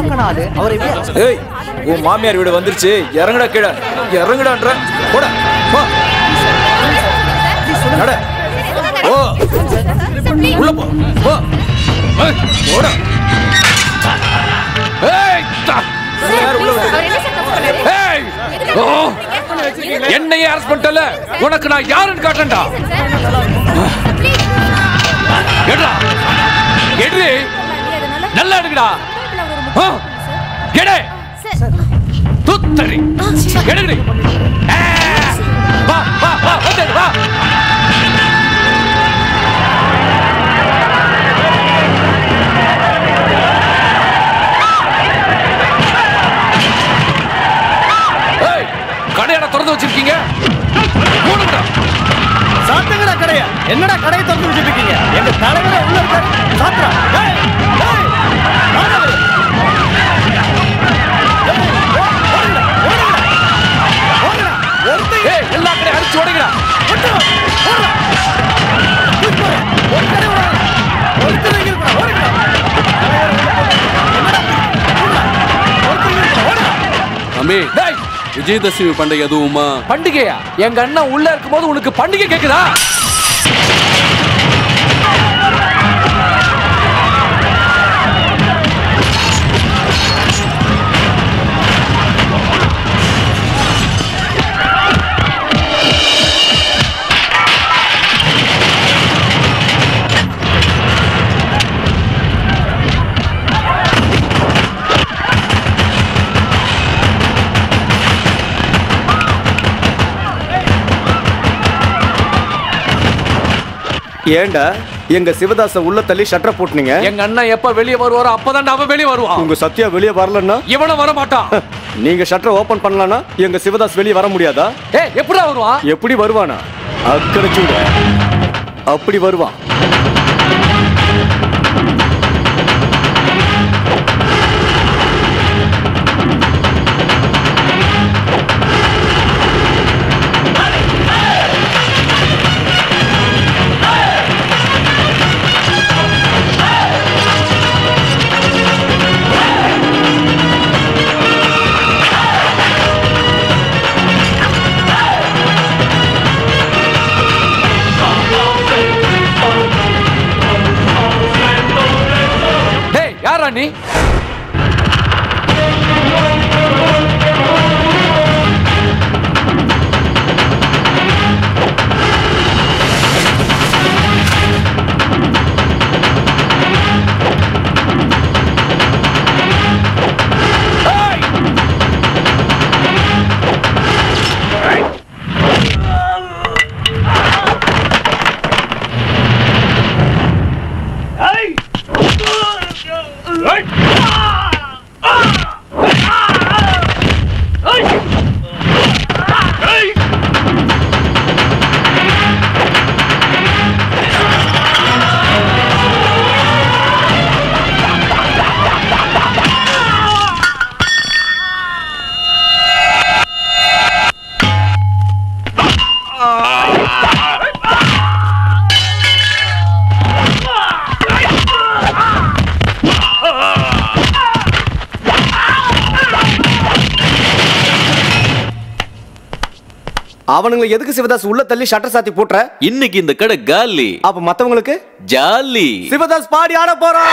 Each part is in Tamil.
யாருங்கண்ணா அது அவர் எப்படி ஏய் உன் மாமியார் வீடு வந்துருச்சு இறங்குடா கீழே இறங்குடான்ற போட போ நட ஓ உள்ள போ போ ஏய், போடா ஏய், தா. யார் உள்ள வந்து ஏய், ஓ, என்னையே அரஸ்ட் பண்ணிட்டல உனக்கு நான் யாருன்னு காட்டேன்டா எடுடா எடு நல்லா எடுங்கடா ஆ, எடு துத்தரி எடுங்கடி ஆ, வா வா வா வந்து வா ஏய், கடையடா திறந்து வச்சிருக்கீங்க மூடுங்கடா சாத்துங்கடா கடைய என்னடா கடையை திறந்து வச்சிட்டு இருக்கீங்க எங்க தலைவரே உள்ள இருக்காரு சாத்துறா ஏய், ஏய், வாங்க அவரு. ஏய், ஓ- ஓடுங்கடா, ஓடுங்கடா. ஓடுங்கடா. ஒருத்தன் ஏய் எல்லா கடையும் அடிச்சு உடைங்கடா விட்டுரு, ஓடுடா. தூக்கி போடு. ஒரு கடை விடாத. ஒருத்தன் இங்க இருக்கா, ஓடுங்கடா. தலைவர் உள்ள போடு. என்னடா இப்படி? ஓடுடா. ஒருத்தன் இங்க இருக்கா, ஓடுடா. அம்மே டேய் விஜயதசமி பண்டிகை எதுவுமா பண்டிகையா எங்க அண்ணன் உள்ள இருக்கும்போது உனக்கு பண்டிகை கேக்குதா ஏன்டா எங்க சிவதாச உள்ள தள்ளி ஷட்டரை போட்டுனீங்க எங்க அண்ணன் எப்ப வெளியே வருவாரோ அப்பதான் அவன் வெளியே வருவான் உங்க சத்யா வெளியே வரலன்னா இவனும் வர மாட்டான் நீங்க ஷட்டரை ஓபன் பண்ணலன்னா எங்க சிவதாஸ் வெளியே வர முடியாதா ஏய் எப்படா வருவான் எப்படி வருவானா அக்கறை சூடு அப்படி வருவான் டேய் யாரா நீ ஏய்! அவனுங்களை எதுக்கு சிவதாஸ் உள்ள தள்ளி ஷட்டர் சாத்தி போட்டுற இன்னைக்கு இந்த கடை காலி அப்ப மத்தவங்களுக்கு ஜாலி சிவதாஸ் பாடி ஆட போறான்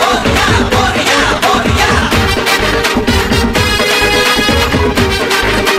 Moria,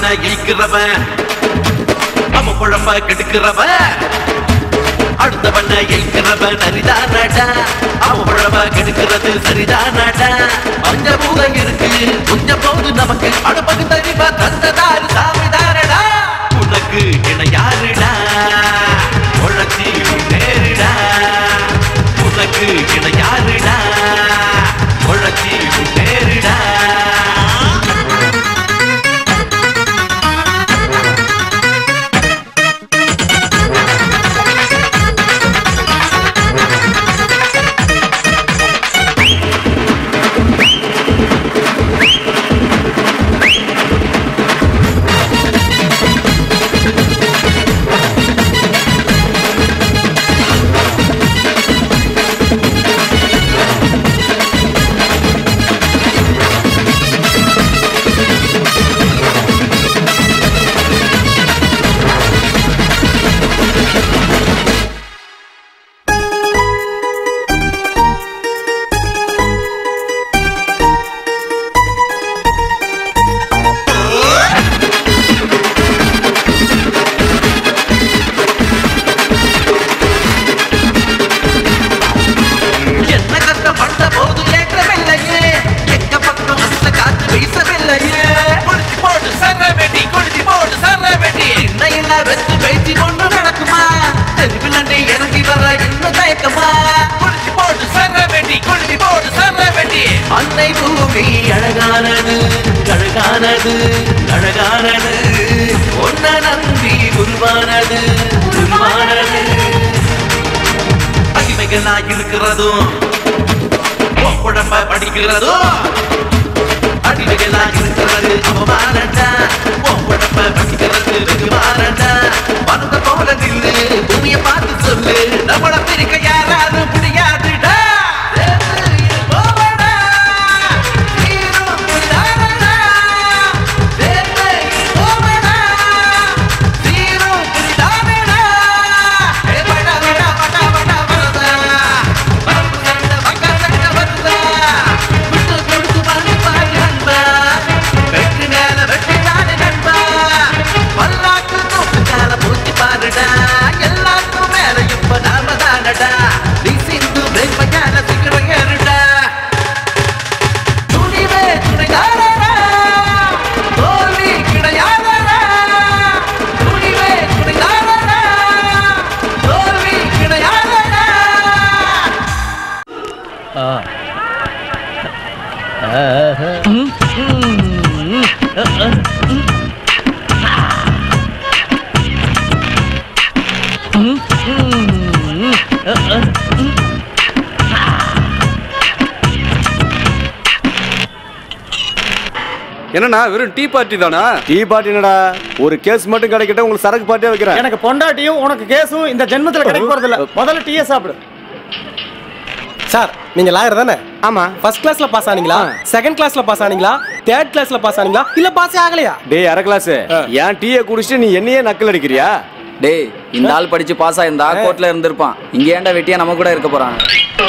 பண்ண இழிக்கிறவன் அவன் குழப்ப கெடுக்கிறவன் அடுத்த பண்ண இழிக்கிறவன் சரிதானடா அவன் குழப்ப கெடுக்கிறது சரிதானடா மஞ்ச பூதம் இருக்கு கொஞ்சம் போது நமக்கு அடுப்பது தெரிவா தந்ததாரு சாமிதாரடா உனக்கு என யாருடா உழைச்சி நேருடா உனக்கு என யாருடா உழைச்சி நேருடா என்ன கஷ்டப்பட்ட போது ஏற்றமில்லையே எங்க பக்கம் அந்த காத்து வீசவில்லையே குளிச்சு போட்டு சர வெட்டி குளிச்சு போட்டு சர வெட்டி இன்னையில வெச்சு பேச்சு ஒண்ணு நடக்குமா தெரிவிலண்டி இறங்கி வர இன்னும் தயக்கமா குளிச்சு போட்டு சர வெட்டி குளிச்சு போட்டு சர வெட்டி அன்னை பூமி அழகானது அழகானது அழகானது ஒன்ன நம்பி உருவானது உருவானது அடிமைகளா இருக்கிறதும் உன் குழம்ப படிக்கிறதும் அடிமைகளா இருக்கிறது அவமானடா உன் குழம்ப படிக்கிறது வெகுமானடா வந்த போல நில்லு பூமியை பார்த்து சொல்லு நம்மள பிரிக்க யாராலும் முடியாதுடா சேர்ந்து இருப்போமடா. நீரும் புரிதானடா. சேர்ந்து இருப்போமடா. நீரும் புரிதானடா. ஏ படா, படா, படா, படா, படா. பறந்து கண்ட மக்கள் கண்ட வருதா. விட்டு கொடுத்து வந்து பாரு நண்பா. வெற்றி மேல வெற்றி தானே நண்பா. பல்லாக்கு தூக்கு கால பூச்சி பாருடா. எல்லாருக்கும் மேல இப்ப நாம தானடா. நீ சிந்து வேப்பையால சீக்கிரம் ஏறுடா. துணிவே துணைதாரடா. தோல்வி கிடையாதடா. துணிவே துணைதாரடா. தோல்வி கிடையாதடா. என்னண்ணா வெறும் டீ பார்ட்டி தானா டீ பார்ட்டி என்னடா ஒரு கேஸ் மட்டும் கிடைக்கட்டும் உங்களுக்கு சரக்கு பார்ட்டியே வைக்கிறேன் எனக்கு பொண்டாட்டியும் உனக்கு கேஸும் இந்த ஜென்மத்துல கிடைக்க போறது இல்ல முதல்ல டீயே சாப்பிடு சார் நீங்க லாயர் தானே ஆமா ஃபர்ஸ்ட் கிளாஸ்ல பாஸ் ஆனீங்களா செகண்ட் கிளாஸ்ல பாஸ் ஆனீங்களா தேர்ட் கிளாஸ்ல பாஸ் ஆனீங்களா இல்ல பாஸே ஆகலையா டேய் அரை கிளாஸ் ஏன் டீயை குடிச்சிட்டு நீ என்னையே நக்கல் அடிக்கிறியா டேய் இந்த ஆள் படிச்சு பாஸ் ஆயிருந்தா கோர்ட்ல இருந்திருப்பான் இங்க ஏன்டா வெட்டியா நம்ம கூட இருக்க போறான்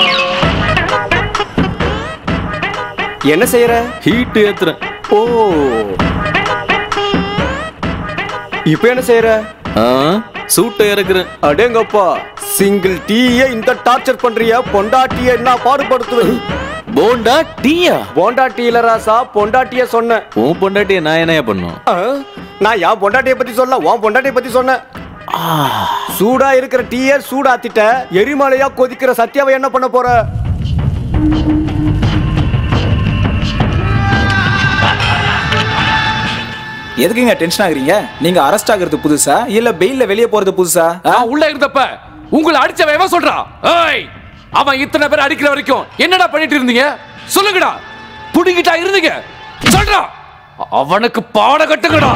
என்ன செய்யற ஹீட் ஏத்துறேன் ஓ இப்போ என்ன செய்யற ஆ, சூட்டை இறக்குறேன் அடேங்கப்பா சிங்கிள் டீயே இந்த டார்ச்சர் பண்றிய பொண்டாட்டிய என்ன பாடுபடுத்துவது போண்டா டீயா போண்டா டீல ராசா பொண்டாட்டிய சொன்னேன் உன் பொண்டாட்டிய நான் என்னையா பண்ணும் ஆ, நான் என் பொண்டாட்டிய பத்தி சொல்ல உன் பொண்டாட்டிய பத்தி சொன்னேன் சூடா இருக்கிற டீய சூடாத்திட்ட எரிமலையா கொதிக்கிற சத்யாவை என்ன பண்ண போற எதுக்குங்க டென்ஷன் ஆகுறீங்க நீங்க அரெஸ்ட் ஆகுறது புதுசா இல்ல பெயில்ல வெளியே போறது புதுசா ஆ? நான் உள்ள இருந்தப்ப உங்களை அடிச்சவன் எவன் சொல்றான் ஏய் அவன் இத்தனை பேர் அடிக்கிற வரைக்கும் என்னடா பண்ணிட்டு இருந்தீங்க சொல்லுங்கடா புடிங்கிட்டா இருந்தீங்க சொல்றா அவனுக்கு பாட கட்டுங்கடா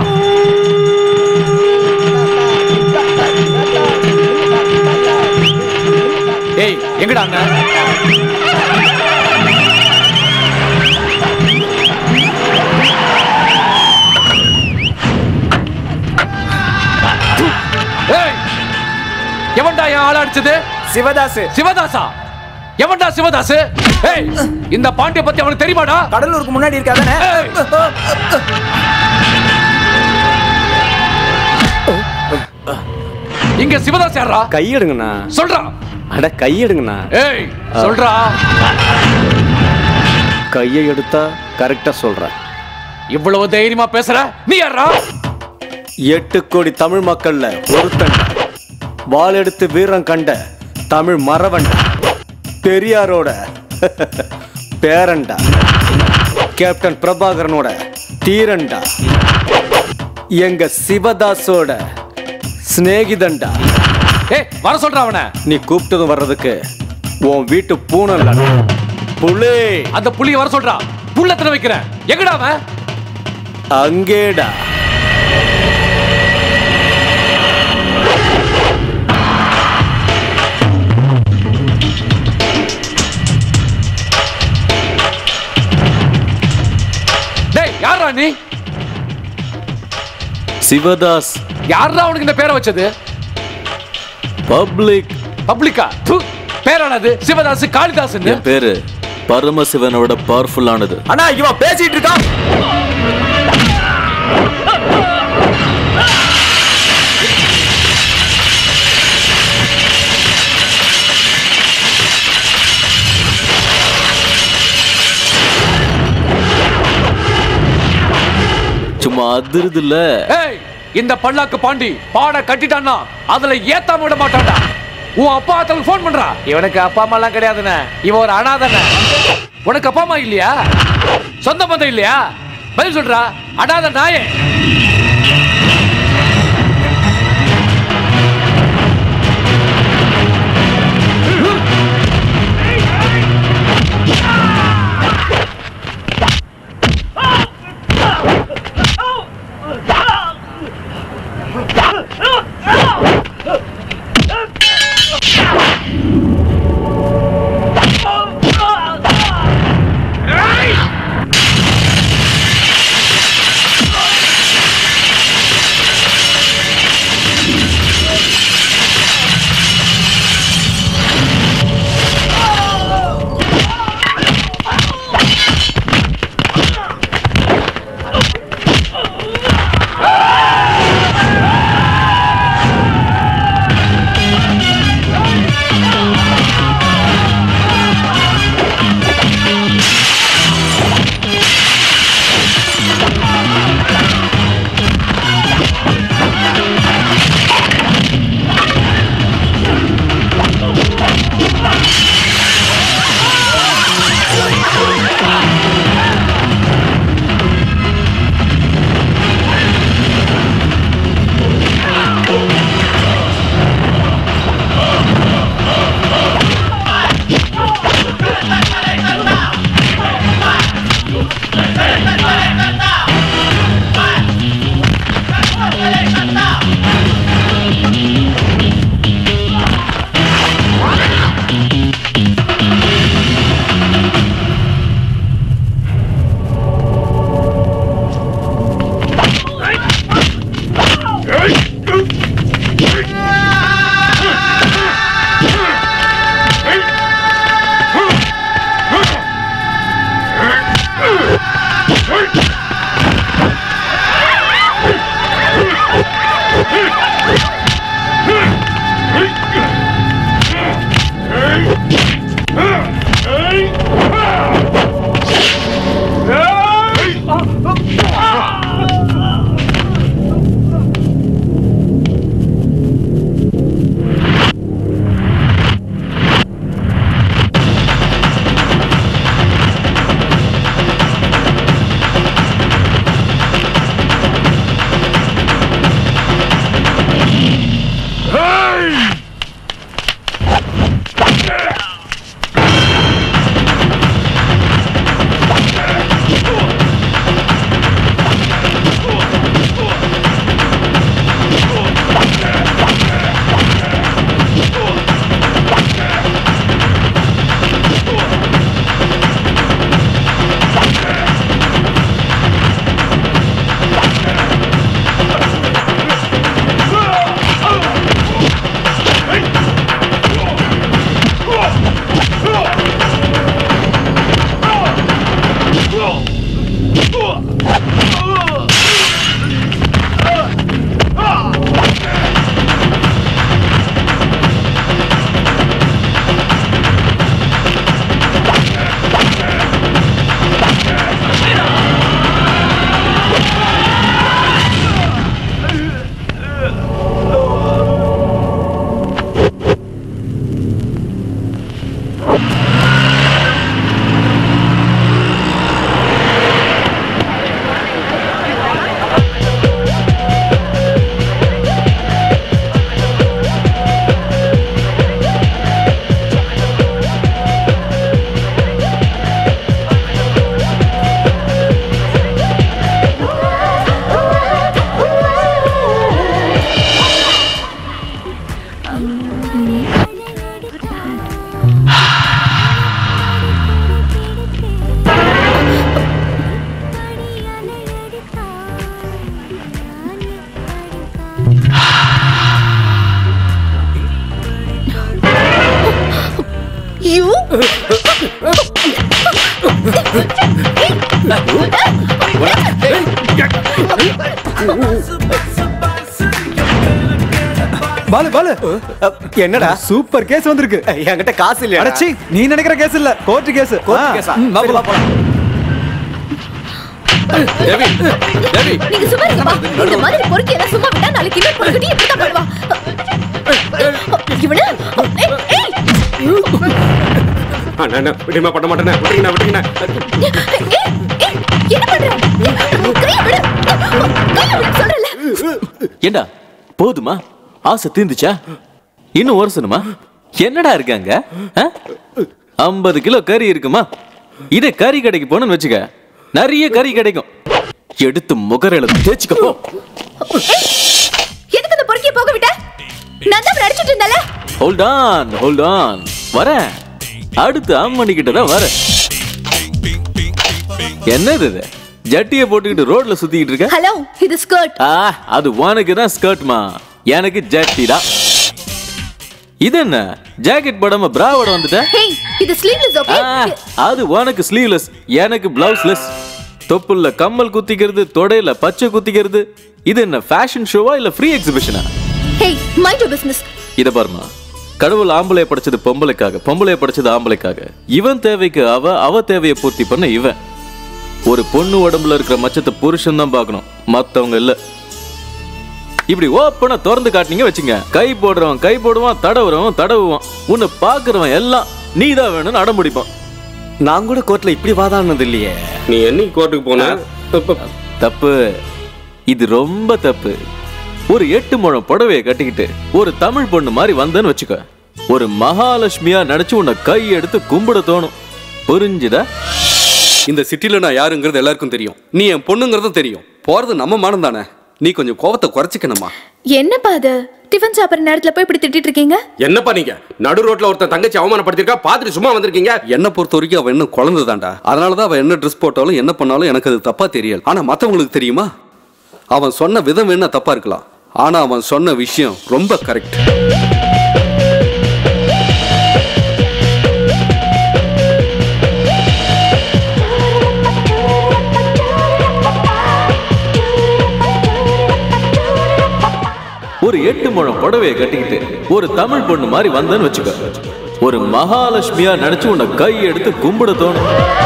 ஏய் எங்கடா அண்ணன் ஏய் எவன்டா என் ஆள அடிச்சது சிவதாஸ் சிவதாசா எவன்டா சிவதாஸ் ஏய் இந்த பாண்டிய பத்தி அவனுக்கு தெரியுமாடா கடலூருக்கு முன்னாடி இருக்காதானே ஏய் இங்க சிவதாஸ் யாரா கையெடுங்கண்ணா சொல்றா அட கையெடுங்கண்ணா ஏய் சொல்றா கையை எடுத்தா கரெக்டா சொல்றேன் இவ்வளவு தைரியமா பேசுற நீ யாரா எட்டு கோடி தமிழ் மக்கள்ல ஒருத்தன் வாள் எடுத்து வீரம் கண்ட தமிழ் மறவன்டா பெரியாரோட பேரன்டா கேப்டன் பிரபாகரனோட தீரன்டா எங்க சிவதாஸோட சிநேகிதன்டா ஏய் வர சொல்றா அவன நீ கூப்பிட்டதும் வர்றதுக்கு உன் வீட்டு பூனல்ல புலே அந்த புலிய வர சொல்றா புள்ளத்துல வைக்கிறேன் எங்கடா அவன் அங்கேடா டேய் யாரா நீ சிவதாஸ் யாரா உனக்கு இந்த பேரை வச்சது பப்ளிக் பப்ளிக்கா து பேரானது சிவதாஸ் காளிதாஸ் என் பேரு பரமசிவனோட பவர்ஃபுல்லானது அண்ணா இவன் பேசிட்டு இருக்கான் சும்மா அதிருதுல ஏய் இந்த பல்லாக்கு பாண்டி பாட கட்டிட்டான்னா அதுல ஏத்தாம விட மாட்டான்டா உன் அப்பா தனக்கு ஃபோன் பண்றா இவனுக்கு அப்பா அம்மா எல்லாம் கிடையாதுண்ணே இவன் ஒரு அனாதண்ணே உனக்கு அப்பா அம்மா இல்லையா சொந்த பந்தம் இல்லையா பதில் சொல்றா அனாத நாயே யூ பாலு பாலு என்னடா சூப்பர் கேஸ் வந்திருக்கு என்கிட்ட காசு இல்லையா அடச்சி நீ நினைக்கிற கேஸ் இல்ல கோர்ட் கேஸ் கோர்ட் கேஸா? சரி, வா போலாம். தேவி தேவி நீங்க சும்மா இருங்கப்பா இந்த மாதிரி பொறுக்கி எல்லாம் சும்மா விட்டா நாளைக்கு இன்னொரு பொறுக்கி இப்படி தான் பண்ணுவா இவனு ஏய், ஏய் அண்ணா, அண்ணா, விடுமா பண்ண மாட்டேனே விட்டுருங்கண்ணா விட்டுருங்கண்ணா ஏய், ஏய், என்ன பண்ற கையை விடு கையை விடு சொல்றல ஏண்டா போதுமா ஆசை தீர்ந்துச்சா இன்னும் ஒரசணுமா என்னடா இருக்காங்க ஐம்பது கிலோ கறி இருக்குமா இதே கறி கடைக்கு போனோம்னு வச்சுக்க நிறைய கறி கிடைக்கும் எடுத்து முகரையில தேய்ச்சிக்க போ எதுக்கு இந்த பொறுக்கிய போக விட்ட நான் தான் நடிச்சிட்டு இருந்தல ஹோல்ட் ஆன் ஹோல்ட் ஆன் வரேன் அடுத்து அம்மணி கிட்ட தான் வரேன் என்னது இது ஜட்டியை போட்டுக்கிட்டு ரோட்ல சுத்திக்கிட்டு இருக்க ஹலோ இது ஸ்கர்ட் ஆ அது உனக்கு தான் ஸ்கர்ட்மா எனக்கு ஜட்டி தான் இது என்ன ஜாக்கெட் போடாம பிராவோட வந்துட்ட ஹேய் இது ஸ்லீவ்லெஸ் ஓகே ஆ, அது உனக்கு ஸ்லீவ்லெஸ் எனக்கு பிளவுஸ்லெஸ் தொப்புள்ள கம்மல் குத்திக்கிறது தொடையில பச்சை குத்திக்கிறது இது என்ன ஃபேஷன் ஷோவா இல்ல ஃப்ரீ எக்ஸிபிஷனா ஹேய் மைண்ட் யுவர் பிசினஸ் இத பாருமா கடவுள் ஆம்பளைய படைச்சது பொம்பளைக்காக பொம்பளைய படைச்சது ஆம்பளைக்காக இவன் தேவைக்கு அவ அவ தேவையை பூர்த்தி பண்ண இவன் ஒரு பொண்ணு உடம்புல இருக்கிற மச்சத்தை புருஷன் தான் பார்க்கணும் மத்தவங்க இல்ல இப்படி ஓப்பனா திறந்து காட்டினீங்க வச்சுங்க கை போடுறவன் கை போடுவான் தடவுறவன் தடவுவான் உன்னை பாக்குறவன் எல்லாம் நீ தான் வேணும்னு அடம் பிடிப்பான் நான் கூட கோர்ட்ல இப்படி வாதாடினது இல்லையே நீ என்னைக்கு கோர்ட்டுக்கு போன இப்ப தப்பு இது ரொம்ப தப்பு ஒரு எட்டு முழம் புடவைய கட்டிக்கிட்டு ஒரு தமிழ் பொண்ணு மாதிரி வந்தேன்னு வச்சுக்க ஒரு மகாலட்சுமியா நினைச்சு உன்னை கை எடுத்து கும்பிட தோணும் புரிஞ்சுதா இந்த சிட்டில நான் யாருங்கிறது எல்லாருக்கும் தெரியும் நீ என் பொண்ணுங்கிறதும் தெரியும் போறது நம்ம மானம் தானே நீ கொஞ்சம் கோவத்தை குறைச்சிக்கணுமா என்னப்பா அது டிஃபன் சாப்பிடுற நேரத்துல போய் இப்படி திட்டிட்டு இருக்கீங்க என்னப்பா நீங்க நடு ரோட்ல ஒருத்தன் தங்கச்சி அவமானப்படுத்திருக்கா பாத்துட்டு சும்மா வந்திருக்கீங்க என்ன பொறுத்த வரைக்கும் அவ இன்னும் குழந்தை தான்டா அதனாலதான் அவ என்ன ட்ரெஸ் போட்டாலும் என்ன பண்ணாலும் எனக்கு அது தப்பா தெரியல ஆனா மத்தவங்களுக்கு தெரியுமா அவன் சொன்ன விதம் வேணா தப்பா இருக்கலாம் ஆனா அவன் சொன்ன விஷயம் ரொம்ப கரெக்ட் ஒரு எட்டு முழம் புடவைய கட்டிக்கிட்டு ஒரு தமிழ் பொண்ணு மாதிரி வந்தேன்னு வச்சுக்க ஒரு மகாலட்சுமியா நினைச்சு உன்னை கை எடுத்து கும்பிட தோணும்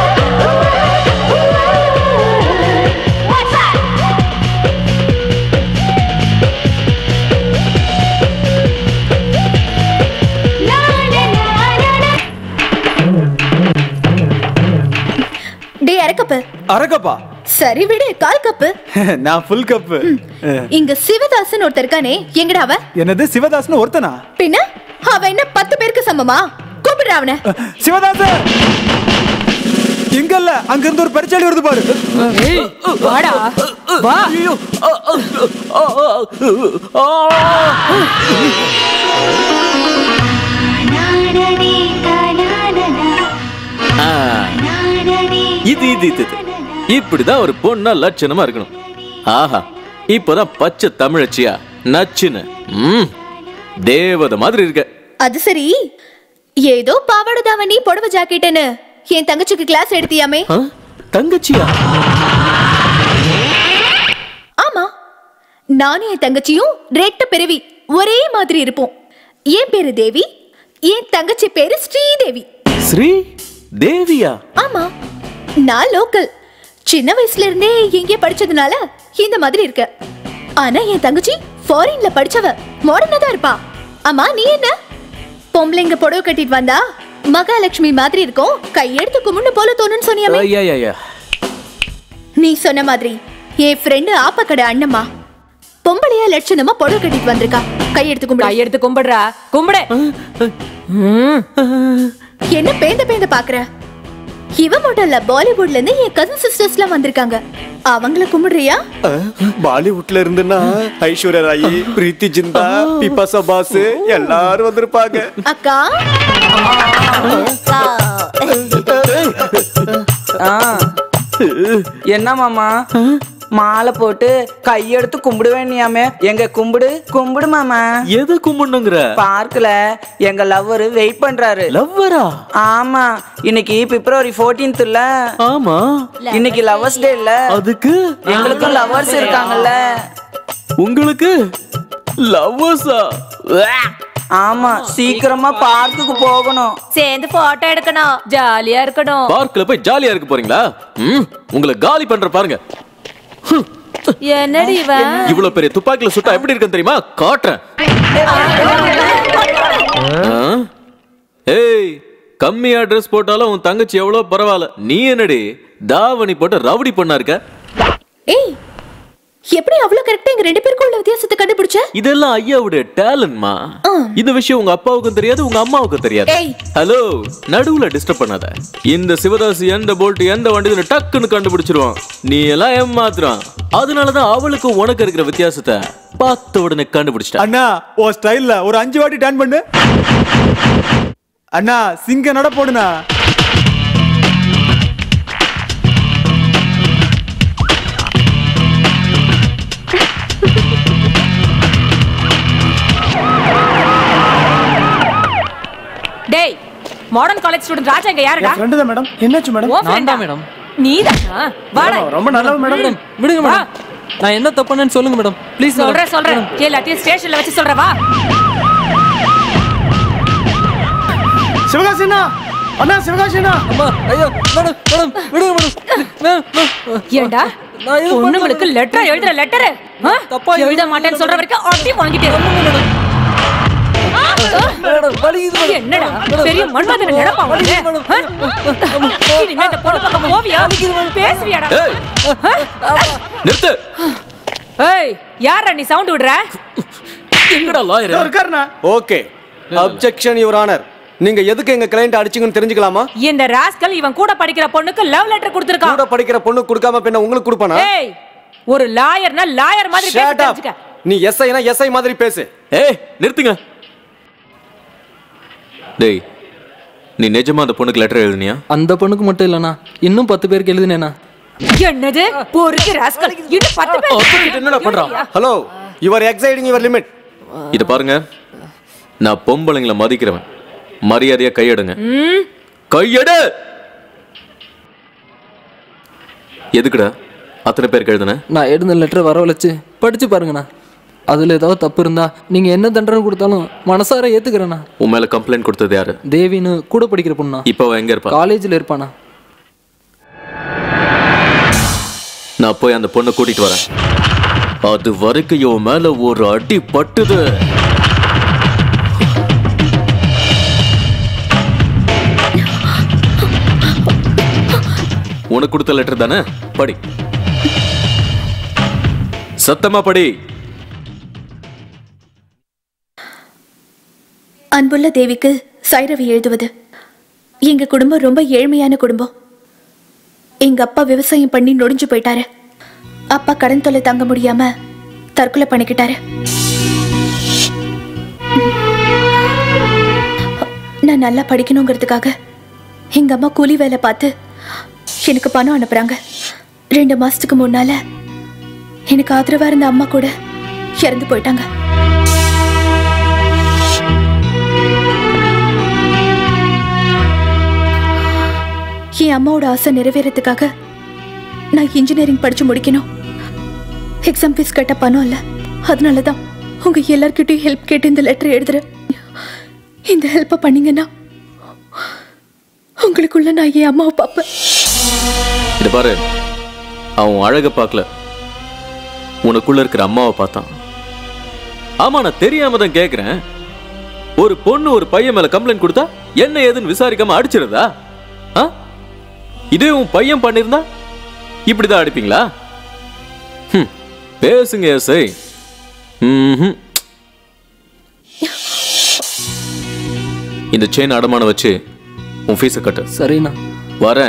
டேய் அரக்கப்பு அரக்கப்பா சரி விடு கால் கப்பு நான் ஃபுல் கப்பு இங்க சிவதாசன் ஒருத்தர் இருக்கானே எங்கடா அவ என்னது சிவதாஸ்னு ஒருத்தனா பின்ன அவ என்ன பத்து பேருக்கு சமமா கூப்பிடுற அவன சிவதாசன் இங்க இல்ல அங்க இருந்து ஒரு பரிச்சாலி வருது பாரு வாடா வா ஆ, இது இது இது இது. இப்படிதான் ஒரு பொண்ணா லட்சணமா இருக்கணும் ஆஹா இப்பதான் பச்சை தமிழச்சியா நச்சுன்னு ம், தேவதை மாதிரி இருக்க அது சரி ஏதோ பாவாடை தாவணி புடவை ஜாக்கெட்டுன்னு என் தங்கச்சிக்கு கிளாஸ் எடுத்தியாமே ஆ, தங்கச்சியா ஆமா நானும் என் தங்கச்சியும் ரெட்ட பிறவி ஒரே மாதிரி இருப்போம் என் பேரு தேவி என் தங்கச்சி பேரு ஸ்ரீதேவி ஸ்ரீ தேவியா ஆமா நான் லோக்கல் சின்ன வயசுல இருந்தே இங்கே படிச்சதுனால இந்த மாதிரி இருக்க ஆனா என் தங்கச்சி ஃபாரின்ல படிச்சவ மாடர்னா தான் இருப்பா ஆமா நீ என்ன பொம்பளைங்க புடவை கட்டிட்டு வந்தா மகாலட்சுமி மாதிரி இருக்கும் கையெடுத்து கும்பிட்டு போல தோணுன்னு சொன்னியாமே ஐயா ஐயா நீ சொன்ன மாதிரி என் ஃப்ரெண்டு ஆப்பக்கடை அண்ணம்மா பொம்பளையா லட்சணமா புடவை கட்டிட்டு வந்திருக்கா கையெடுத்து கும்பிடு கையெடுத்து கும்பிடுறா கும்பிடு என்ன பேந்த பேந்த பாக்குற இவ மட்டும் இல்ல பாலிவுட்ல இருந்து என் கசின் சிஸ்டர்ஸ் எல்லாம் வந்திருக்காங்க அவங்கள கும்பிடுறியா பாலிவுட்ல இருந்துன்னா ஐஸ்வர்யா ராய் பிரீத்தி ஜிந்தா பிபாசா பாஸ் எல்லாரும் வந்திருப்பாங்க அக்கா ஆ. என்ன மாமா மாலை போட்டு கையெடுத்து கும்பிடுவேனியாமே எங்க கும்பிடு கும்பிடு மாமா எது கும்பிடணுங்கிற பார்க்கல எங்க லவ்வர் வெயிட் பண்றாரு லவ்வரா ஆமா இன்னைக்கு பிப்ரவரி 14th இல்ல ஆமா இன்னைக்கு லவர்ஸ் டே இல்ல அதுக்கு எங்களுக்கும் லவர்ஸ் இருக்காங்கல்ல உங்களுக்கு லவ்வர்ஸா ஆமா சீக்கிரமா பார்க்குக்கு போகணும் சேர்ந்து போட்டோ எடுக்கணும் ஜாலியா இருக்கணும் பார்க்ல போய் ஜாலியா இருக்க போறீங்களா ம் உங்களை காலி பண்ற பாருங்க என்னடி இவன் இவ்வளவு பெரிய துப்பாக்கில சுட்டா எப்படி இருக்குன்னு தெரியுமா காட்டுறேன் ஆ? ஏய் கம்மியா ட்ரெஸ் போட்டாலும் உன் தங்கச்சி எவ்வளவு பரவாயில்ல நீ என்னடி தாவணி போட்டு ரவுடி பண்ணா இருக்க ஏய் எப்படி அவ்வளவு கரெக்டா எங்க ரெண்டு பேருக்கும் உள்ள வித்தியாசத்தை கண்டுபிடிச்ச இதெல்லாம் ஐயாவுடைய டேலண்ட்மா இந்த விஷயம் உங்க அப்பாவுக்கும் தெரியாது உங்க அம்மாவுக்கும் தெரியாது ஏய். ஹலோ நடுவுல டிஸ்டர்ப் பண்ணாத இந்த சிவதாசி எந்த போல்ட் எந்த வண்டி டக்குன்னு கண்டுபிடிச்சிருவான் நீ எல்லாம் ஏமாத்துறான் அதனாலதான் அவளுக்கு உனக்கு இருக்கிற வித்தியாசத்தை பார்த்த உடனே கண்டுபிடிச்சிட்டா அண்ணா ஓ ஸ்டைல்ல ஒரு அஞ்சு வாட்டி டான் பண்ணு அண்ணா சிங்க நட போடுண்ணா டேய் மாடர்ன் காலேஜ் ஸ்டூடண்ட் ராஜா இங்க யாருடா ஃப்ரெண்டு தான் மேடம் என்னாச்சு மேடம் உன் friend ஆ? மேடம் நீதானா வாடா ரொம்ப நல்லது மேடம் விடுங்க மேடம் நான் என்ன தப்புன்னு சொல்லுங்க மேடம் ப்ளீஸ் சொல்றேன் சொல்றேன் எல்லாத்தையும் ஸ்டேஷன்ல வச்சு சொல்றேன் வா சிவகாசி அண்ணா அண்ணா சிவகாசி அண்ணா அம்மா ஐயோ மேடம் மேடம் விடுங்க மேடம் ஏண்டா நான் எதுவும் பொண்ணுங்களுக்கு லெட்டர் எழுதுற லெட்டர் தப்பா எழுத மாட்டேன்னு சொல்ற வரைக்கும் அடி வாங்கிட்டு மேடம் வலிக்குது மேடம் என்னடா பெரிய மன்மதன நினைப்பா உனக்கு? ஆ? இனிமே இந்த பொண்ணு பக்கம் ஓவியா பேசுவியாடா ஏய் நிறுத்து ஏய் யாரா நீ சவுண்ட் விடுற எங்கடா லாயர் இருக்காருண்ணா ஓகே அப்ஜெக்ஷன் யுவர் ஆனர் நீங்க எதுக்கு எங்க கிளைண்ட் அடிச்சீங்கன்னு தெரிஞ்சுக்கலாமா இந்த ராஸ்கல் இவன் கூட படிக்கிற பொண்ணுக்கு லவ் லெட்டர் கொடுத்திருக்கான் கூட படிக்கிற பொண்ணு கொடுக்காம பின்ன உங்களுக்கு கொடுப்பானா ஏய் ஒரு லாயர்னா லாயர் மாதிரி பேச ஷட் அப் தெரிஞ்சுக்க நீ எஸ்ஐனா எஸ்ஐ மாதிரி பேசு ஏய் நிறுத்துங்க டேய் நீ நிஜமா அந்த பொண்ணுக்கு லெட்டர் எழுதுனியா அந்த பொண்ணுக்கு மட்டும் இல்லைண்ணா இன்னும் பத்து பேருக்கு எழுதுனேண்ணா என்னது பொறுக்கு ராஸ்கல் இன்னும் பத்து பேர் என்னடா பண்றான் hello your exciting your limit இத பாருங்க நான் பொம்பளைங்களை மதிக்கிறவன் மரியாதையா கையெடுங்க கையெடு எதுக்குடா அத்தனை பேருக்கு எழுதுன நான் எழுந்த லெட்டர் வரவழைச்சு படிச்சு பாருங்கண்ணா அதில் ஏதாவது தப்பு இருந்தா நீங்கள் என்ன தண்டனை கொடுத்தாலும் மனசார ஏற்றுக்கிறேண்ணா உன் மேல கம்ப்ளைண்ட் கொடுத்தது யாரு தேவின்னு கூட படிக்கிற பொண்ணா இப்போ அவ எங்க இருப்பா காலேஜில் இருப்பானா நான் போய் அந்த பொண்ணை கூட்டிட்டு வரேன் அது வரைக்கும் இவன் மேல ஒரு அடி பட்டுது உனக்கு கொடுத்த லெட்டர் தானே படி சத்தமா படி அன்புள்ள தேவிக்கு சைரவி எழுதுவது எங்க குடும்பம் ரொம்ப ஏழ்மையான குடும்பம் எங்க அப்பா விவசாயம் பண்ணி நொடிஞ்சு போயிட்டாரு அப்பா கடன் தொல்லை தாங்க முடியாம தற்கொலை பண்ணிக்கிட்டாரு நான் நல்லா படிக்கணுங்கிறதுக்காக எங்க அம்மா கூலி வேலை பார்த்து எனக்கு பணம் அனுப்புறாங்க ரெண்டு மாசத்துக்கு முன்னால எனக்கு ஆதரவா இருந்த அம்மா கூட இறந்து போயிட்டாங்க என் அம்மாவோட ஆசை நிறைவேறதுக்காக நான் இன்ஜினியரிங் படிச்சு முடிக்கணும் எக்ஸாம் ஃபீஸ் கட்ட பணம் இல்ல அதனால தான் உங்க எல்லார்கிட்டயும் ஹெல்ப் கேட்டு இந்த லெட்டர் எழுதுறேன் இந்த ஹெல்ப்பை பண்ணீங்கன்னா உங்களுக்குள்ள நான் என் அம்மாவை பார்ப்பேன் இத பாரு அவன் அழக பார்க்கல உனக்குள்ள இருக்கிற அம்மாவை பார்த்தான் ஆமா நான் தெரியாம தான் கேக்குறேன் ஒரு பொண்ணு ஒரு பையன் மேல கம்ப்ளைண்ட் கொடுத்தா என்ன ஏதுன்னு விசாரிக்காம அடிச்சிருதா ஆ? இதே உன் பையன் பண்ணிருந்தா இப்படிதான் அடிப்பீங்களா ஹம், பேசுங்க எஸ்ஐ ம்ஹும். இந்த செயின் அடமானம் வச்சு உன் ஃபீஸை கட்டு சரிண்ணா வரேன்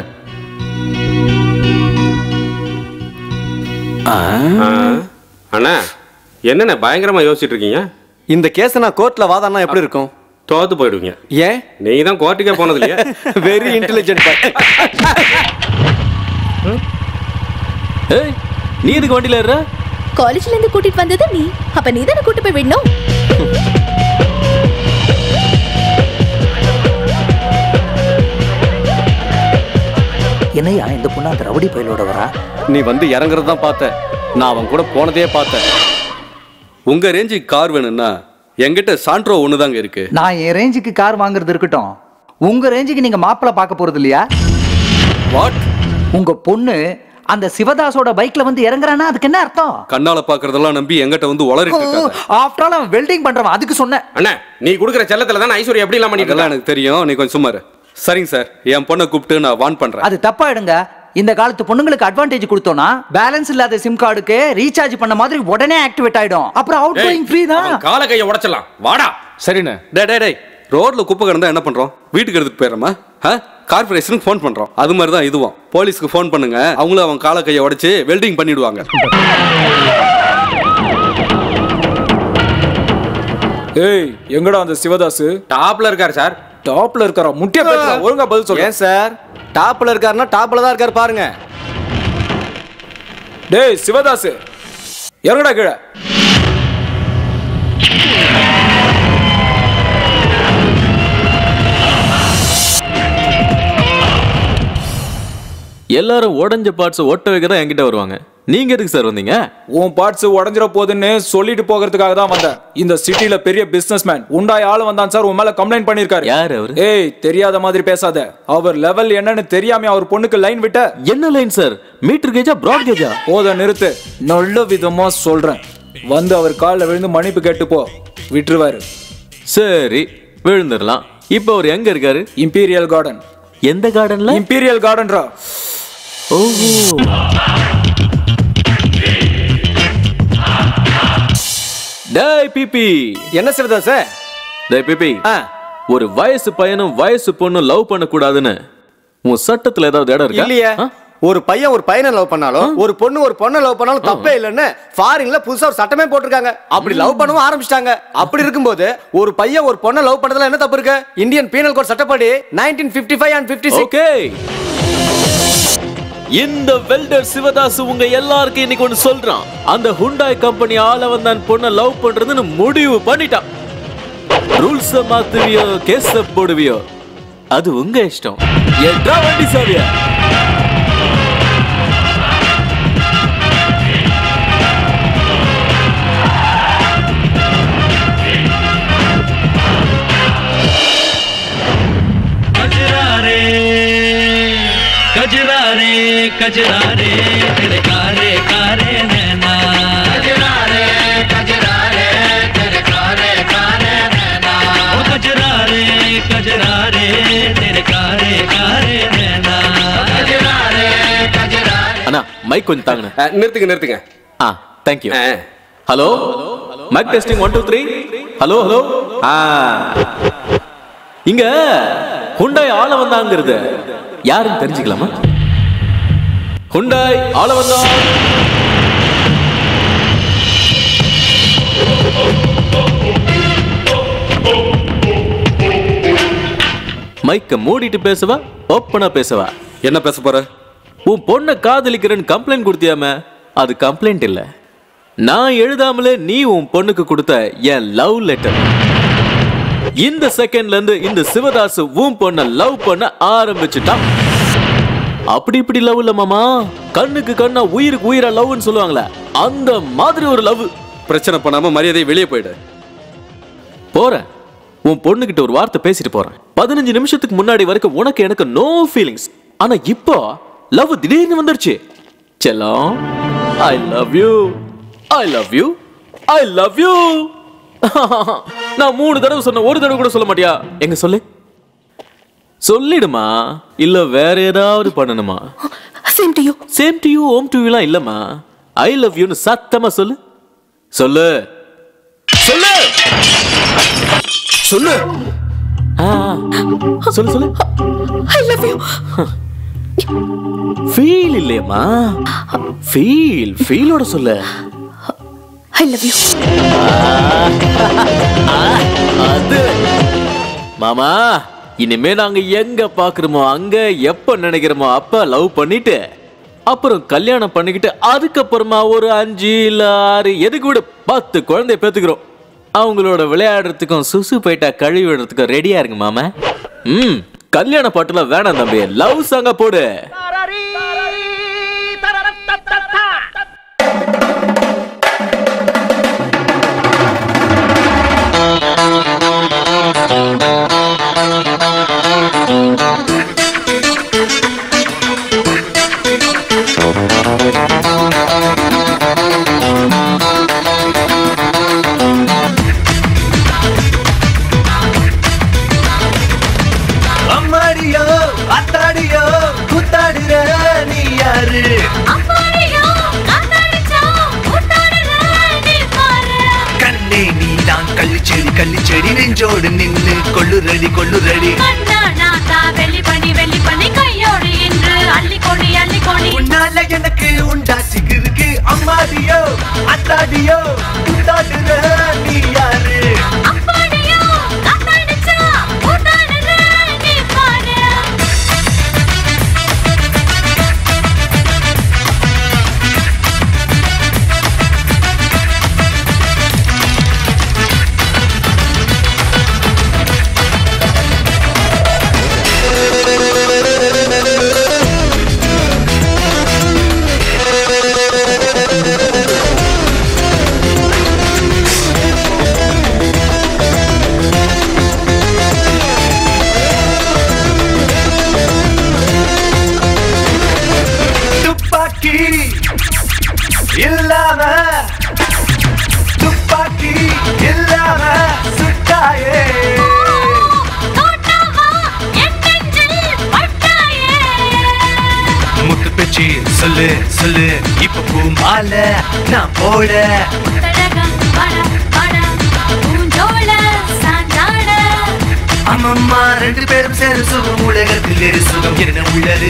அண்ணா என்னண்ணே பயங்கரமா யோசிச்சுட்டு இருக்கீங்க இந்த கேஸ் நான் கோர்ட்ல வாதாடினா எப்படி இருக்கும் தோத்து போயிடுவீங்க ஏன் நீ தான் கோர்ட்டுக்கே போனது இல்லையா வெரி இன்டெலிஜென்ட் ஏய் நீ எதுக்கு வண்டியில ஏறுற காலேஜ்ல இருந்து கூட்டிட்டு வந்தது நீ அப்ப நீ தானே கூட்டு போய் விடணும் என்னையா இந்த பொண்ணு அந்த ரவுடி பயிலோட வரா நீ வந்து இறங்குறது தான் பார்த்தேன் நான் அவன் கூட போனதே பார்த்தேன் உங்க ரேஞ்சுக்கு கார் வேணும்னா என்கிட்ட சாண்ட்ரோ ஒன்று தாங்க இருக்கு நான் என் ரேஞ்சுக்கு கார் வாங்குறது இருக்கட்டும் உங்க ரேஞ்சுக்கு நீங்க மாப்பிள்ளை பார்க்க போறது இல்லையா வாட் உங்க பொண்ணு அந்த சிவதாஸோட பைக்ல வந்து இறங்குறானா அதுக்கு என்ன அர்த்தம் கண்ணால பாக்குறதெல்லாம் நம்பி என்கிட்ட வந்து உளறிட்டு இருக்காத ஆஃப்டர் ஆல் அவன் வெல்டிங் பண்றவன் அதுக்கு சொன்னேன் அண்ணா நீ கொடுக்குற செல்லத்துல தான் ஐஸ்வர்யா எப்படி எல்லாம் பண்ணிட்டு அதெல்லாம் எனக்கு தெரியும் நீ கொஞ்சம் சும்மாரு சரிங்க சார் என் பொண்ணை கூப்பிட்டு நான் வான் பண்றேன் அது தப்பாயிடுங்க இந்த காலத்து பொண்ணுங்களுக்கு அட்வான்டேஜ் கொடுத்தோம்னா பேலன்ஸ் இல்லாத சிம் கார்டுக்கு ரீசார்ஜ் பண்ண மாதிரி உடனே ஆக்டிவேட் ஆயிடும் அப்புறம் அவுட் கோயிங் ஃப்ரீ தான் கால கையை உடைச்சிடலாம் வாடா சரிண்ணே டே டே டேய் ரோட்ல குப்பை கிடந்தா என்ன பண்றோம் வீட்டுக்கு எடுத்துட்டு போயிடுறோமா கார்பரேஷனுக்கு ஃபோன் பண்றோம் அது மாதிரி தான் இதுவும் போலீஸ்க்கு ஃபோன் பண்ணுங்க அவங்களும் அவன் கால கையை உடைச்சு வெல்டிங் பண்ணிடுவாங்க ஏய் எங்கடா அந்த சிவதாஸ் டாப்ல இருக்காரு சார் டாப்ல இருக்காரா முட்டிய பேசுறா ஒழுங்கா பதில் சொல்லு ஏன் சார் டாப்ல இருக்காருன்னா டாப்ல தான் இருக்காரு பாருங்க டேய் சிவதாஸ் இறங்கடா கீழே எல்லாரும் உடஞ்ச பார்ட்ஸ் ஒட்ட வைக்க தான் என்கிட்ட வருவாங்க நீங்க எதுக்கு சார் வந்தீங்க உன் பார்ட்ஸ் உடஞ்சிர போகுதுன்னு சொல்லிட்டு போகிறதுக்காக தான் வந்தேன் இந்த சிட்டில பெரிய பிசினஸ் மேன் உண்டாய் ஆளு வந்தான் சார் உன் மேல கம்ப்ளைண்ட் பண்ணிருக்காரு யார் அவரு ஏய் தெரியாத மாதிரி பேசாத அவர் லெவல் என்னன்னு தெரியாம அவர் பொண்ணுக்கு லைன் விட்ட என்ன லைன் சார் மீட்டர் கேஜா பிராட் கேஜா போத நிறுத்து நல்ல விதமா சொல்றேன் வந்து அவர் காலில் விழுந்து மன்னிப்பு கேட்டு போ விட்டுருவாரு சரி விழுந்துடலாம் இப்போ அவர் எங்க இருக்காரு இம்பீரியல் கார்டன் எந்த கார்டன்ல இம்பீரியல் கார்டன்ரா ஓஹோ டேய் பிபி என்ன சிவதாஸ் டேய் பிபி ஆ ஒரு வயசு பையனும் வயசு பொண்ணும் லவ் பண்ண கூடாதுன்னு உன் சட்டத்துல ஏதாவது இடம் இருக்கா இல்லையே ஆ? ஒரு பையன் ஒரு பையனை லவ் பண்ணாலும் ஒரு பொண்ணு ஒரு பொண்ணை லவ் பண்ணாலும் தப்பே இல்லைன்னு ஃபாரின்ல புதுசா ஒரு சட்டமே போட்டிருக்காங்க அப்படி லவ் பண்ணவும் ஆரம்பிச்சிட்டாங்க அப்படி இருக்கும்போது ஒரு பையன் ஒரு பொண்ணை லவ் பண்ணதுல என்ன தப்பு இருக்கு இந்தியன் பீனல் கோட் சட்டப்படி 1955 ஃபைவ் அண்ட் பிப்டி ஓகே இந்த வெல்டர் சிவதாஸ் உங்க எல்லாருக்கும் இன்னைக்கு ஒன்னு சொல்றான் அந்த ஹுண்டாய் கம்பெனி ஆள வந்தான் பொண்ண லவ் பண்றதுன்னு முடிவு பண்ணிட்டான் ரூல்ஸ் மாத்துவியோ கேஸ் போடுவியோ அது உங்க இஷ்டம் எட்ரா வண்டி சாவியா कजरारे कजरारे कजरारे तेरे कारे कारे नैना कजरारे कजरारे तेरे कारे कारे नैना ओ कजरारे कजरारे तेरे कारे कारे नैना कजरारे कजरारे அண்ணா மைக் கொஞ்சம் தாங்கண்ணே அஹ், நிறுத்துங்க நிறுத்துங்க ஆ thank you ah, hello mike testing one two three hello hello ஆ இங்க ஹுண்டாய் ஆள வந்தாங்கிறது யாருன்னு தெரிஞ்சுக்கலாமா ஹுண்டாய் ஆள வந்தா மைக்க மூடிட்டு பேசவா ஓப்பனா பேசவா என்ன பேச போற உன் பொண்ணை காதலிக்கிறேன்னு கம்ப்ளைண்ட் கொடுத்தியாம அது கம்ப்ளைண்ட் இல்ல நான் எழுதாமலே நீ உன் பொண்ணுக்கு கொடுத்த என் லவ் லெட்டர் இந்த செகண்ட்ல இருந்து இந்த சிவதாஸ் உன் பொண்ண லவ் பண்ண ஆரம்பிச்சுட்டான் அப்படி இப்படி லவ் இல்ல மாமா கண்ணுக்கு கண்ணா உயிருக்கு உயிரா லவ்னு சொல்லுவாங்களே அந்த மாதிரி ஒரு லவ் பிரச்சனை பண்ணாம மரியாதை வெளியே போயிடு போறேன் உன் பொண்ணுகிட்ட ஒரு வார்த்தை பேசிட்டு போறேன் பதினஞ்சு நிமிஷத்துக்கு முன்னாடி வரைக்கும் உனக்கு எனக்கு நோ ஃபீலிங்ஸ் ஆனா இப்போ லவ் திடீர்னு வந்துருச்சு செல்லம் I love you I love you I love you நான் மூணு தடவை சொன்ன ஒரு தடவை கூட சொல்ல மாட்டியா எங்க சொல்லு சொல்லிடுமா இல்ல வேற ஏதாவது பண்ணணுமா same to you same to you ஓம் டு யூலாம் இல்லம்மா ஐ லவ் யூன்னு சத்தமா சொல்லு சொல்லு சொல்லு சொல்லு ஆ, ஆ. சொல்லு சொல்லு ஐ லவ் யூ ஃபீல் இல்லையம்மா ஃபீல் ஃபீலோட சொல்லு ஐ லவ் யூ அது மாமா இனிமே நாங்க எங்க பாக்குறோமோ அங்க எப்ப நினைக்கிறோமோ அப்ப லவ் பண்ணிட்டு அப்புறம் கல்யாணம் பண்ணிக்கிட்டு அதுக்கப்புறமா ஒரு அஞ்சு இல்ல ஆறு எதுக்கு விட பத்து குழந்தைய பெத்துக்கிறோம் அவங்களோட விளையாடுறதுக்கும் சுசு போயிட்டா கழுவி விடுறதுக்கும் ரெடியா இருங்க மாமா ம் கல்யாண பாட்டுல வேணாம் தம்பி லவ் சாங்க போடு அம்மாடியோ அத்தாடியோ குத்தாடுற நீ யாரு கண்ணே நீதான் கள்ளிச்செடி கள்ளிச்செடி நெஞ்சோடு நின்னு கொள்ளுரடி கொள்ளுரடி உன்னால எனக்கு உண்டாச்சு இருக்கு அம்மாடியோ அத்தாடியோ குத்தாடுற நீ யாரு துப்பாக்கி இல்லாம துப்பாக்கி இல்லாம சுட்டாயே முத்து பேச்சு சொல்லு சொல்லு இப்ப பூ மாலை நான் போட அம்மம்மா ரெண்டு பேரும் சேர சுகம் உலகத்தில் இரு சுகம் என்ன உள்ளது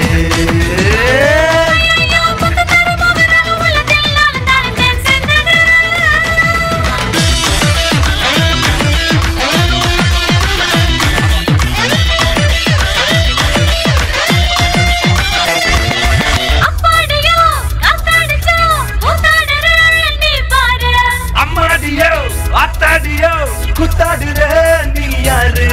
அம்மாடியோ அத்தாடியோ குத்தாடுற நீ யாரு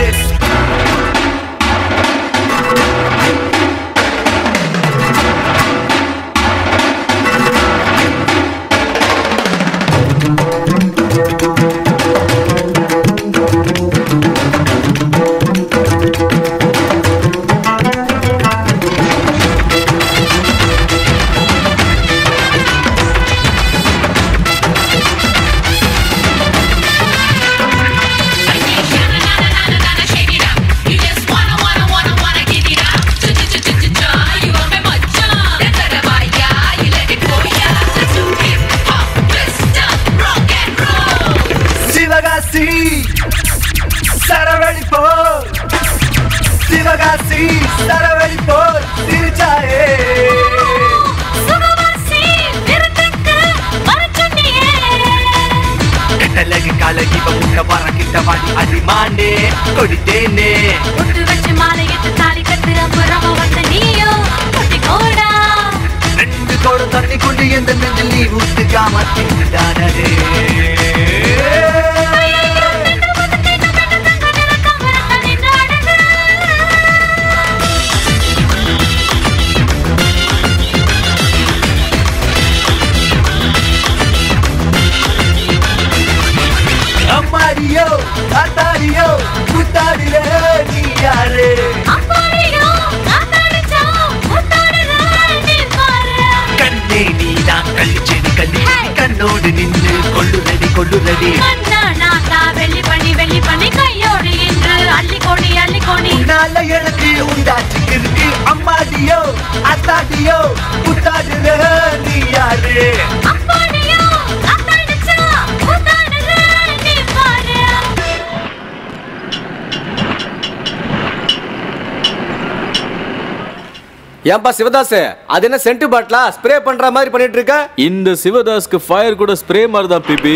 சிவகாசி சரவழி போ சிவகாசி சரவழி போ திருச்சாயே கட்டழகு காலகி முட்ட வர கிட்ட வாடி அடிமாண்டே கொடித்தேனே ரெண்டு கோடு தண்ணி கொண்டு எந்த நெஞ்சில் நீ ஊத்துக்காம திண்டாடே அம்மாடியோ அத்தாடியோ குத்தாடில நீ யாரு கண்ணே நீதான் கள்ளிச்செடி கள்ளி கண்ணோடு நின்று கொள்ளுரடி கொள்ளுரடி உன்னால எனக்கு உண்டாச்சு இருக்கு அம்மாடியோ அத்தாடியோ குத்தாடுல நீ யாரு ஏன்பா சிவதாஸ் அது என்ன சென்ட் பாட்டிலா ஸ்ப்ரே பண்ற மாதிரி பண்ணிட்டு இருக்க இந்த சிவதாஸ்க்கு ஃபயர் கூட ஸ்ப்ரே மாதிரி தான் பிபி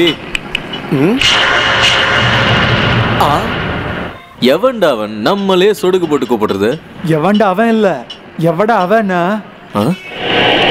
எவன்டா அவன் நம்மளே சொடுக்கு போட்டு கூப்பிடுறது எவன்டா அவன் இல்ல எவடா அவனா ஆ?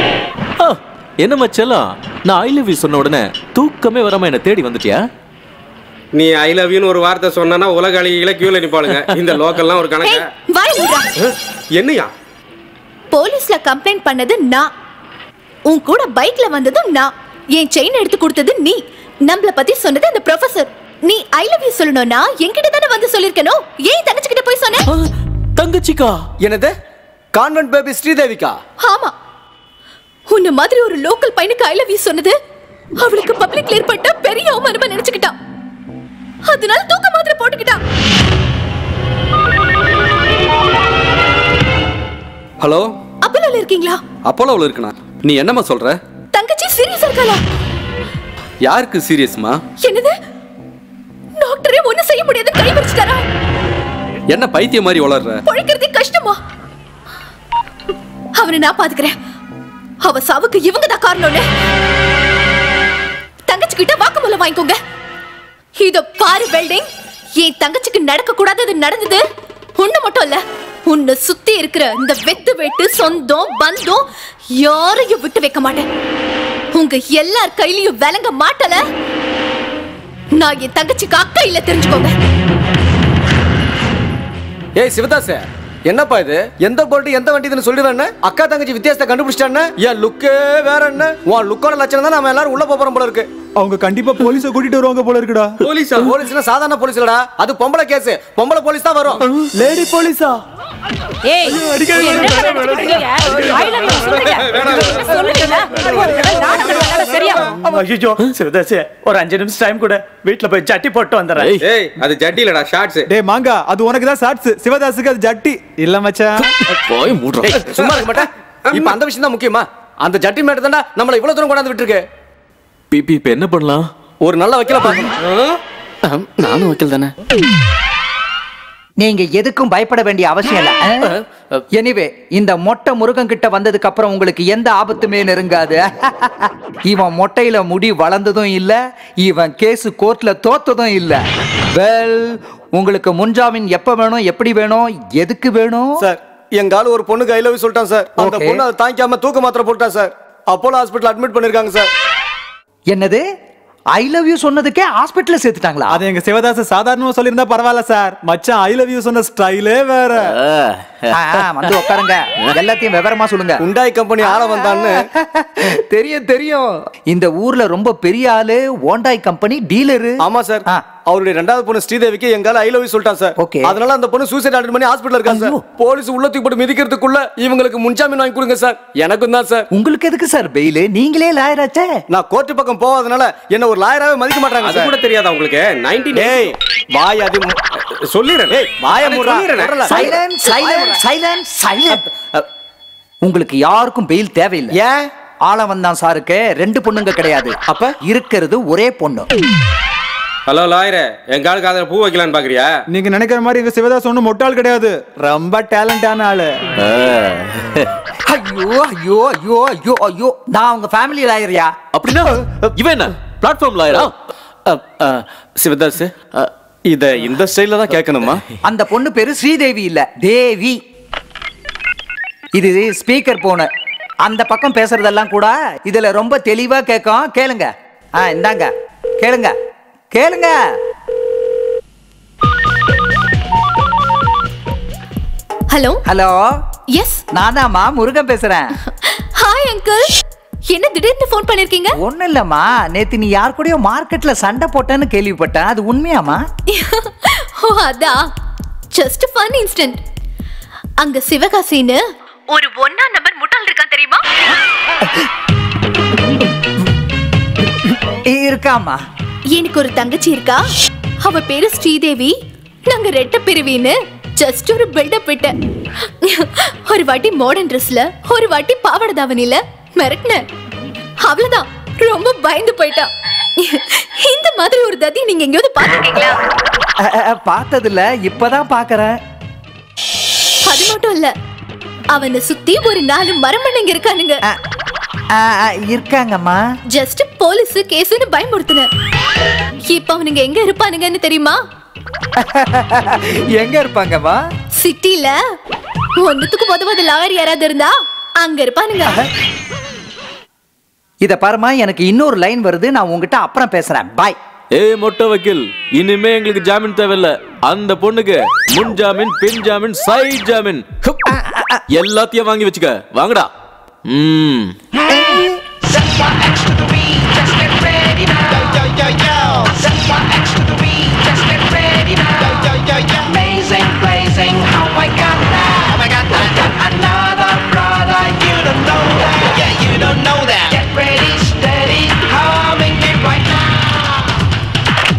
என்னம்மா செல்லம் நான் ஐ லவ் யூ சொன்ன உடனே தூக்கமே வராம என்ன தேடி வந்துட்டியா நீ ஐ லவ் யூன்னு ஒரு வார்த்தை சொன்னா உலக அழகிகளை கியூல நிப்பாளுங்க இந்த லோக்கல்லாம் ஒரு கணக்கு வாய் மூடுறா. என்னையா போலீஸ்ல கம்ப்ளைண்ட் பண்ணது நான் உன் கூட பைக்ல வந்ததும் நான் என் செயின் எடுத்து கொடுத்தது நீ நம்மள பத்தி சொன்னது அந்த ப்ரொஃபசர் நீ ஐ லவ் யூ சொல்லணும்னா என்கிட்ட தானே வந்து சொல்லிருக்கணும் ஏன் தங்கச்சி கிட்ட போய் சொன்ன தங்கச்சிக்கா என்னது கான்வென்ட் பேபி ஸ்ரீதேவிக்கா ஆமா உன்ன மாதிரி ஒரு லோக்கல் பையனுக்கு ஐ லவ் யூ சொன்னது அவளுக்கு பப்ளிக்ல ஏற்பட்ட பெரிய அவமானமா நினைச்சுக்கிட்டான் அதனால தூக்க மாத்திரை போட்டுக்கிட்டான் ஹலோ அப்பலால இருக்கீங்களா அப்போலோவில் இருக்குண்ணா நீ என்னம்மா சொல்ற தங்கச்சி சீரியஸா இருக்காளா யாருக்கு சீரியஸ்மா என்னது டாக்டரே ஒண்ணு செய்ய முடியாது கை வச்சுட்டாரா என்ன பைத்தியம் மாதிரி வளர்ற பொழைக்கிறதே கஷ்டமா அவனை நான் பாத்துக்கிறேன் அவ சாவுக்கு இவங்க தான் காரணம்னு தங்கச்சி கிட்ட வாக்குமூலம் வாங்கிக்கோங்க இதோ பாரு வெல்டிங் என் தங்கச்சிக்கு நடக்க கூடாதது நடந்தது உன்னை மட்டும் இல்ல உன்னை சுத்தி இருக்கிற இந்த வெத்து வெட்டு சொந்தம் பந்தம் யாரையும் விட்டு வைக்க மாட்டேன் உங்க எல்லார் கையிலயும் விளங்க மாட்டல நான் என் தங்கச்சிக்கு அக்கா இல்ல தெரிஞ்சுக்கோங்க ஏய் சிவதாஸ் என்னப்பா இது எந்த போல்ட்டு எந்த வண்டி இதுன்னு சொல்லிடுவேன் அக்கா தங்கச்சி வித்தியாசத்தை கண்டுபிடிச்சிட்டான்னு என் லுக்கே வேற என்ன உன் லுக்கோட லட்சணம் தான் நம்ம எல்லாரும் உள்ள போப் போறோம் போல இருக்கு அவங்க கண்டிப்பா போலீஸ கூட்டிட்டு வருவாங்க போல இருக்குடா போலீஸா போலீஸ்னா சாதாரண போலீஸ் இல்லடா அது பொம்பளை கேஸ் பொம்பளை போலீஸ் தான் வரும் லேடி போலீஸா ஏய் என்ன நினைச்சிட்டு இருக்கீங்க? I love you சொல்லுங்க. சொல்லுங்க. ஒரு தடவை நாடகம் விளையாட சரியா ஐயோ சிவதாஸ் ஒரு அஞ்சு நிமிஷம் டைம் கூட வீட்ல போய் ஜட்டி போட்டு வந்துடுறேன் ஏய் அது ஜட்டி இல்லடா ஷார்ட்ஸ் டேய் மாங்கா அது உனக்கு தான் ஷார்ட்ஸ் சிவதாஸுக்கு அது ஜட்டி இல்ல மச்சான் போய் மூடுறா ஏய், சும்மா இருக்க மாட்டேன் இப்ப அந்த விஷயம் தான் முக்கியமா அந்த ஜட்டி மேட்டர் தான்டா நம்மள இவ்வளவு தூரம் கொண்டாந்து விட்டுருக்கு பிபி இப்ப என்ன பண்ணலாம் ஒரு நல்ல வக்கீல பாக்கணும் நானும் வக்கீல் தானே நீங்க எதுக்கும் பயப்பட வேண்டிய அவசியம் இல்ல எனிவே இந்த மொட்டை முருகன் கிட்ட வந்ததுக்கு அப்புறம் உங்களுக்கு எந்த ஆபத்துமே நெருங்காது இவன் மொட்டையில முடி வளர்ந்ததும் இல்ல இவன் கேஸ் கோர்ட்ல தோத்ததும் இல்ல வெல் உங்களுக்கு முன்ஜாமீன் எப்ப வேணும் எப்படி வேணும் எதுக்கு வேணும் சார் எங்க ஆளு ஒரு பொண்ணுக்கு ஐ லவ் சொல்லிட்டான் சார் அந்த Okay. பொண்ணு அதை தாங்கிக்காம தூக்க மாத்திரை போட்டா சார் அப்போலோ ஹாஸ்பிட்டல் அட்மிட் பண்ணிருக்காங்க சார் என்னது ஐ லவ் யூ சொன்னதுக்கே ஹாஸ்பிட்டல்ல சேர்த்துட்டாங்களா அது எங்க சிவதாஸ் சாதாரணமா சொல்லியிருந்தா பரவாயில்ல சார் மச்சான் ஐ லவ் யூ சொன்ன ஸ்டைலே வேற ஆ, ஆ, வந்து உட்காருங்க எல்லாத்தையும் விவரமா சொல்லுங்க உண்டாய் கம்பெனி ஆள வந்தான்னு தெரியும் தெரியும் இந்த ஊர்ல ரொம்ப பெரிய ஆளு ஓண்டாய் கம்பெனி டீலரு ஆமா சார் அவருடைய ரெண்டாவது பொண்ணு ஸ்ரீதேவிக்கு எங்கால ஐ லவ் சொல்லிட்டான் சார் Okay. அதனால அந்த பொண்ணு சூசைட் அட்மிட் பண்ணி ஹாஸ்பிட்டல் இருக்காங்க சார் போலீஸ் உள்ள தூக்கி போட்டு மிதிக்கிறதுக்குள்ள இவங்களுக்கு முன்ஜாமீன் வாங்கி கொடுங்க சார் எனக்கும் தான் சார் உங்களுக்கு எதுக்கு சார் பெயில் நீங்களே லாயராச்சே நான் கோர்ட்டு பக்கம் போகாதனால என்ன ஒரு லாயராவே மதிக்க மாட்டாங்க அது சார் கூட தெரியாதா உங்களுக்கு நைன்டீன் ஏய் வாய் அது மு- சொல்லிடுறேன் ஏய் வாய மூடுறா சொல்லிடுறேன். சொல்றல. சைலண்ட் சைலண்ட் சைலண்ட் சைலண்ட் உங்களுக்கு யாருக்கும் பெயில் தேவையில்லை ஏன் ஆளவன் தான் சாருக்கு ரெண்டு பொண்ணுங்க கிடையாது அப்ப? இருக்கிறது ஒரே பொண்ணு ஹலோ லாயரே எங்க ஆளுக்கு அதில் பூ வைக்கலான்னு பாக்குறியா நீங்க நினைக்கிற மாதிரி எங்க சிவதாஸ் ஒண்ணும் முட்டாள் கிடையாது ரொம்ப டேலண்டான ஆளு ஐயோ ஐயோ ஐயோ ஐயோ ஐயோ நான் உங்க ஃபேமிலி லாயரியா அப்படின்னா இவன் என்ன பிளாட்ஃபார்ம் லாயரா சிவதாஸ் இத இந்த ஸ்டைல்ல தான் கேட்கணுமா அந்த பொண்ணு பேரு ஸ்ரீதேவி இல்ல தேவி இது ஸ்பீக்கர் போனு அந்த பக்கம் பேசுறதெல்லாம் கூட இதுல ரொம்ப தெளிவா கேட்கும் கேளுங்க ஆ இந்தாங்க கேளுங்க கேளுங்க ஹலோ ஹலோ எஸ் நானாம்மா முருகன் பேசுறேன் ஹாய் அங்கிள் என்ன திடீர்னு ஃபோன் பண்ணிருக்கீங்க ஒண்ணும் இல்லம்மா நேத்து நீ யார் கூடயோ மார்க்கெட்ல சண்டை போட்டேன்னு கேள்விப்பட்டேன் அது உண்மையாமா ஓ அதான் ஜஸ்ட் ஃபன் இன்ஸ்டன்ட் அங்க சிவகாசின்னு ஒரு ஒன்னா நம்பர் முட்டாள் இருக்கான் தெரியுமா இருக்காமா எனக்கு ஒரு தங்கச்சி இருக்கா அவ பேரு ஸ்ரீதேவி நாங்க ரெட்ட பிரிவின்னு ஜஸ்ட் ஒரு பில்டப் விட்டேன் ஒரு வாட்டி மாடர்ன் ட்ரெஸ்ல ஒரு வாட்டி பாவாடை தாவணில மிரட்டின அவ்வளவுதான் ரொம்ப பயந்து போயிட்டா இந்த மாதிரி ஒரு ததி நீங்க எங்கேயாவது பாத்துருக்கீங்களா அ, அ, அ, பார்த்ததில்ல இப்பதான் பாக்குறேன் அது மட்டும் இல்ல அவனை சுத்தி ஒரு நாலு மரமண்ணைங்க இருக்கானுங்க அ, அ, இருக்காங்கம்மா ஜஸ்ட் போலீஸ் கேஸ்னு பயமுறுத்துன இப்ப அவனுங்க எங்க இருப்பானுங்கன்னு தெரியுமா எங்க இருப்பாங்கம்மா சிட்டில ஒண்ணுத்துக்கு உதவாத லாயர் யாராவது இருந்தா அங்க இருப்பானுங்க இத பாருமா எனக்கு இன்னொரு லைன் வருது நான் உங்ககிட்ட அப்புறம் பேசுறேன் பாய் ஏய் மொட்டை வக்கீல் இனிமே எங்களுக்கு ஜாமீன் தேவையில்ல அந்த பொண்ணுக்கு முன் ஜாமீன் பின் ஜாமீன் சைட் ஜாமீன் ஹுப். எல்லாத்தையும் வாங்கி வச்சுக்க வாங்கடா ம் Amazing, blazing, how I got that. I got that. I got another brother, you don't know that. Yeah, you don't know that. Get ready, steady, humming it right now.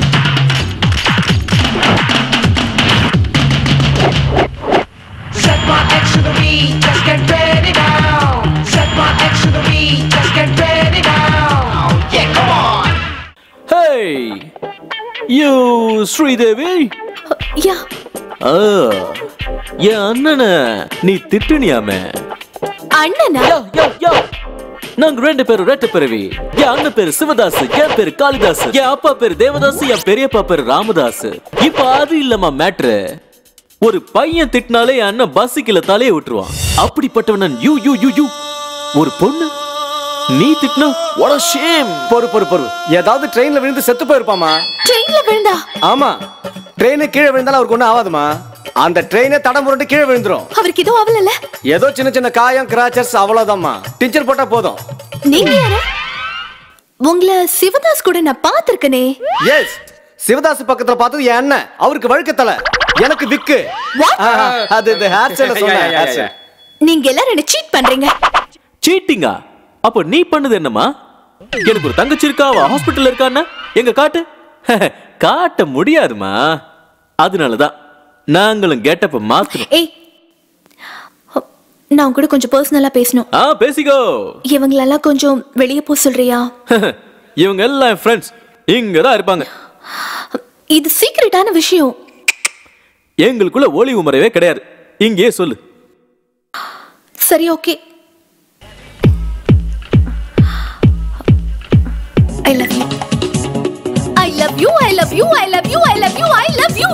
Set my X to the beat, just get ready now. Set my X to the beat, just get ready now. Yeah, come on. Hey you Sridevi yeah ஆ என் அண்ணனை நீ திட்டுனியாமே அண்ணனா நாங்க ரெண்டு பேரும் ரெட்ட பிறவி என் அண்ணன் பேரு சிவதாஸ் என் பேரு காளிதாஸ் என் அப்பா பேரு தேவதாஸ் என் பெரியப்பா பேரு ராமதாஸ் இப்ப அது இல்லம்மா மேட்ரு ஒரு பையன் திட்டினாலே என் அண்ணன் பஸ்ஸுக்குள்ள தலையை விட்டுருவான் அப்படிப்பட்டவன் யூ யூ யூ யூ ஒரு பொண்ணு நீ திட்டினா what a shame பொறு பொறு பொறு ஏதாவது ட்ரெயின்ல விழுந்து செத்து போயிருப்பாமா ட்ரெயின்ல விழுந்தா ஆமா ட்ரெயின் கீழே விழுந்தாலும் அவருக்கு ஒண்ணும் ஆகாதுமா அந்த ட்ரெயினே தடம் புரண்டு கீழே விழுந்துரும் அவருக்கு எதுவும் ஆவலல்ல ஏதோ சின்ன சின்ன காயம் கிராச்சர்ஸ் அவ்வளவுதாம்மா டீச்சர் போட்டா போதும் நீங்க யாரு உங்களை சிவதாஸ் கூட நான் பார்த்திருக்கனே எஸ் சிவதாஸ் பக்கத்துல பார்த்தது என் அண்ணன் அவருக்கு வழுக்கத்தல எனக்கு விக்கு ஆ, அது இந்த ஹேர் ஸ்டைல சொன்னேன் hair style. நீங்க எல்லாரும் என்ன சீட் பண்றீங்க சீட்டிங்கா அப்ப நீ பண்ணது என்னம்மா எனக்கு ஒரு தங்கச்சி இருக்கா அவ ஹாஸ்பிட்டல்ல இருக்கான்னா எங்க காட்டு காட்ட முடியாதுமா அதனாலதான் நாங்களும் கெட்டப்ப மாத்தணும் ஏய் நான் கூட கொஞ்சம் பர்சனலா பேசணும் ஆ பேசிக்கோ இவங்களெல்லாம் கொஞ்சம் வெளியே போக சொல்றியா இவங்க எல்லாம் ஃப்ரெண்ட்ஸ் இங்க தான் இருப்பாங்க இது சீக்கிரட்டான விஷயம் எங்களுக்குள்ள ஒளிவு முறையவே கிடையாது இங்கேயே சொல்லு சரி okay I love you I love you I love you I love you I love you I love you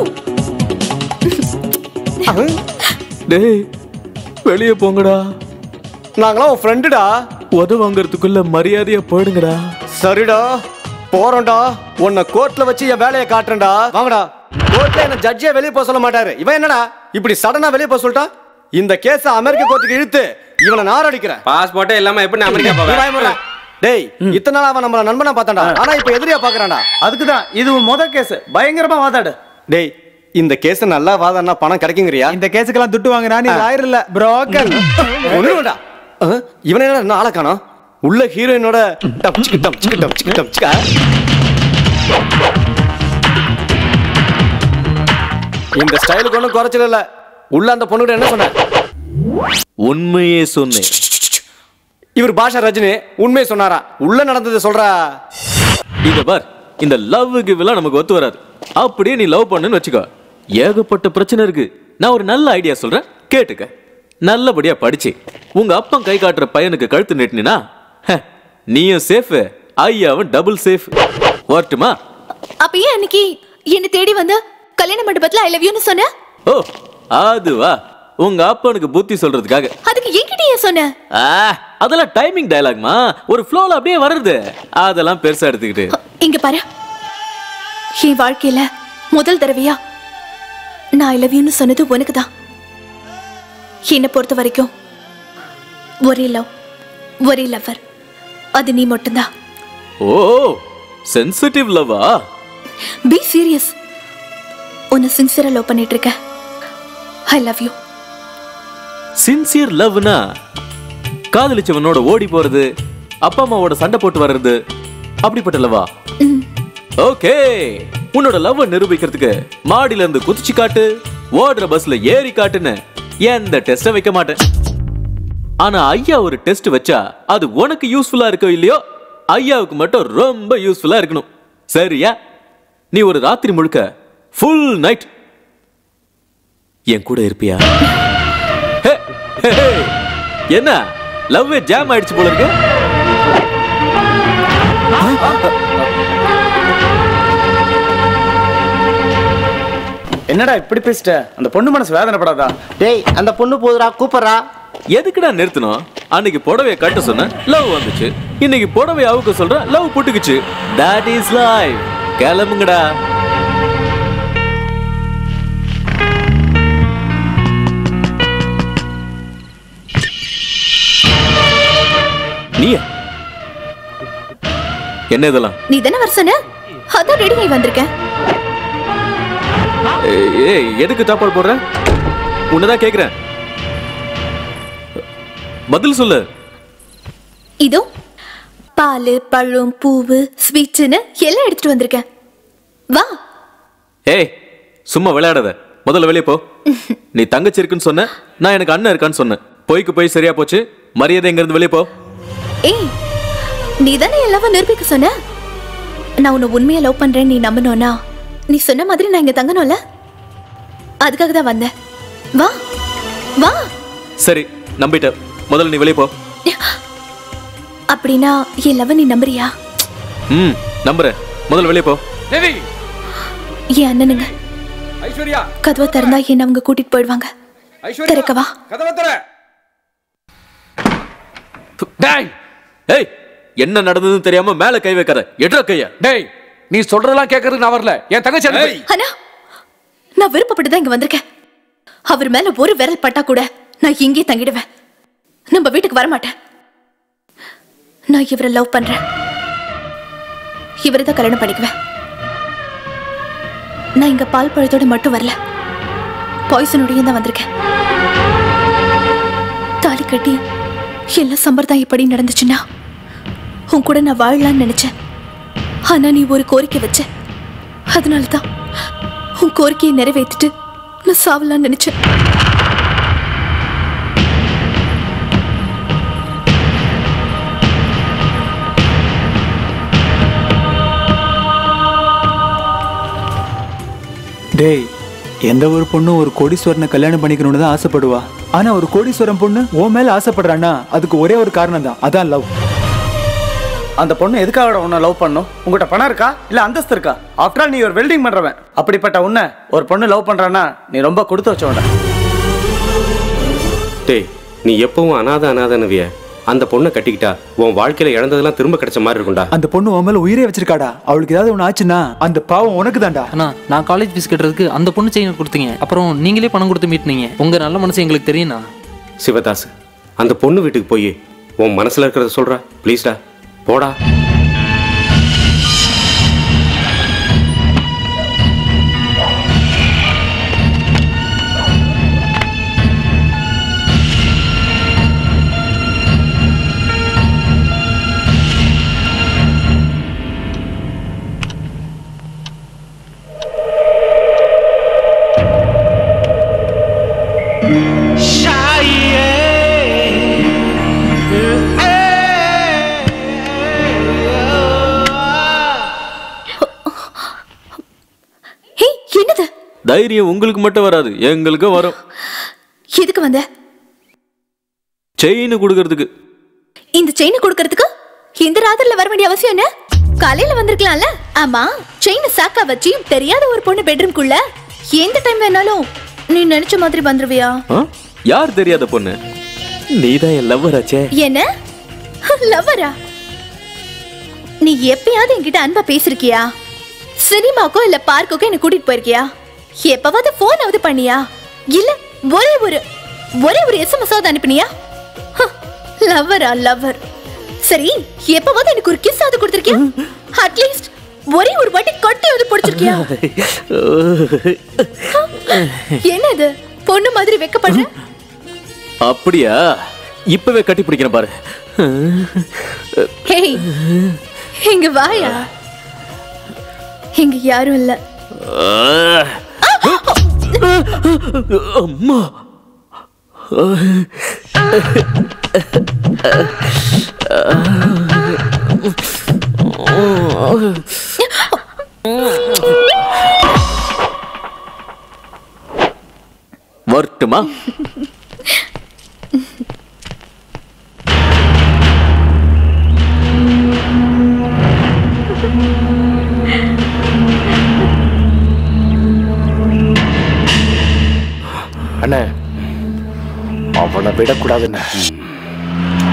டேய் வெளியே போங்கடா நாங்களாம் உன் ஃப்ரெண்டுடா உத வாங்குறதுக்குள்ள மரியாதையா போயிடுங்கடா சரிடா போறோம்டா உன்னை கோர்ட்ல வச்சு என் வேலையை காட்டுறேன்டா வாங்கடா கோர்ட்ல என்ன ஜட்ஜே வெளியே போக சொல்ல மாட்டாரு இவன் என்னடா இப்படி சடனா வெளியே போக சொல்லிட்டா இந்த கேஸ அமெரிக்க கோர்ட்டுக்கு இழுத்து இவனை நாரடிக்கிறேன் பாஸ்போர்ட்டே இல்லாம எப்படி அமெரிக்கா நீ வாய் மூடுடா. போவேன் டேய் இத்தனை நாள் அவன் நம்மள நண்பனா பார்த்தான்டா ஆனா இப்ப எதிரியா பாக்குறான்டா அதுக்கு தான் இது உன் முத கேஸ் பயங்கரமா வாதாடு டேய் இந்த கேஸ் நல்லா வாதாடினா பணம் கிடைக்குங்கறியா இந்த கேஸுக்கெல்லாம் துட்டு வாங்குறா நீ லாயர் இல்ல புரோக்கர் ஒண்ணுடா இவன் என்ன இன்னும் ஆளை காணோம் உள்ள ஹீரோயினோட டப்ச்சிக்கு டப்ச்சிக்கு டப்ச்சிக்கு டப்ச்சிக்கா இந்த ஸ்டைலுக்கு ஒன்றும் குறைச்சல இல்ல உள்ள அந்த பொண்ணுகிட்ட என்ன சொன்ன உண்மையே சொன்னேன் இவர் பாஷா ரஜினி உண்மையை சொன்னாரா உள்ள நடந்ததை சொல்றா இத பார் இந்த லவ் கிவ்லாம் நமக்கு ஒத்து வராது அப்படியே நீ லவ் பண்ணுன்னு வச்சுக்கோ ஏகப்பட்ட பிரச்சனை இருக்கு நான் ஒரு நல்ல ஐடியா சொல்றேன் கேட்டுக்க நல்லபடியா படிச்சு உங்க அப்பன் கை காட்டுற பையனுக்கு கழுத்து நீட்டினா நீயும் சேஃப் ஐயாவும் டபுள் சேஃப் வரட்டுமா அப்ப ஏன் அன்னைக்கு என்ன தேடி வந்து கல்யாண மண்டபத்துல ஐ லவ் யூன்னு சொன்ன ஓ அதுவா உங்க அப்பனுக்கு புத்தி சொல்றதுக்காக அதுக்கு என்கிட்ட ஏன் சொன்ன ஆ, அதெல்லாம் டைமிங் டயலாக்மா ஒரு ஃப்ளோல அப்படியே வருது அதெல்லாம் பெருசா எடுத்துக்கிட்டு இங்க பாரு என் வாழ்க்கையில முதல் தடவையா நான் ஐ லவ் யூன்னு சொன்னது உனக்கு தான் என்னை பொறுத்த வரைக்கும் ஒரே லவ் ஒரே லவ்வர் அது நீ மட்டும்தான் ஓ சென்சிட்டிவ் லவ்வா பி சீரியஸ் உன்னை சின்சியரா லவ் பண்ணிட்டு இருக்க ஐ லவ் யூ சின்சியர் லவ்னா காதலிச்சவனோட ஓடி போறது அப்பா அம்மாவோட சண்டை போட்டு வர்றது அப்படிப்பட்ட லவ்வா ஓகே உன்னோட லவ் நிரூபிக்கிறதுக்கு மாடியில இருந்து குதிச்சு காட்டு ஓடுற பஸ்ல ஏறி காட்டுன்னு எந்த டெஸ்ட வைக்க மாட்டேன் ஆனா ஐயா ஒரு டெஸ்ட் வச்சா அது உனக்கு யூஸ்ஃபுல்லா இருக்கோ இல்லையோ ஐயாவுக்கு மட்டும் ரொம்ப யூஸ்ஃபுல்லா இருக்கணும் சரியா நீ ஒரு ராத்திரி முழுக்க ஃபுல் நைட் என் கூட இருப்பியா ஹே, ஹே, ஹே. என்ன லவ் ஜாம் ஆயிடுச்சு போல இருக்கு என்னடா இப்படி பேசிட்ட அந்த பொண்ணு மனசு வேதனைப்படாதா டேய் அந்த பொண்ணு போதுடா கூப்பிடுறா எதுக்குடா நிறுத்தணும் அன்னைக்கு புடவைய கட்ட சொன்ன லவ் வந்துச்சு இன்னைக்கு புடவை அவுக்க சொல்ற லவ் புட்டுக்குச்சு தட் இஸ் லைஃப் கிளம்புங்கடா நீயா என்ன இதெல்லாம் நீ தானே வர சொன்ன அதான் ரெடி ஆகி வந்திருக்கேன் ஏய், ஏய் எதுக்கு சாப்பாடு போடுற உன்னதான் கேக்குறேன் பதில் சொல்லு இதோ பால் பழம் பூவு ஸ்வீட்ஸ்னு எல்லாம் எடுத்துட்டு வந்திருக்கேன் வா ஏய் சும்மா விளையாடாத முதல்ல வெளியே போ நீ தங்கச்சி இருக்குன்னு சொன்ன நான் எனக்கு அண்ணன் இருக்கான்னு சொன்னேன் பொய்க்கு போய் சரியா போச்சு மரியாதை இங்க இருந்து வெளியே போ ஏய் நீ தானே எல்லாவும் நிரூபிக்க சொன்ன நான் உன்னை உண்மையா லவ் பண்றேன்னு நீ நம்பணும்னா நீ சொன்ன மாதிரி நான் இங்க தங்கணும்ல அதுக்காக தான் வந்தேன் வா வா சரி நம்பிட்ட முதல்ல நீ வெளியே போ அப்படின்னா என் லவ் நீ நம்புறியா ம் நம்புறேன் முதல்ல வெளியே போ தேவி என் அண்ணனுங்க ஐஸ்வர்யா கதவை திறந்தா என்ன அவங்க கூட்டிட்டு போயிடுவாங்க ஐஸ்வர்யா திறக்கவா கதவை தர டேய் ஏய் என்ன நடந்ததுன்னு தெரியாம மேல கை வைக்காத எட்ரா கைய டேய் நீ சொல்றதெல்லாம் கேட்கறதுக்கு நான் வரல என் தங்கச்சி அனுப்பு. அண்ணா நான் விருப்பப்பட்டு தான் இங்க வந்திருக்கேன் அவர் மேல ஒரு விரல் பட்டா கூட நான் இங்கே தங்கிடுவேன் நம்ம வீட்டுக்கு வர மாட்டேன் நான் இவரை லவ் பண்றேன் இவரை தான் கல்யாணம் பண்ணிக்குவேன் நான் இங்க பால் பழத்தோட மட்டும் வரல பாய்சனோடையும் தான் வந்திருக்கேன் தாலி கட்டி எல்லாம் சம்பிரதாயம் இப்படி நடந்துச்சுன்னா உன் கூட நான் வாழலாம்னு நினைச்சேன் ஆனா நீ ஒரு கோரிக்கை வச்ச அதனால தான் உன் கோரிக்கையை நிறைவேற்றிட்டு நான் சாவலாம்னு நினைச்சேன் டேய் எந்த ஒரு பொண்ணும் ஒரு கோடீஸ்வரனை கல்யாணம் பண்ணிக்கணும்னு தான் ஆசைப்படுவா ஆனா ஒரு கோடீஸ்வரன் பொண்ணு உன் மேல ஆசைப்படுறான்னா அதுக்கு ஒரே ஒரு காரணம் தான் அதான் லவ் அந்த பொண்ணு எதுக்காக உன்னை லவ் பண்ணும் உங்ககிட்ட பணம் இருக்கா இல்ல அந்தஸ்து இருக்கா ஆஃப்டர் ஆல் நீ ஒரு வெல்டிங் பண்றவன் அப்படிப்பட்ட உன்னை ஒரு பொண்ணு லவ் பண்றான்னா நீ ரொம்ப கொடுத்து வச்சவன்டா டேய் நீ எப்பவும் அனாதை அனாதனவிய அந்த பொண்ணை கட்டிக்கிட்டா உன் வாழ்க்கையில இழந்ததெல்லாம் திரும்ப கிடைச்ச மாதிரி இருக்கும்டா அந்த பொண்ணு உன் மேல உயிரே வச்சிருக்காடா அவளுக்கு ஏதாவது ஒன்று ஆச்சுன்னா அந்த பாவம் உனக்கு தான்டா அண்ணா நான் காலேஜ் ஃபீஸ் கட்டுறதுக்கு அந்த பொண்ணு செயின் கொடுத்தீங்க அப்புறம் நீங்களே பணம் கொடுத்து மீட்டினீங்க உங்க நல்ல மனசு எங்களுக்கு தெரியும்ண்ணா சிவதாஸ் அந்த பொண்ணு வீட்டுக்கு போய் உன் மனசுல இருக்கிறத சொல்றா ப்ளீஸ்டா போடா ஹே என்னது தைரியம் உங்களுக்கு மட்டும் வராது எங்களுக்கும் வரும் எதுக்கு வந்த செயின் கொடுக்கறதுக்கு இந்த செயின் கொடுக்கறதுக்கு இந்த ராத்திரில வர வேண்டிய அவசியம் என்ன காலையில வந்திருக்கலாம்ல ஆமா செயின் சாக்கா வச்சு தெரியாத ஒரு பொண்ணு பெட்ரூம்குள்ள எந்த டைம் வேணாலும் நீ நினைச்ச மாதிரி வந்துருவியா ஆ? யார் தெரியாத பொண்ணு நீதான் என் லவ்வர் ஆச்சே என்ன லவ்வரா நீ எப்பயாவது என்கிட்ட அன்பா பேசிருக்கியா சினிமாக்கோ இல்ல பார்க்கோக்கோ என்ன கூட்டிட்டு போயிருக்கியா எப்பவாவது போனாவது பண்ணியா இல்ல ஒரே ஒரு ஒரே ஒரு எஸ்எம்எஸ் அனுப்பினியா லவ்வரா லவ்வர் சரி எப்பவாவது எனக்கு ஒரு கிஸ் ஆவது கொடுத்திருக்கியா அட்லீஸ்ட் ஒரே ஒரு வாட்டி கொட்டியாவது பிடிச்சிருக்கியா என்னது பொண்ணு மாதிரி வெக்கப்படுற அப்படியா இப்பவே கட்டி பிடிக்கிறேன் பாரு ஹேய் இங்க வாயா இங்க யாரும் இல்ல அம்மா வரட்டுமா அண்ணே அவனை விடக்கூடாதுண்ணே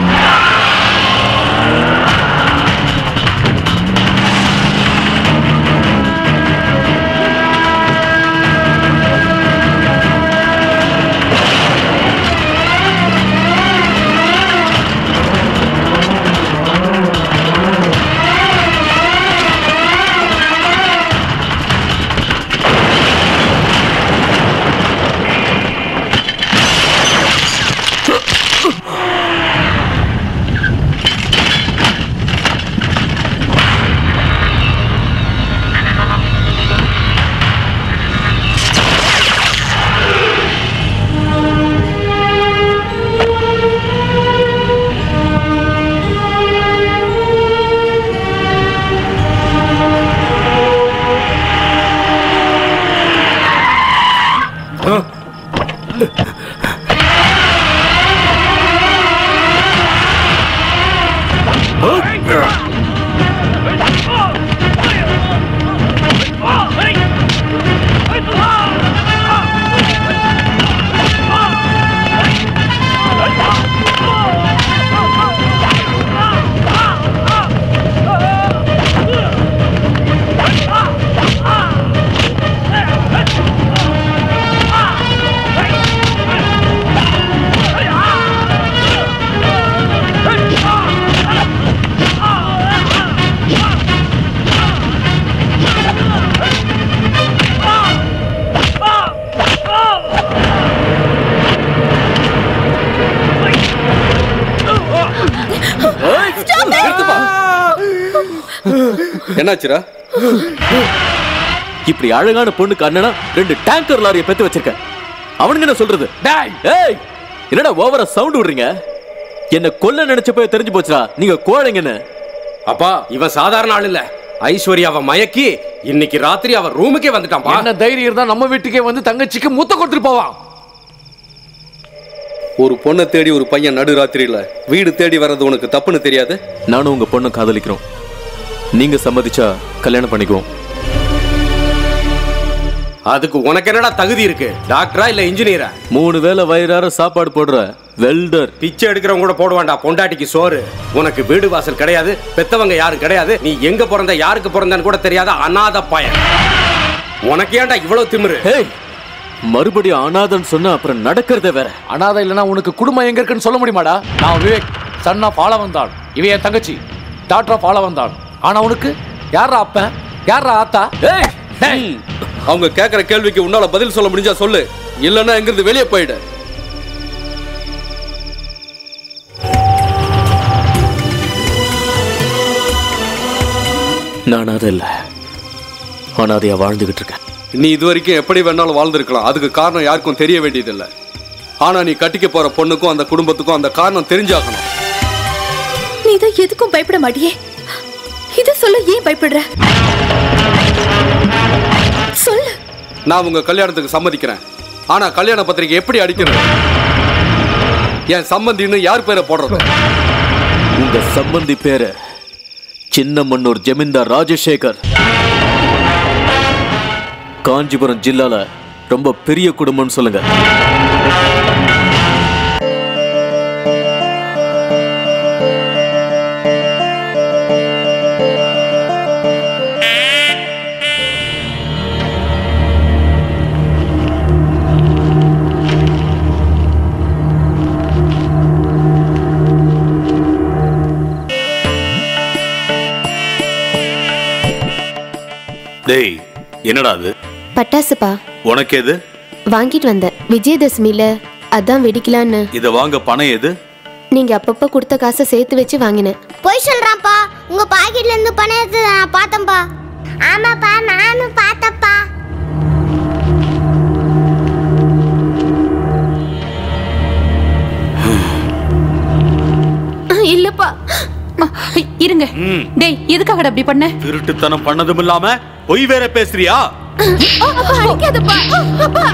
என்னாச்சுடா இப்படி அழகான பொண்ணுக்கு அண்ணனா ரெண்டு டேங்கர் லாரியை பெத்து வச்சிருக்க அவனுங்க என்ன சொல்றது ஏய் என்னடா ஓவரா சவுண்ட் விடுறீங்க என்ன கொல்ல நினைச்ச போய் தெரிஞ்சு போச்சுடா நீங்க கோழைங்கன்னு அப்பா இவன் சாதாரண ஆள் இல்ல ஐஸ்வர்யாவை மயக்கி இன்னைக்கு ராத்திரி அவ ரூமுக்கே வந்துட்டான்பா என்ன தைரியம் இருந்தா நம்ம வீட்டுக்கே வந்து தங்கச்சிக்கு முத்த கொடுத்துட்டு போவான் ஒரு பொண்ணை தேடி ஒரு பையன் நடு ராத்திரியில வீடு தேடி வர்றது உனக்கு தப்புன்னு தெரியாது நானும் உங்க பொண்ணை காதலிக்கிறோம் நீங்க சம்மதிச்சா கல்யாணம் பண்ணிக்குவோம் அதுக்கு உனக்கு என்னடா தகுதி இருக்கு டாக்டரா இல்ல இன்ஜினியரா மூணு வேளை வயிறார சாப்பாடு போடுற வெல்டர் பிச்சை எடுக்கிறவங்க கூட போட வேண்டாம் பொண்டாட்டிக்கு சோறு உனக்கு வீடு வாசல் கிடையாது பெத்தவங்க யாரும் கிடையாது நீ எங்க பிறந்த யாருக்கு பிறந்தன்னு கூட தெரியாத அனாத பையன் உனக்கு ஏன்டா இவ்வளவு திமிரு மறுபடியும் அனாதன் சொன்னா அப்புறம் நடக்கிறதே வேற அனாதை இல்லைன்னா உனக்கு குடும்பம் எங்க இருக்குன்னு சொல்ல முடியுமாடா நான் விவேக் சன்னா பால வந்தான் இவ என் தங்கச்சி டாக்டரா பால வந்தான் ஆனா உனக்கு யாரா அப்பன் யாரா ஆத்தா ஏய் டேய். அவங்க கேக்குற கேள்விக்கு உன்னால பதில் சொல்ல முடிஞ்சா சொல்லு இல்லன்னா எங்கிருந்து வெளியே போயிடு நான் அனாதை இல்ல அனாதையா வாழ்ந்துகிட்டு இருக்கேன் நீ இது வரைக்கும் எப்படி வேணாலும் வாழ்ந்திருக்கலாம் அதுக்கு காரணம் யாருக்கும் தெரிய வேண்டியதில்லை ஆனா நீ கட்டிக்க போற பொண்ணுக்கும் அந்த குடும்பத்துக்கும் அந்த காரணம் தெரிஞ்சாகணும் நீ தான் எதுக்கும் பயப்பட மாட்டியே இத சொல்ல ஏன் பயப்படுற சொல்லு நான் உங்க கல்யாணத்துக்கு சம்மதிக்கிறேன் ஆனா கல்யாண பத்திரிக்கை எப்படி அடிக்கிறது என் சம்பந்தின்னு யார் பேரை போடுறது உங்க சம்பந்தி பேரு சின்னமன்னூர் ஜமீன்தார் ராஜசேகர் காஞ்சிபுரம் ஜில்லால ரொம்ப பெரிய குடும்பம்னு சொல்லுங்க டேய் என்னடா அது பட்டாசுப்பா உனக்கு எது வாங்கிட்டு வந்தேன் விஜயதசமியில அதான் வெடிக்கலான்னு இத வாங்க பணம் எது நீங்க அப்பப்ப கொடுத்த காசை சேர்த்து வச்சு வாங்கினேன் போய் சொல்றான்ப்பா உங்க பாக்கெட்ல இருந்து பணம் எடுத்து நான் பார்த்தேன்ப்பா ஆமாப்பா நானும் பார்த்தப்பா இல்லப்பா இருங்க ம். டேய் எதுக்காகடா அப்படி பண்ண திருட்டுத்தனம் பண்ணதும் இல்லாம பொய் வேற பேசுறியா அப்பா அடிக்காதப்பா அப்பா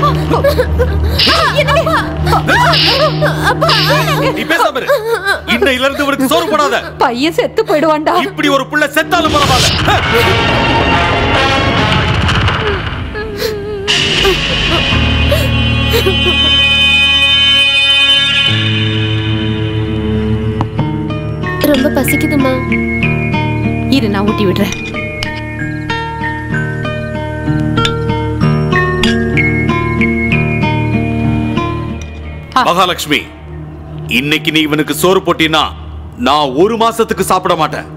அப்பா நீ பேசாம இரு. இன்னையில இருந்து இவருக்கு சோறு போடாத பையன் செத்து போயிடுவான்டா இப்படி ஒரு புள்ள செத்தாலும் பரவாயில்ல ரொம்ப பசிக்குதுமா இரு நான் ஊட்டி விடுறேன் மகாலட்சுமி இன்னைக்கு நீ இவனுக்கு சோறு போட்டினா நான் ஒரு மாசத்துக்கு சாப்பிட மாட்டேன்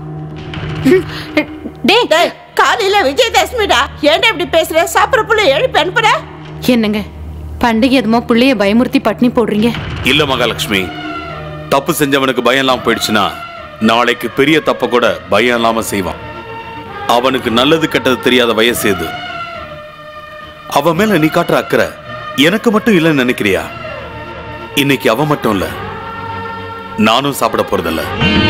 டேய் காலையில விஜயதசமிடா ஏன்டா இப்படி பேசுற சாப்பிட புள்ள எழுப்பி அனுப்புற என்னங்க பண்டிகை எதுமோ புள்ளைய பயமுறுத்தி பட்னி போடுறீங்க இல்ல மகாலட்சுமி தப்பு செஞ்சவனுக்கு பயம் இல்லாம போயிடுச்சுன்னா நாளைக்கு பெரிய தப்ப கூட பயம் இல்லாம செய்வான் அவனுக்கு நல்லது கெட்டது தெரியாத வயசு இது அவன் மேல நீ காட்டுற அக்கறை எனக்கு மட்டும் இல்லைன்னு நினைக்கிறியா இன்னைக்கு அவன் மட்டும் இல்ல நானும் சாப்பிட போறதில்ல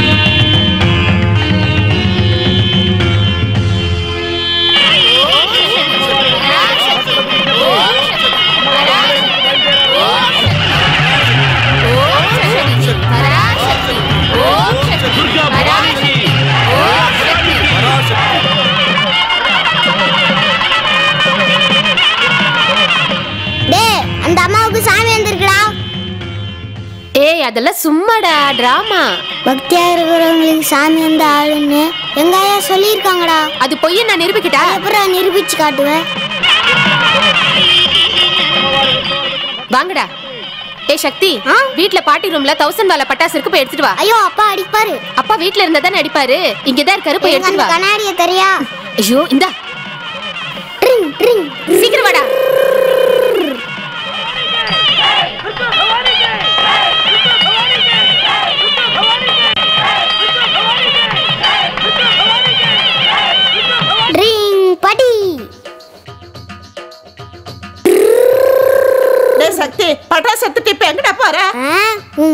டேய் அந்த அம்மாவுக்கு சாமி வந்திருக்குடா ஏய் அதெல்லாம் சும்மாடா டிராமா பக்தியா இருக்கிறவங்களுக்கு சாமி வந்து ஆளுன்னு எங்க ஐயா சொல்லியிருக்காங்கடா அது பொய்ய நான் நிரூபிக்கிட்டா அப்புறம் நிரூபிச்சு காட்டுவேன் வாங்கடா ஏ சக்தி வீட்ல பாட்டி ரூம்ல தௌசண்ட் வால பட்டாசு இருக்கு போய் எடுத்துட்டு வா ஐயோ அப்பா அடிப்பாரு அப்பா வீட்ல இருந்தா தானே அடிப்பாரு இங்க தான் இருக்காரு போய் எனக்கு அந்த எடுத்துட்டு வா கண்ணாடியை தெரியா ஐயோ இந்தா சீக்கிரம் வாடா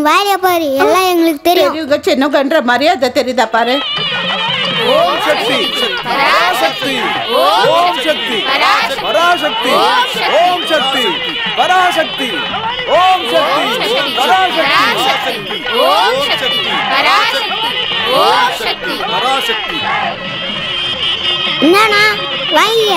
வேலையை பாரு எல்லாம் எங்களுக்கு தெரியும் பெரியவங்க சின்னவங்கன்ற மரியாதை தெரியுதா பாரு ஓம் சக்தி பராசக்தி ஓம் சக்தி பராசக்தி ஓம் சக்தி பராசக்தி ஓம் சக்தி பராசக்தி ஓம் சக்தி பராசக்தி ஓம் சக்தி பராசக்தி என்னண்ணா வாங்கிய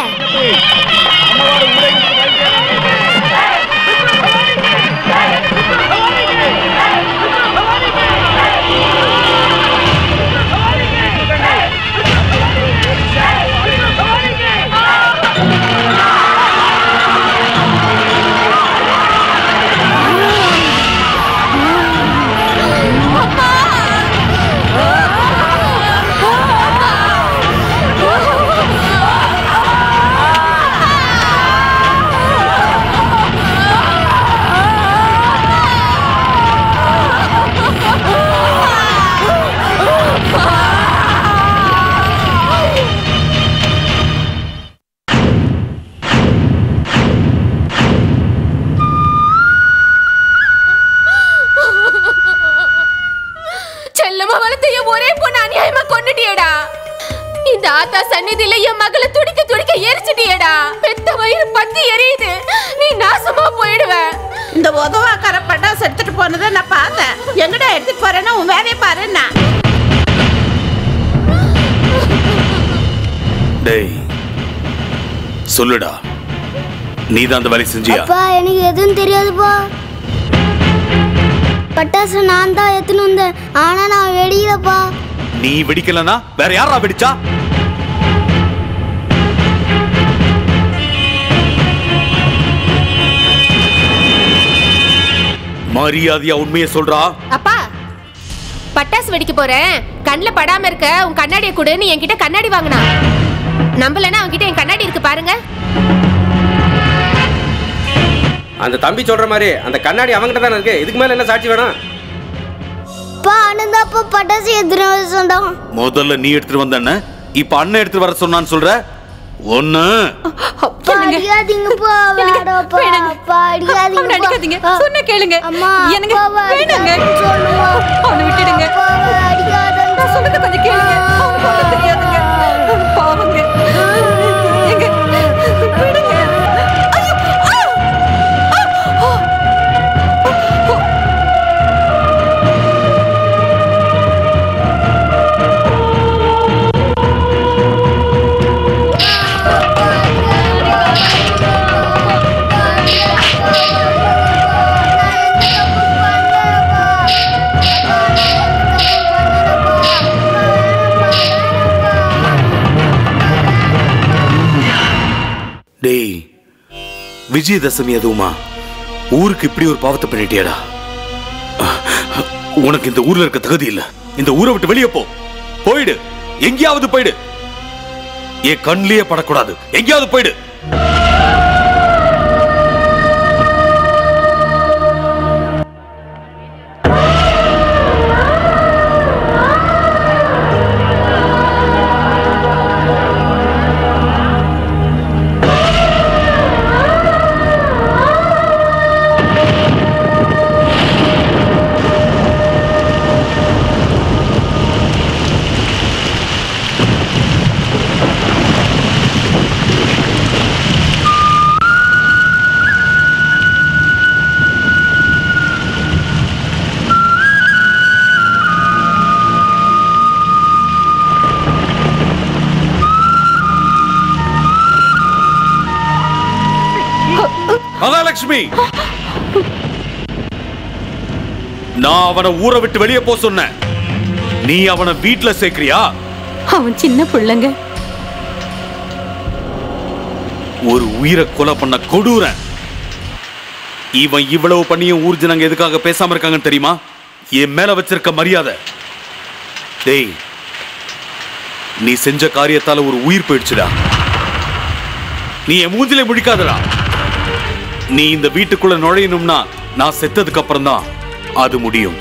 செல்லமா வளர்த்த என் ஒரே பொண்ணு அநியாயமா கொன்னுட்டியேடா இந்த ஆத்தா சந்நிதியில என் மகளை துடிக்க துடிக்க எரிச்சிட்டியேடா பெத்த வயிறு பத்தி எரியுது நீ நாசமா போயிடுவ இந்த உதவாக்கார பட்டாசு எடுத்துட்டு போனதை நான் பார்த்தேன் எங்கடா எடுத்துட்டு போறேன்னா உன் வேலையை பாருன்னா டேய் சொல்லுடா நீ தான் அந்த வேலை செஞ்சியா அப்பா எனக்கு எதுவும் தெரியாதுப்பா பட்டாசு நான் தான் எடுத்துன்னு வந்தேன் ஆனா நான் வெடியிலப்பா நீ வெடிக்கலனா வேற யாரா வெடிச்சா மரியாதையா உண்மையை சொல்றா அப்பா பட்டாசு வெடிக்க போறேன் கண்ணுல படாம இருக்க உன் கண்ணாடியை கொடுன்னு என்கிட்ட கண்ணாடி வாங்கினா நம்பலன்னா அவன்கிட்ட என் கண்ணாடி இருக்கு பாருங்க அந்த தம்பி சொல்ற மாதிரி அந்த கண்ணாடி அவங்கிட்ட தானே இருக்கு இதுக்கு மேல என்ன சாட்சி வேணும் அப்பா அண்ணந்தாப்பா பட்டாசு எடுத்துட்டு வர சொன்னான் முதல்ல நீ எடுத்துட்டு வந்தன இப்ப அண்ணன் எடுத்துட்டு வர சொன்னான்னு சொல்ற ஒண்ணு அப்பா அடிக்காதீங்கப்பா வேடாப்பா அப்பா அவனை அடிக்காதீங்க அடிக்காதீங்கப்பா சொன்ன கேளுங்க அம்மா எனக்கு அப்பாவை வேணுங்க அடிக்காதீங்கன்னு சொல்லுமா அவனை விட்டுடுங்க அப்பாவை அடிக்காதன்னு நான் சொல்றது கொஞ்சம் கேளுங்க அவனுக்கு ஒண்ணும் தெரியாதுங்க பாவங்க எங்க விடுங்க ஐயோ ஆ! ஆ! ஆ! டேய் விஜயதசமி அதுவுமா ஊருக்கு இப்படி ஒரு பாவத்தை பண்ணிட்டியாடா உனக்கு இந்த ஊர்ல இருக்க தகுதி இல்ல இந்த ஊரை விட்டு வெளியே போ போயிடு எங்கேயாவது போயிடு என் கண்லயே படக்கூடாது எங்கேயாவது போயிடு மகாலட்சுமி நான் அவனை ஊரை விட்டு வெளியே போ சொன்னேன் நீ அவனை வீட்டுல சேர்க்கிறியா அவன் சின்ன பிள்ளைங்க ஒரு உயிரை கொலை பண்ண கொடூரன் இவன் இவ்வளவு பண்ணியும் ஊர் ஜனங்க எதுக்காக பேசாம இருக்காங்கன்னு தெரியுமா என் மேல வச்சிருக்க மரியாதை டேய் நீ செஞ்ச காரியத்தால ஒரு உயிர் போயிடுச்சுடா நீ என் மூஞ்சிலே முழிக்காதடா நீ இந்த வீட்டுக்குள்ள நுழையணும்னா நான் செத்ததுக்கு அப்புறம் தான் அது முடியும்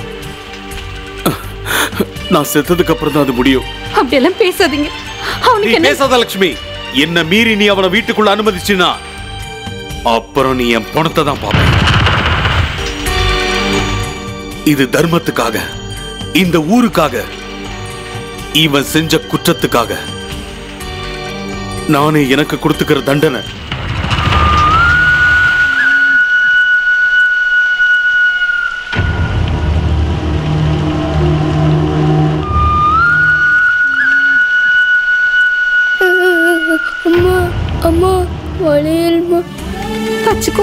நான் செத்ததுக்கு அப்புறம் தான் அது முடியும் அப்படியெல்லாம் பேசாதீங்க நீ அவனுக்கு என்ன பேசாத லட்சுமி என்ன மீறி நீ அவனை வீட்டுக்குள்ள அனுமதிச்சுனா அப்புறம் நீ என் பணத்தை தான் பார்ப்ப இது தர்மத்துக்காக இந்த ஊருக்காக இவன் செஞ்ச குற்றத்துக்காக நானே எனக்கு கொடுத்துக்கிற தண்டனை அம்மா அம்மா வளையல்மா வச்சுக்கோ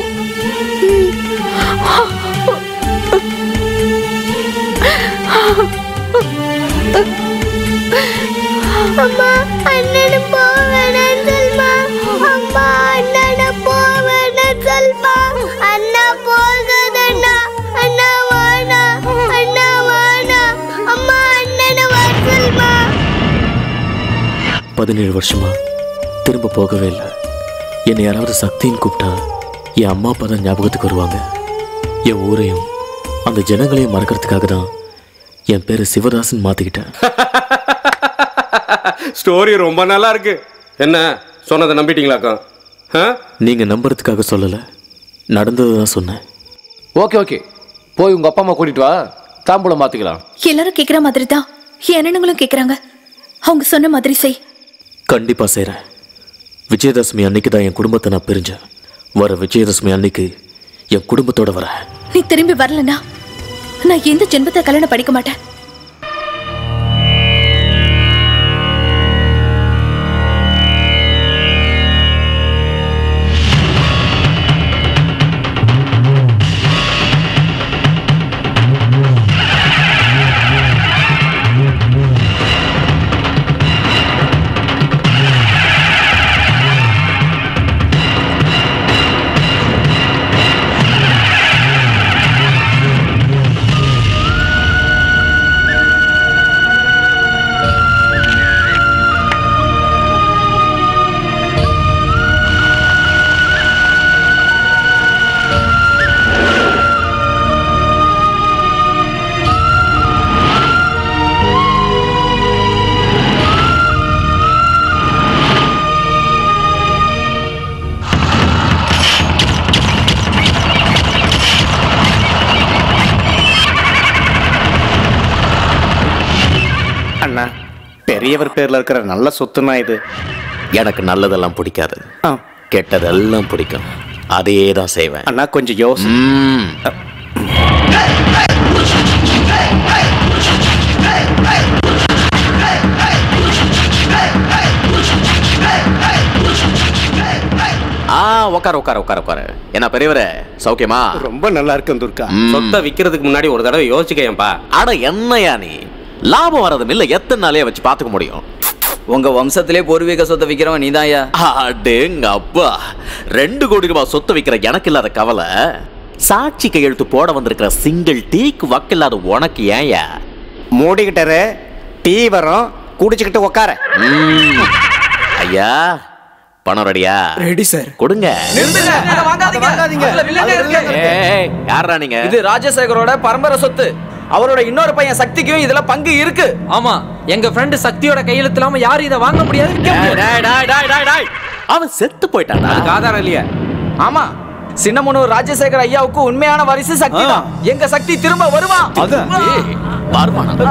அம்மா அண்ணனை போவேன்னு சொல்மா அம்மா அண்ணனை போவேன்னு சொல்மா அண்ணா போகாதண்ணா அண்ணா வாணா அண்ணா வாணா அம்மா அண்ணனை வர சொல்மா பதினேழு வருஷமா திரும்ப போகவே இல்லை என்னை யாராவது சக்தின்னு கூப்பிட்டா என் அம்மா அப்பா தான் ஞாபகத்துக்கு வருவாங்க என் ஊரையும் அந்த ஜனங்களையும் மறக்கிறதுக்காக தான் என் பேரை சிவதாசன் மாத்திக்கிட்டேன் ஸ்டோரி ரொம்ப நல்லா இருக்கு என்ன சொன்னதை நம்பிட்டீங்களாக்கா ஆ? நீங்க நம்புறதுக்காக சொல்லல நடந்ததை தான் சொன்னேன் ஓகே ஓகே போய் உங்க அப்பா அம்மா கூட்டிட்டு வா தாம்பூலம் மாத்திக்கலாம் எல்லாரும் கேக்குற மாதிரி தான் என் அண்ணனுங்களும் கேக்குறாங்க அவங்க சொன்ன மாதிரி செய் கண்டிப்பா செய்றேன் விஜயதசமி அன்னைக்கு தான் என் குடும்பத்தை நான் பிரிஞ்சேன் வர விஜயதசமி அன்னைக்கு என் குடும்பத்தோட வரேன் நீ திரும்பி வரலனா நான் எந்த ஜென்மத்தை கல்யாணம் படிக்க மாட்டேன் அண்ணா பெரியவர் பேர்ல இருக்கிற நல்ல சொத்துனா இது எனக்கு நல்லதெல்லாம் பிடிக்காது கெட்டதெல்லாம் பிடிக்கும் அதே தான் செய்வேன் அண்ணா கொஞ்சம் யோசி ம். ஆ உட்கார உட்கார உட்கார உட்கார என்ன பெரியவரே சௌக்கியமா ரொம்ப நல்லா இருக்கும் துர்கா சொத்தை விக்கிறதுக்கு முன்னாடி ஒரு தடவை யோசிக்கையன்பா அட என்னையா நீ லாபம் வர்றது இல்ல எத்தனை நாளே வச்சு பாத்துக்க முடியும் உங்க வம்சத்திலே பூர்வீக சொத்தை விக்கிறவன் நீதாயா அடேங்க அப்பா ரெண்டு கோடி ரூபாய் சொத்து விக்கிற எனக்கு இல்லாத கவலை சாட்சி கையெழுத்து போட வந்திருக்கிற சிங்கிள் டீக்கு வக்கில்லாத உனக்கு ஏன்யா மூடிக்கிட்டாரு டீ வரும் குடிச்சுக்கிட்டு உட்கார ம். ஐயா பணம் ரெடியா ரெடி சார் கொடுங்க வாங்காதீங்க அதுல வில்லனே இருக்கு. ஏய் யாரா நீங்க இது ராஜசேகரோட பரம்பரை சொத்து அவரோட இன்னொரு பையன் சக்திக்கும் இதுல பங்கு இருக்கு ஆமா எங்க ஃப்ரெண்டு சக்தியோட கையெழுத்து இல்லாம யாரும் இதை வாங்க முடியாது விற்க முடியாது. டேய், டேய், டேய், டேய், டேய். அவன் செத்து போயிட்டானா அதுக்கு ஆதாரம் இல்லையா ஆமா சின்னமனூர் ராஜசேகர் ஐயாவுக்கு உண்மையான வாரிசு சக்தி தான் எங்க சக்தி திரும்ப வருவான் ஏய், வருமானா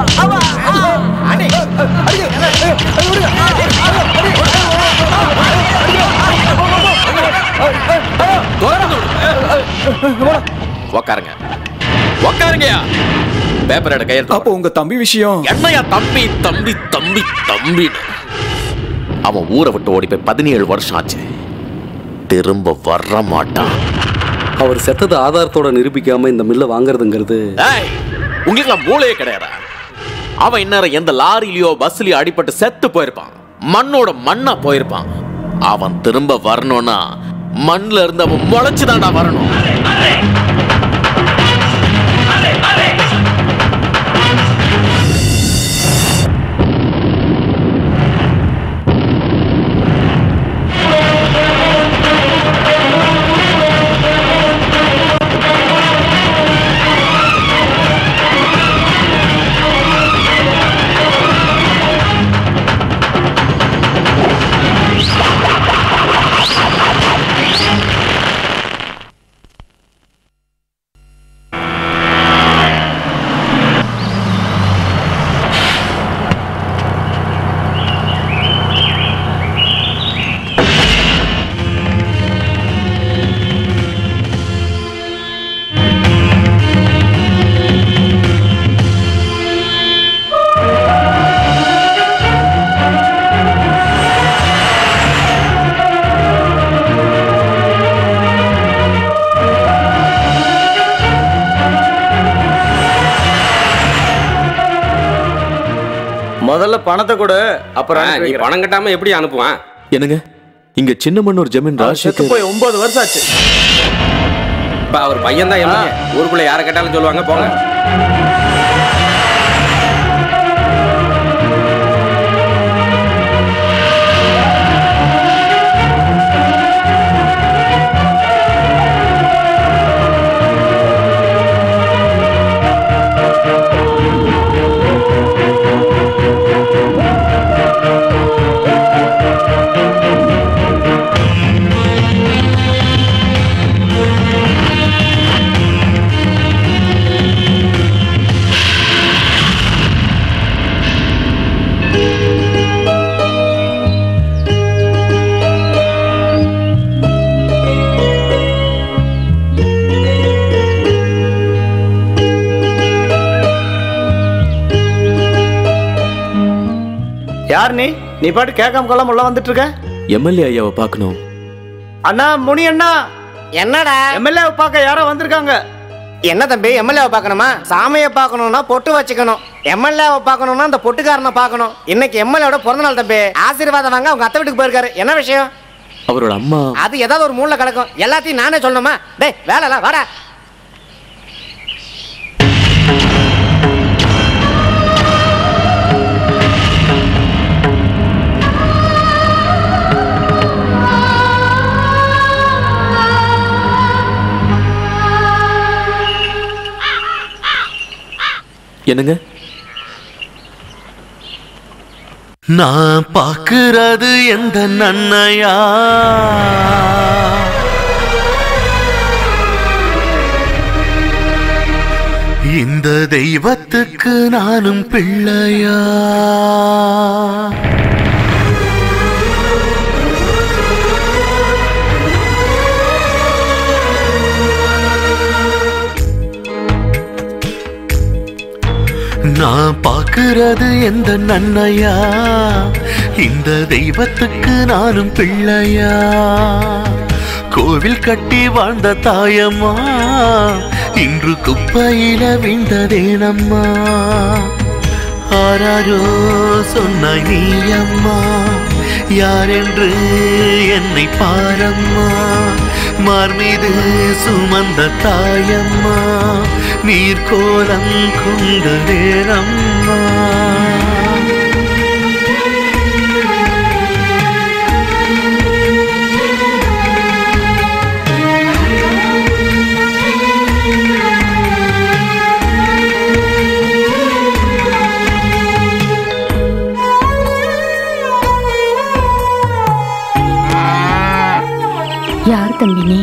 உக்காருங்க உக்காருங்கயா பேப்பர் எடு கையெழுத்து அப்போ உங்க தம்பி விஷயம் என்னையா தம்பி தம்பி தம்பி தம்பி அவன் ஊரை விட்டு ஓடி போய் பதினேழு வருஷம் ஆச்சு திரும்ப வர மாட்டான் அவர் செத்ததை ஆதாரத்தோட நிரூபிக்காம இந்த மில்லை வாங்குறதுங்கிறது ஏய் உங்களுக்கு மூளையே கிடையாதா அவன் இந்நேரம் எந்த லாரிலயோ பஸ்லயோ அடிபட்டு செத்து போயிருப்பான் மண்ணோட மண்ணா போயிருப்பான் அவன் திரும்ப வரணும்னா மண்ணுல இருந்து அவன் முளைச்சுதான்டா வரணும் பணத்தை கொடு அப்புறம் ஆ, அனுப்பி நீ வைக்கிறேன். பணம் கட்டாம எப்படி அனுப்புவான் என்னங்க இங்க சின்ன மன்னூர் ஜமீன் அவன் செத்து ராஜசேகர் போய் ஒன்பது வருஷம் ஆச்சு இப்ப அவர் பையன் தான் எம்எல்ஏ ஊருக்குள்ள யாரை கேட்டாலும் சொல்லுவாங்க போங்க யார் நீ நீ பாட்டு கேட்காம கொள்ளாம உள்ள வந்துட்டு இருக்க எம்எல்ஏ ஐயாவை பார்க்கணும் அண்ணா முனி அண்ணா என்னடா எம்எல்ஏ பார்க்க யாரோ வந்திருக்காங்க என்ன தம்பி எம்எல்ஏவை பார்க்கணுமா சாமியை பார்க்கணும்னா பொட்டு வச்சுக்கணும் எம்எல்ஏவை பார்க்கணும்னா அந்த பொட்டுக்காரனை பார்க்கணும் இன்னைக்கு எம்எல்ஏவோட பிறந்த நாள் தம்பி ஆசீர்வாதம் வாங்க அவங்க அத்தை வீட்டுக்கு போயிருக்காரு என்ன விஷயம் அவரோட அம்மா அது ஏதாவது ஒரு மூலைல கிடக்கும் எல்லாத்தையும் நானே சொல்லணுமா டேய் வேலைல வாடா என்னங்க நான் பாக்குறது எந்த நன்னையா இந்த தெய்வத்துக்கு நானும் பிள்ளையா நான் பாக்குறது எந்த நன்னையா இந்த தெய்வத்துக்கு நானும் பிள்ளையா கோவில் கட்டி வாழ்ந்த தாயம்மா இன்று குப்பையில விழுந்ததேனம்மா ஆராரோ சொன்னாய் நீ அம்மா யாரென்று என்னை பாரம்மா மார் மீது சுமந்த தாயம்மா நீர் கோலம் கொண்ட நேரம்மா யார் தம்பி நீ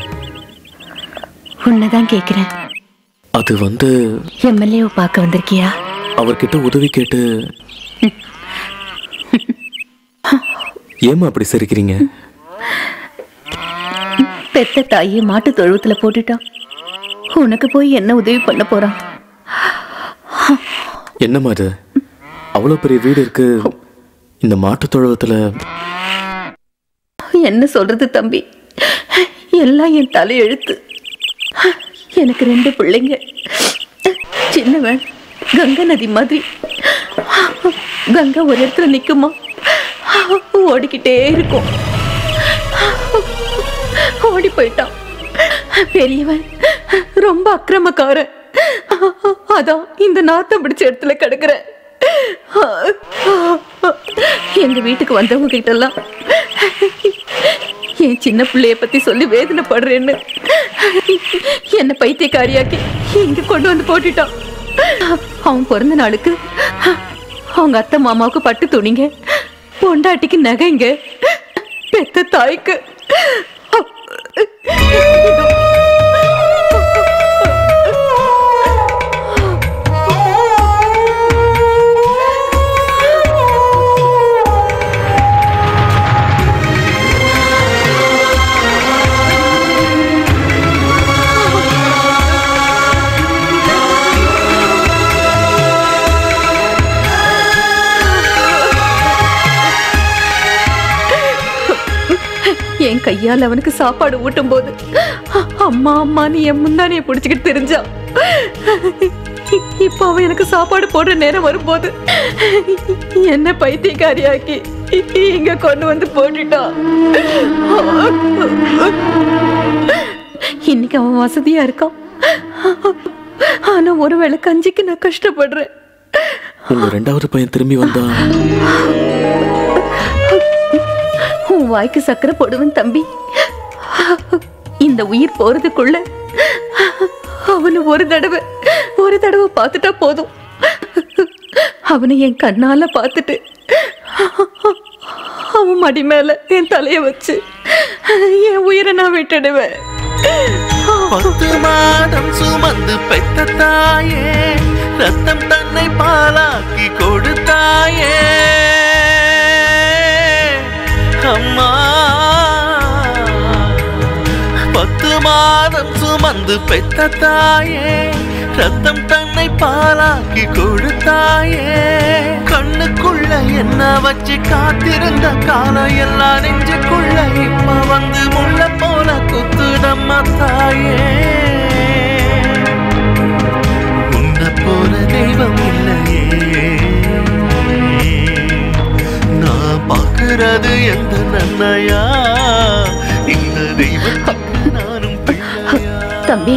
உன்னதான் கேக்குறேன் அது வந்து எம்எல்ஏவை பார்க்க வந்திருக்கியா அவர்கிட்ட உதவி கேட்டு ஏமா அப்படி சிரிக்கிறீங்க பெத்த தாயை மாட்டு தொழுவத்துல போட்டுட்டான் உனக்கு போய் என்ன உதவி பண்ண போறான் என்னம்மா இது அவ்வளோ பெரிய வீடு இருக்கு இந்த மாட்டுத் தொழுவத்துல என்ன சொல்றது தம்பி எல்லாம் என் தலையெழுத்து எனக்கு ரெண்டு பிள்ளைங்க சின்னவன் கங்கை நதி மாதிரி கங்கை ஒரு இடத்துல நிக்குமா ஓடிக்கிட்டே இருக்கும் ஓடி போயிட்டான் பெரியவன் ரொம்ப அக்கிரமக்காரன் அதான் இந்த நாத்தம் பிடிச்ச இடத்துல கிடக்குறேன் எங்க வீட்டுக்கு வந்தவங்க கிட்ட எல்லாம் என் சின்ன பிள்ளைய பத்தி சொல்லி வேதனைப்படுறேன்னு என்ன பைத்தியக்காரியாக்கி இங்க கொண்டு வந்து போட்டுட்டான் அவன் பிறந்த நாளுக்கு அவங்க அத்தை மாமாவுக்கு பட்டு துணிங்க பொண்டாட்டிக்கு நகைங்க பெத்த தாய்க்கு என் கையால் அவனுக்கு சாப்பாடு ஊட்டும் போது அம்மா அம்மா நீ என் முந்தானிய பிடிச்சிக்கிட்டு தெரிஞ்சா இப்போ அவன் எனக்கு சாப்பாடு போடுற நேரம் வரும்போது என்ன பைத்தியக்காரியாக்கி இங்க கொண்டு வந்து போட்டுட்டான் இன்னைக்கு அவன் வசதியா இருக்கான் ஆனா ஒருவேளை கஞ்சிக்கு நான் கஷ்டப்படுறேன் உங்க ரெண்டாவது பையன் திரும்பி வந்தா உன் வாய்க்கு சக்கரை போடுவேன் தம்பி இந்த உயிர் போறதுக்குள்ள அவனை ஒரு தடவை ஒரு தடவை பார்த்துட்டா போதும் அவனை என் கண்ணால பார்த்துட்டு அவன் மடி மேல என் தலைய வச்சு என் உயிரை நான் விட்டுடுவேன் பத்து மாதம் சுமந்து பெத்த தாயே ரத்தம் தன்னை பாலாக்கி கொடுத்தாயே அம்மா பத்து மாதம் சுமந்து பெத்த தாயே ரத்தம் தன்னை பாலாக்கி கொடுத்தாயே கண்ணுக்குள்ள என்ன வச்சு காத்திருந்த காலம் எல்லாம் நெஞ்சுக்குள்ள இப்ப வந்து முள்ள போல குத்துடம்மா தாயே உன்னை போல தெய்வம் இல்லையே நான் பார்க்கிறது எந்த நன்மையா இந்த தெய்வத்துக்கு நானும் தம்பி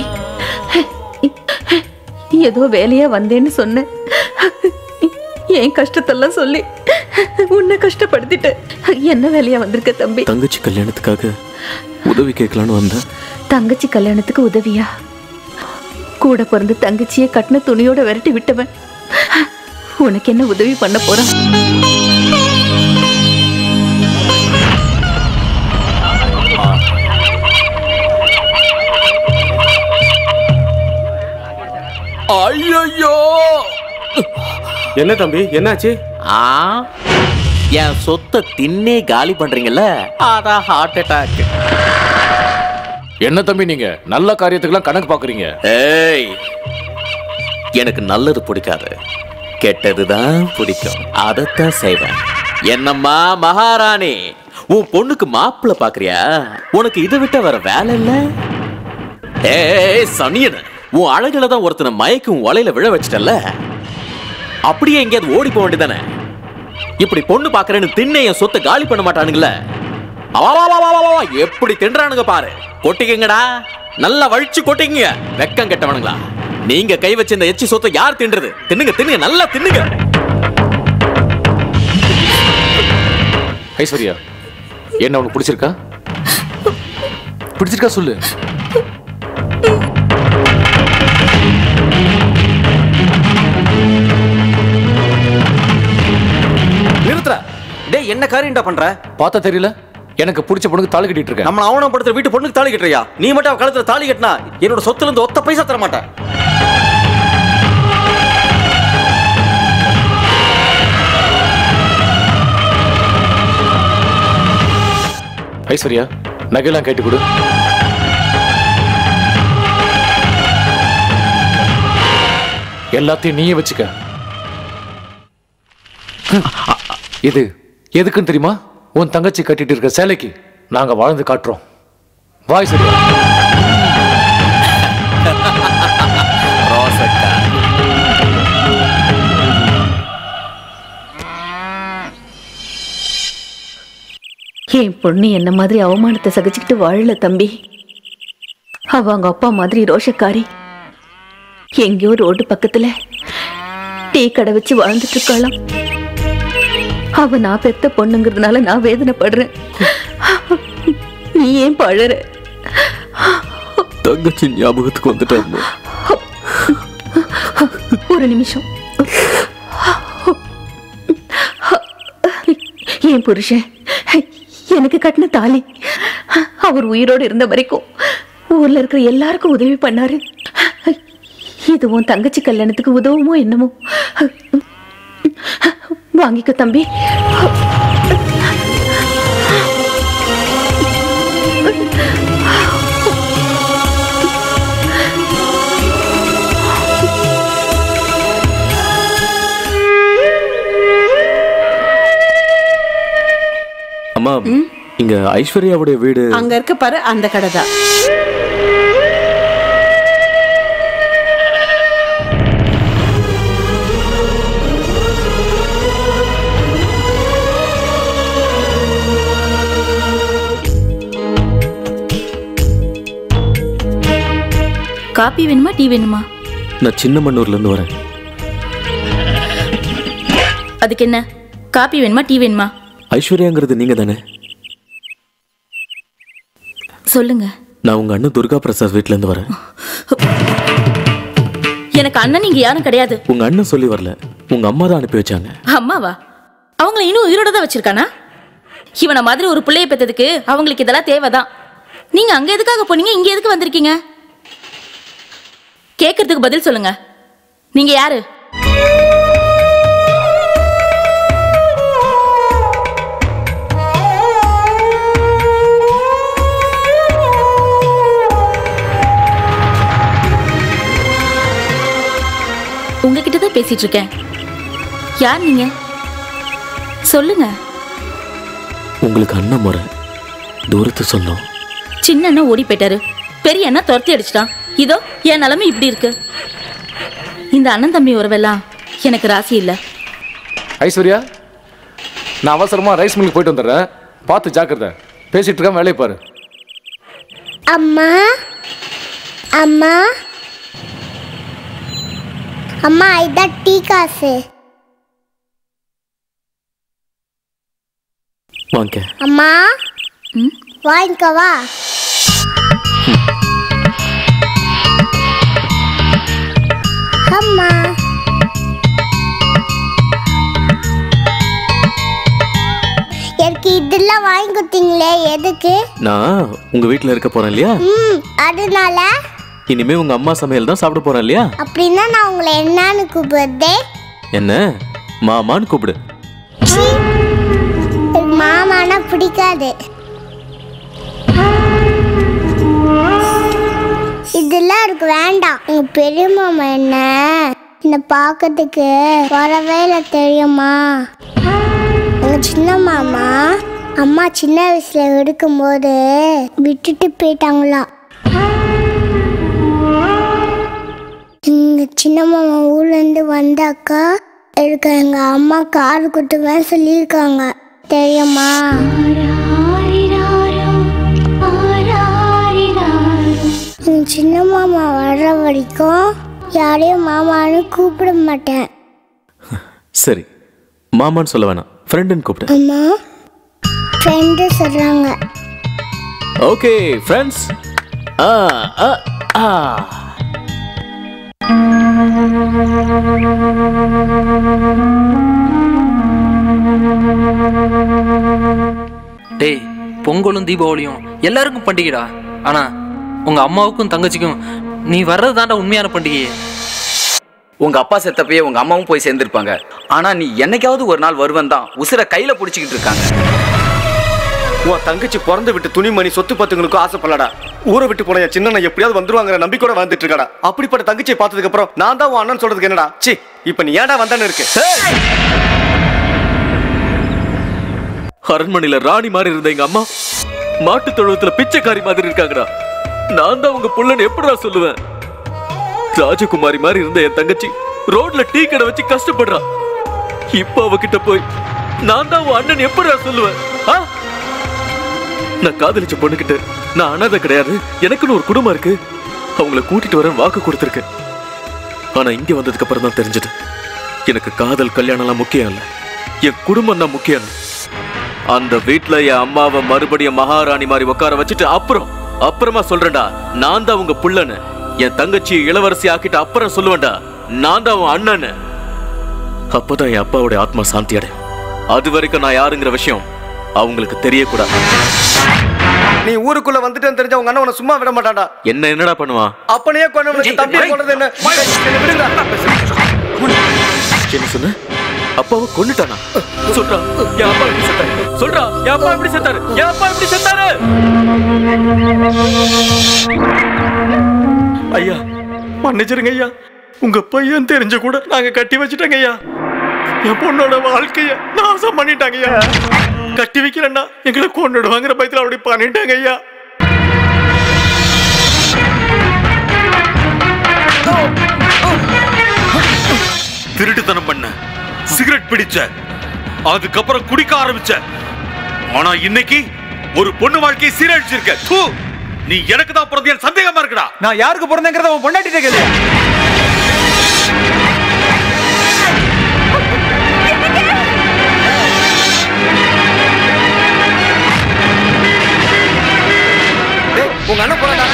ஏதோ வேலையா வந்தேன்னு சொன்னேன் என் கஷ்டத்தெல்லாம் சொல்லி உன்னை கஷ்டப்படுத்திட்டேன் என்ன வேலையா வந்திருக்க தம்பி தங்கச்சி கல்யாணத்துக்காக உதவி கேட்கலான்னு வந்தேன் தங்கச்சி கல்யாணத்துக்கு உதவியா கூட பிறந்த தங்கச்சியை கட்டின துணியோட விரட்டி விட்டவன் உனக்கு என்ன உதவி பண்ண போறான் ஐயோ என்ன தம்பி என்னாச்சு ஆ என் சொத்தை தின்னே காலி பண்றீங்கல்ல அதான் ஹார்ட் அட்டாக் என்ன தம்பி நீங்க நல்ல காரியத்துக்கெல்லாம் கணக்கு பாக்குறீங்க ஏய் எனக்கு நல்லது பிடிக்காது கெட்டதுதான் பிடிக்கும் அதைத்தான் செய்வேன் என்னம்மா மகாராணி உன் பொண்ணுக்கு மாப்பிள்ள பாக்குறியா உனக்கு இதை விட்ட வேற வேலை இல்ல ஏய் சனியன் உன் அழகுல தான் ஒருத்தனை மயக்கி உன் வலையில விழ வச்சிட்டல அப்படியே எங்கேயாவது ஓடி போக வேண்டியதானே இப்படி பொண்ணு பாக்குறேன்னு திண்ணை என் சொத்தை காலி பண்ண மாட்டானுங்களே அவா, வா, வா, வா, வா, வா, எப்படி தின்றானுங்க பாரு கொட்டிக்கங்கடா நல்லா வழிச்சு கொட்டிங்க வெக்கம் கெட்டவனுங்களா நீங்க கை வச்ச இந்த எச்சி சொத்தை யார் தின்றது தின்னுங்க தின்னுங்க நல்லா தின்னுங்க ஐஸ்வர்யா என்ன உனக்கு பிடிச்சிருக்கா பிடிச்சிருக்கா சொல்லு நிறுத்துற டேய் என்ன காரியம்டா பண்ற பார்த்தா தெரியல எனக்கு பிடிச்ச பொண்ணுக்கு தாலி கட்டிட்டு இருக்கேன் நம்மள அவனப்படுத்துற வீட்டு பொண்ணுக்கு தாலி கட்டுறியா நீ மட்டும் அவ கழுத்துல தாலி கட்டினா என்னோட சொத்துல இருந்து ஒத்த பைசா தர மாட்டேன் ஐஸ்வர்யா நகையெல்லாம் கேட்டு கொடு எல்லாத்தையும் நீயே வச்சுக்க இது எதுக்குன்னு தெரியுமா உன் தங்கச்சி கட்டிட்டு இருக்க சேலைக்கு நாங்க வாழ்ந்து காட்டுறோம் வாய் சரியா ரோசக்கா என் பொண்ணு என்ன மாதிரி அவமானத்தை சகிச்சுக்கிட்டு வாழல தம்பி அவ அவங்க அப்பா மாதிரி ரோஷக்காரி எங்கேயோ ரோடு பக்கத்துல டீ கடை வச்சு வாழ்ந்துட்டு இருக்காளாம் அவ நான் பெத்த பொண்ணுங்கிறதுனால நான் வேதனைப்படுறேன் நீ ஏன் பழற தங்கச்சி ஞாபகத்துக்கு வந்துட்டாங்க ஒரு நிமிஷம் என் புருஷன் எனக்கு கட்டின தாலி அவர் உயிரோடு இருந்த வரைக்கும் ஊர்ல இருக்கிற எல்லாருக்கும் உதவி பண்ணாரு இது உன் தங்கச்சி கல்யாணத்துக்கு உதவுமோ என்னமோ வாங்கிக்கோ தம்பி அம்மா இங்க ஐஸ்வர்யாவுடைய வீடு அங்க இருக்க பாரு அந்த கடை தான் காப்பி வேணுமா டீ வேணுமா நான் சின்ன மண்ணூர்லேருந்து வரேன் அதுக்கு என்ன காப்பி வேணுமா டீ வேணுமா ஐஸ்வர்யாங்கிறது நீங்கள் தானே சொல்லுங்க நான் உங்கள் அண்ணன் துர்கா பிரசாத் வீட்டிலேருந்து வரேன் எனக்கு அண்ணன் நீங்க யாரும் கிடையாது உங்கள் அண்ணன் சொல்லி வரல உங்கள் அம்மா தான் அனுப்பி வச்சாங்க அம்மாவா அவங்கள இன்னும் உயிரோட தான் வச்சிருக்கானா இவனை மாதிரி ஒரு பிள்ளைய பெத்ததுக்கு அவங்களுக்கு இதெல்லாம் தேவைதான் நீங்க அங்க எதுக்காக போனீங்க இங்க எதுக்கு வந்திருக்கீங்க கேட்கறதுக்கு பதில் சொல்லுங்க நீங்க யாரு உங்ககிட்ட தான் பேசிட்டு இருக்கேன் யார் நீங்க சொல்லுங்க உங்களுக்கு அண்ணன் முறை தூரத்து சொன்னோம் சின்ன அண்ணன் ஓடி போயிட்டாரு பெரிய அண்ணன் துரத்தி அடிச்சிட்டான் இதோ என் நிலைமை இப்படி இருக்கு இந்த அண்ணன் தம்பி உறவெல்லாம் எனக்கு ராசி இல்ல ஐஸ்வர்யா நான் அவசரமா ரைஸ் மில்லுக்கு போயிட்டு வந்துடுறேன் பார்த்து ஜாக்கிரதை பேசிட்டு இருக்க வேலையை பாரு அம்மா அம்மா அம்மா இதான் டீ காசு வாங்க அம்மா வாங்கிக்கவா அம்மா எனக்கு இதெல்லாம் வாங்கி கொடுத்தீங்களே எதுக்கு நான் உங்கள் வீட்டில் இருக்க போகிறேன் இல்லையா ம் அதனால இனிமே உங்கள் அம்மா சமையல் தான் சாப்பிட போகிறேன் இல்லையா அப்படின்னா நான் உங்களை என்னன்னு கூப்பிடுறதே என்ன மாமான்னு கூப்பிடு எனக்கு மாமானா பிடிக்காது இதெல்லாம் எனக்கு வேண்டாம் எங்க பெரிய மாமா என்ன என்னை பார்க்கறதுக்கு வரவே இல்லை தெரியுமா எங்க சின்ன மாமா அம்மா சின்ன வயசுல எடுக்கும்போது விட்டுட்டு போயிட்டாங்களாம் எங்க சின்ன மாமா ஊர்ல இருந்து வந்தாக்கா எனக்கு எங்க அம்மா கார் கொடுத்துவேன் சொல்லியிருக்காங்க தெரியுமா எங்க சின்ன மாமா வர்ற வரைக்கும் யாரையும் மாமான்னு கூப்பிட மாட்டேன் சரி மாமான்னு சொல்ல வேணாம் ஃப்ரெண்டுன்னு கூப்பிடு அம்மா ஃப்ரெண்டு சொல்றாங்க ஓகே ஃப்ரெண்ட்ஸ் ஆ ஆ ஆ டேய் பொங்கலும் தீபாவளியும் எல்லாருக்கும் பண்டிகைடா ஆனா உங்க அம்மாவுக்கும் தங்கச்சிக்கும் நீ வர்றது தாண்டா உண்மையான பண்டிகையே உங்க அப்பா செத்தப்பயே உங்க அம்மாவும் போய் சேர்ந்திருப்பாங்க ஆனா நீ என்னைக்காவது ஒரு நாள் வருவன் தான் உசுர கையில புடிச்சுக்கிட்டு இருக்காங்க உன் தங்கச்சி பிறந்து விட்டு துணிமணி சொத்து பத்துங்களுக்கும் ஆசைப்படலடா ஊரை விட்டு போன என் சின்ன எப்படியாவது வந்துருவாங்கிற நம்பிக்கையோட வந்துட்டு இருக்காடா அப்படிப்பட்ட தங்கச்சியை பார்த்ததுக்கு அப்புறம் நான் தான் உன் அண்ணன் சொல்றதுக்கு என்னடா சி இப்ப நீ ஏன்டா வந்தான்னு இருக்கு அரண்மனையில ராணி மாதிரி இருந்த எங்க அம்மா மாட்டு தொழுவத்துல பிச்சைக்காரி மாதிரி இருக்காங்கடா நான் தான் உங்க புள்ளன்னு எப்படிடா சொல்லுவேன் ராஜகுமாரி மாதிரி இருந்த என் தங்கச்சி ரோட்ல டீ கடை வச்சு கஷ்டப்படுறா இப்ப அவகிட்ட போய் நான் தான் உன் அண்ணன் எப்படிடா சொல்லுவேன் ஆ? நான் காதலிச்ச பொண்ணுகிட்ட நான் அனாதை கிடையாது எனக்குன்னு ஒரு குடும்பம் இருக்கு அவங்கள கூட்டிட்டு வரேன் வாக்கு கொடுத்துருக்கேன் ஆனா இங்க வந்ததுக்கு அப்புறம் தான் தெரிஞ்சது எனக்கு காதல் கல்யாணம்லாம் முக்கியம் இல்ல என் குடும்பம் தான் முக்கியம் அந்த வீட்ல என் அம்மாவை மறுபடியும் மகாராணி மாதிரி உட்கார வச்சுட்டு அப்புறம் அப்புறமா சொல்றேன்டா நான் தான் உங்க புள்ளன்னு என் தங்கச்சி இளவரசி ஆக்கிட்டு அப்புறம் சொல்லுவேன்டா நான் தான் உன் அண்ணன்னு அப்பதான் என் அப்பாவுடைய ஆத்மா சாந்தி அடையும் அது வரைக்கும் நான் யாருங்கிற விஷயம் அவங்களுக்கு தெரியக்கூடாது நீ ஊருக்குள்ள வந்துட்டேன்னு தெரிஞ்ச உங்க அண்ணன் உன்னை சும்மா விட மாட்டான்டா என்ன என்னடா பண்ணுவான் அப்பனையே கொண்டு தம்பியை கொண்டது என்ன என்னை விடுங்கடா. என்ன சொன்ன அப்பாவை கொன்னுட்டானா சொல்றா என் அப்பா எப்படி செத்தாரு சொல்றா என் அப்பா எப்படி செத்தாரு என் அப்பா எப்படி செத்தாரு ஐயா மன்னிச்சிருங்க ஐயா உங்க பையன் தெரிஞ்ச கூட நாங்க கட்டி வச்சுட்டோங்க ஐயா என் பொண்ணோட வாழ்க்கைய நாசம் பண்ணிட்டாங்க ஐயா கட்டி வைக்கிறேன்னா எங்களை கொண்டுடுவாங்கிற பயத்துல அப்படி பண்ணிட்டாங்க ஐயா திருட்டுத்தனம் பண்ண சிகரெட் பிடிச்ச அதுக்கப்புறம் குடிக்க ஆரம்பிச்ச ஆனா இன்னைக்கு ஒரு பொண்ணு வாழ்க்கையை சீரழிச்சிருக்க தூ நீ எனக்கு தான் பிறந்த என் சந்தேகமா இருக்குடா நான் யாருக்கு பிறந்தேங்கிறத உன் பொண்டாட்டிட்ட கேளு டேய், உங்க அண்ணன் போறாடா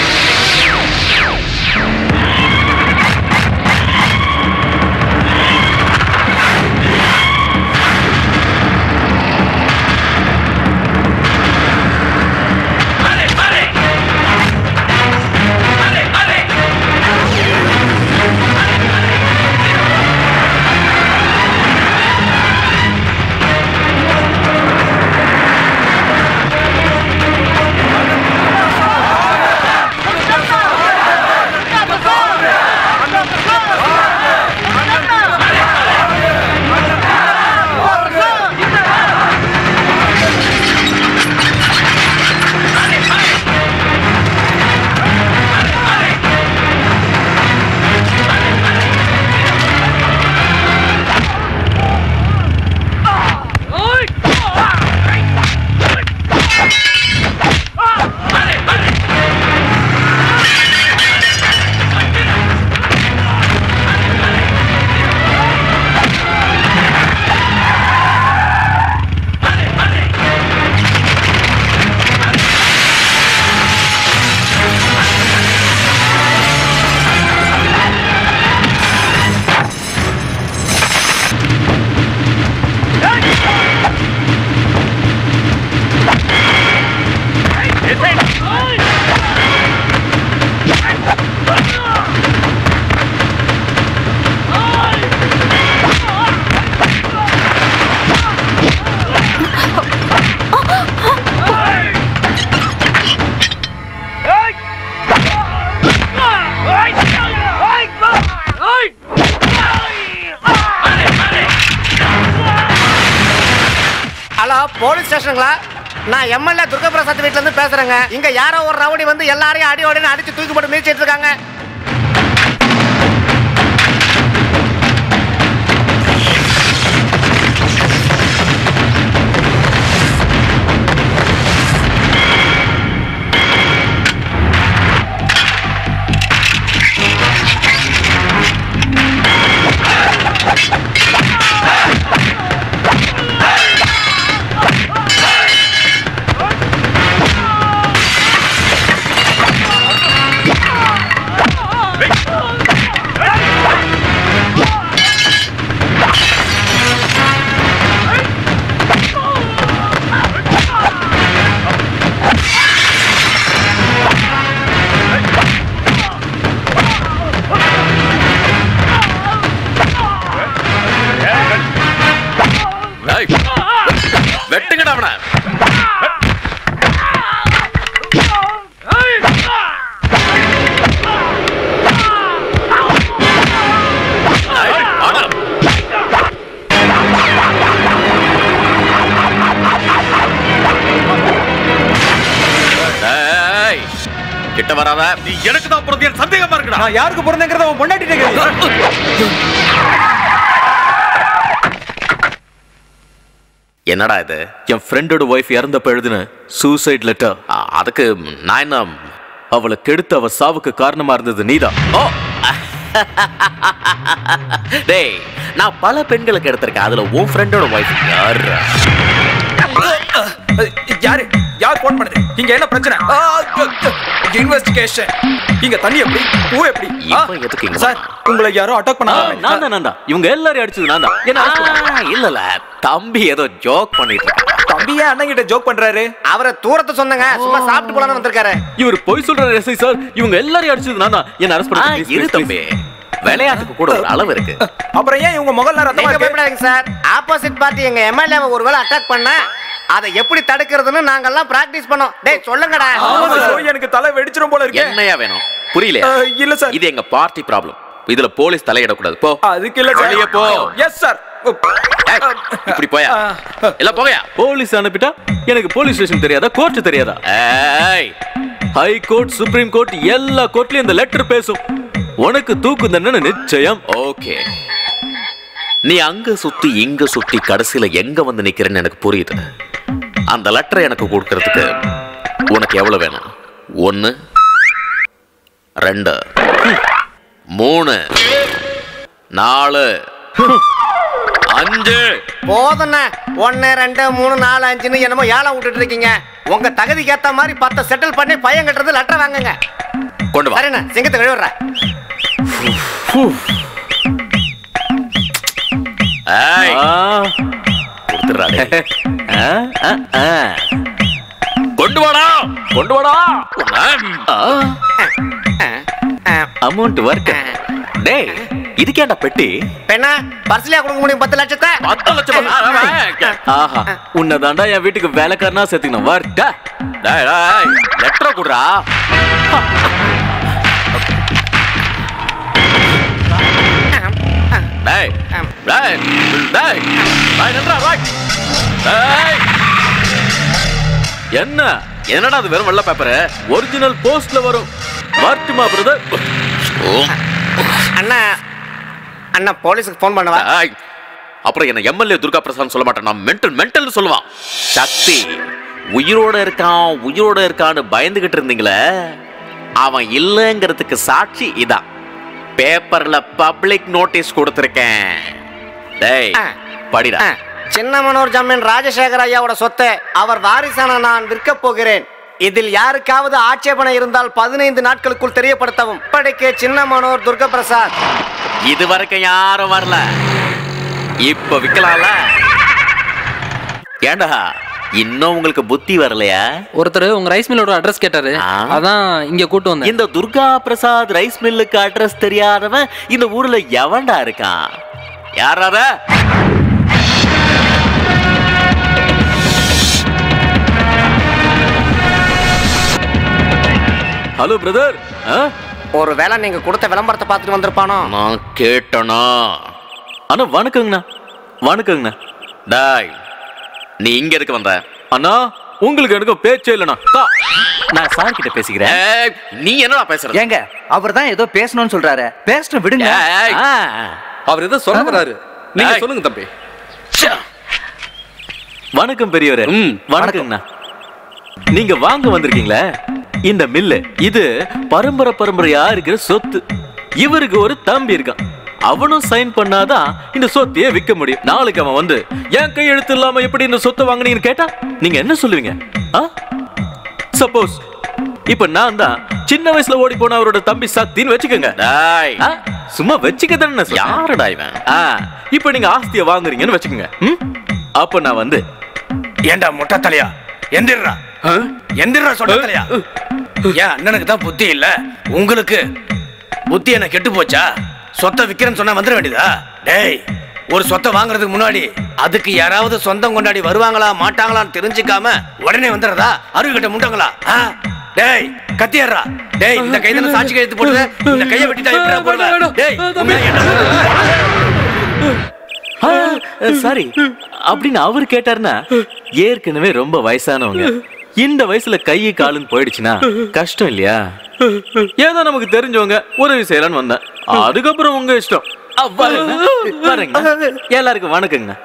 ஹலோ போலீஸ் ஸ்டேஷனுங்களா நான் எம்எல்ஏ துர்கபிரசாத் வீட்ல இருந்து பேசுறேங்க இங்க யாரோ ஒரு ரவுடி வந்து எல்லாரையும் அடி ஓடினு அடிச்சு தூக்கி போட்டு மிதிச்சிட்டு இருக்காங்க ஏய், வெட்டுங்கடா அவனை ஏய், கிட்ட வராத நீ எனக்கு தான் பிறந்த என் சந்தேகமா இருக்குடா நான் யாருக்கு பிறந்தேங்கிறத உன் பொண்டாட்டிட்ட கேளு என்னடா இது என் ஃப்ரெண்டோட ஒய்ஃப் இறந்தப்ப எழுதின சூசைட் லெட்டர் அதுக்கு நான் என்ன அவளை கெடுத்து அவ சாவுக்கு காரணமா இருந்தது நீதான் ஓ டேய் நான் பல பெண்களுக்கு எடுத்திருக்கேன் அதுல உன் ஃப்ரெண்டோட ஒய்ஃப் யாரு யாரு யார் போன் பண்ணுது இங்க என்ன பிரச்சனை இன்வெஸ்டிகேஷன் இங்க தண்ணி எப்படி பூ எப்படி ஆ, இவன் எதுக்கு இங்க சார் உங்களை யாரோ அட்டாக் ஆ, பண்ணாங்க நான் தான் நான் தான் இவங்க எல்லாரும் அடிச்சது நான் தான் என்ன ஆ, இல்ல இல்ல தம்பி ஏதோ ஜோக் பண்ணிட்டு இருக்கான். தம்பியே அண்ணன் கிட்ட ஜோக் பண்றாரு அவரை தூரத்தை சொன்னங்க சும்மா சாப்பிட்டு போலான்னு வந்திருக்காரு இவர் பொய் சொல்றாரு எஸ்ஐ சார் இவங்க எல்லாரையும் அடிச்சது நான் தான் என்ன அரெஸ்ட் ஆ, பண்ணி இரு தம்பி விளையாட்டுக்கு கூட ஒரு அளவு இருக்கு அப்புறம் ஏன் இவங்க முகல்ல ரத்தமா நீங்க இருக்கு பயப்படாதீங்க சார் ஆப்போசிட் பார்ட்டி எங்க எம்எல்ஏவை ஒருவேளை அட்டாக் பண்ண அதை எப்படி தடுக்கிறதுன்னு நாங்கெல்லாம் பிராக்டிஸ் பண்ணோம் டேய் சொல்லுங்கடா ஆமா சார், எனக்கு தலை வெடிச்சிரும் போல இருக்கு என்னையா வேணும் புரியலையா அஹ், இல்ல சார் இது எங்க பார்ட்டி ப்ராப்ளம் இதுல போலீஸ் தலையிடக்கூடாது போ அதுக்கு இல்ல சார் வெளிய போ எஸ் சார் ஏய், இப்படி போயா எல்லாம் போகையா போலீஸ் அனுப்பிட்டா எனக்கு போலீஸ் ஸ்டேஷன் தெரியாதா கோர்ட் தெரியாதா ஏய் ஹை கோர்ட் சுப்ரீம் கோர்ட் எல்லா கோர்ட்லயும் இந்த லெட்டர் பேசும் உனக்கு தூக்கு தண்டனை நிச்சயம் ஓகே நீ அங்க சுத்தி இங்க சுத்தி கடைசியில எங்க வந்து நிக்கிறேன்னு எனக்கு புரியுது அந்த லெட்டரை எனக்கு கொடுக்கறதுக்கு உனக்கு எவ்வளவு வேணும் ஒன்று ரெண்டு மூணு நாலு அஞ்சு போதுண்ணே ஒன்னு ரெண்டு மூணு நாலு அஞ்சுன்னு என்னமோ ஏழம் விட்டுட்டு இருக்கீங்க உங்க தகுதிக்கு ஏத்த மாதிரி பத்தை செட்டில் பண்ணி பையன் கட்டுறது லெட்டர் வாங்குங்க கொண்டு வா சரிண்ணே சிங்கத்தை கழுவிடுறேன் ஏய் கொடுத்துடுறாடே கொண்டு வாடா கொண்டு வாடா அமௌண்ட் ஒர்க் டேய் இதுக்கேண்டா பெட்டி பெண்ணா பர்சலியா கொடுக்க முடியும் பத்து லட்சத்தை பத்து லட்சம் ஆஹா உன்னதாண்டா என் வீட்டுக்கு வேலைக்காரனா சேர்த்துக்கணும் வர்ட்டா டேய் டேய் லெட்டரை குடுறா டேய் டேய் டேய் டேய் நின்றா ரைட் டேய் என்ன என்னடா அது வெறும் வெள்ளை பேப்பர் ஒரிஜினல் போஸ்ட்ல வரும் வார்த்துமா பிரதர் அண்ணா அண்ணா போலீஸுக்கு ஃபோன் பண்ணவா அப்புறம் என்ன எம்எல்ஏ துர்கா பிரசாத் சொல்ல மாட்டேன் நான் மென்டல் மென்டல் சொல்லுவான் சக்தி உயிரோட இருக்கான் உயிரோட இருக்கான்னு பயந்துகிட்டு இருந்தீங்களே அவன் இல்லைங்கிறதுக்கு சாட்சி இதான் பேப்பர்ல பப்ளிக் நோட்டீஸ் கொடுத்துருக்கேன் டேய் படிடா சின்ன மனோர் ஜமீன் ராஜசேகர் ஐயாவோட சொத்தை அவர் வாரிசான நான் விற்க போகிறேன் இதில் யாருக்காவது ஆட்சேபனை இருந்தால் பதினைந்து நாட்களுக்குள் தெரியப்படுத்தவும் இப்படிக்கு சின்ன மனோர் துர்க பிரசாத் இது வரைக்கும் யாரும் வரல இப்ப விக்கலாம்ல ஏண்டா இன்னும் உங்களுக்கு புத்தி வரலையா ஒருத்தர் உங்க ரைஸ் மில்லோட அட்ரஸ் கேட்டாரு அதான் இங்க கூட்டு வந்தேன் இந்த துர்கா பிரசாத் ரைஸ் மில்லுக்கு அட்ரஸ் தெரியாதவன் இந்த ஊர்ல எவன்டா இருக்கான் யாராத ஹலோ பிரதர் ஒரு வேளை நீங்க கொடுத்த விளம்பரத்தை பார்த்துட்டு வந்திருப்பானோ நான் கேட்டனா அண்ணா வணக்கங்கண்ணா வணக்கங்கண்ணா டாய் நீ இங்க எதுக்கு வந்த அண்ணா உங்களுக்கு எனக்கு பேச்சே இல்லைண்ணா தா, நான் சார் கிட்ட பேசிக்கிறேன் ஏய், நீ என்னடா பேசுற ஏங்க அவர் தான் ஏதோ பேசணும்னு சொல்றாரு பேசட்டும் விடுங்க அவர் ஏதோ சொல்ல வராரு நீங்க சொல்லுங்க தம்பி வணக்கம் பெரியவரே வணக்கங்கண்ணா நீங்க வாங்க வந்திருக்கீங்களே இந்த மில்லு இது பரம்பரை பரம்பரையா இருக்கிற சொத்து இவருக்கு ஒரு தம்பி இருக்கான் அவனும் சைன் பண்ணாதான் இந்த சொத்தையே விற்க முடியும் நாளைக்கு அவன் வந்து என் கையெழுத்து இல்லாம எப்படி இந்த சொத்தை வாங்குனீங்கன்னு கேட்டா நீங்க என்ன சொல்லுவீங்க சப்போஸ் இப்ப நான் தான் சின்ன வயசுல ஓடி போன அவரோட தம்பி சக்தின்னு வச்சுக்கோங்க ஆ, சும்மா வச்சுக்க தானே யாருடா இவன் ஆ, இப்ப நீங்க ஆஸ்தியை வாங்குறீங்கன்னு வச்சுக்கோங்க ம்? அப்ப நான் வந்து ஏண்டா முட்டை தலையா எந்திரா எந்திரா சொல்ற தலையா ஏன் அண்ணனுக்கு தான் புத்தி இல்ல உங்களுக்கு புத்தி என்ன கெட்டு போச்சா சொத்தை விக்கிறேன்னு சொன்னா வந்துட வேண்டியதா டேய் ஒரு சொத்தை வாங்குறதுக்கு முன்னாடி அதுக்கு யாராவது சொந்தம் கொண்டாடி வருவாங்களா மாட்டாங்களான்னு தெரிஞ்சுக்காம உடனே வந்துடுறதா அருகிட்ட முண்டங்களா ஆ? டேய் கத்தியாடுறா டேய் இந்த கைதான சாட்சி கையெழுத்து போடுது இந்த கையை வெட்டிட்டா எப்படிடா போடுவ? டேய் உண்மையா சாரி அப்படின்னு அவர் கேட்டாருன்னா ஏற்கனவே ரொம்ப வயசானவங்க இந்த வயசுல கை காலுன்னு போயிடுச்சுன்னா கஷ்டம் இல்லையா ஏதோ நமக்கு தெரிஞ்சவங்க உதவி செய்யலாம்னு வந்தேன் அதுக்கப்புறம் உங்க இஷ்டம் அ, பாருங்க பாருங்க எல்லாருக்கும் வணக்கங்க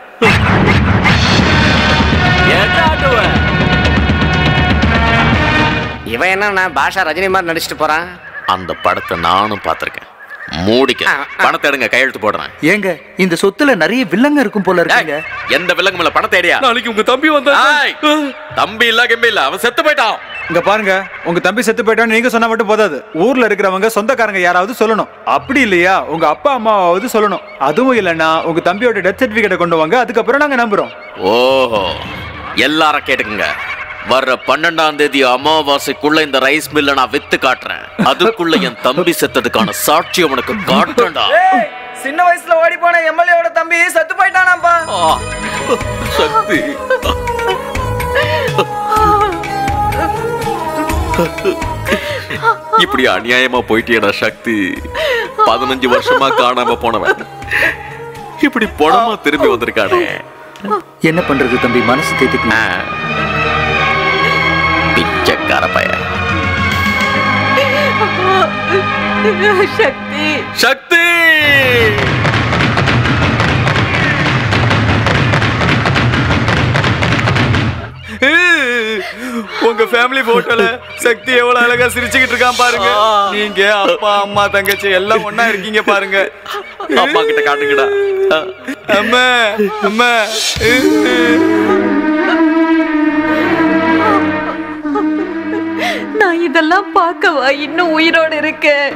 ஏன்டா ஆட்டுவ? இவன் என்ன பாஷா ரஜினி மாதிரி நடிச்சிட்டு போறான் அந்த படத்தை நானும் பார்த்திருக்கேன் மூடிக்க பணத்தை எடுங்க கையெழுத்து போடுறேன் ஏங்க இந்த சொத்துல நிறைய வில்லங்க இருக்கும் போல இருக்குங்க எந்த வில்லங்க மேல பணத்தை ஏடியா நாளைக்கு உங்க தம்பி வந்தா ஏய், தம்பி இல்ல கம்பி இல்ல அவன் செத்து போயிட்டான் இங்க பாருங்க உங்க தம்பி செத்து போயிட்டான்னு நீங்க சொன்னா மட்டும் போதாது ஊர்ல இருக்கிறவங்க சொந்தக்காரங்க யாராவது சொல்லணும் அப்படி இல்லையா உங்க அப்பா அம்மாவாவது சொல்லணும் அதுவும் இல்லைன்னா உங்க தம்பியோட டெத் சர்டிபிகேட்டை கொண்டு வாங்க அதுக்கப்புறம் நாங்க நம்புறோம் ஓஹோ எல்லாரும் கேட்டுக்குங்க வர்ற பன்னெண்டாம் தேதி அமாவாசைக்குள்ள இந்த ரைஸ் மில்ல நான் வித்து காட்டுறேன் அதுக்குள்ள என் தம்பி செத்ததுக்கான சாட்சி உனக்கு காட்டுறேன்டா சின்ன வயசுல ஓடி போன எம்எல்ஏவோட தம்பி செத்து போயிட்டானாப்பா சக்தி இப்படி அநியாயமா போயிட்டியடா சக்தி பதினஞ்சு வருஷமா காணாம போனவன் இப்படி பணமா திரும்பி வந்திருக்கானே என்ன பண்றது தம்பி மனசு தேத்திக்கணும் பிச்சைக்கார பையன் சக்தி சக்தி உங்க ஃபேமிலி போட்டோல சக்தி எவ்வளவு அழகா சிரிச்சுக்கிட்டு இருக்கான் பாருங்க நீங்க அப்பா அம்மா தங்கச்சி எல்லாம் ஒண்ணா இருக்கீங்க பாருங்க அம்மா கிட்ட காட்டுங்கடா அம்மா அம்மா நான் இதெல்லாம் பார்க்கவா இன்னும் உயிரோடு இருக்கேன்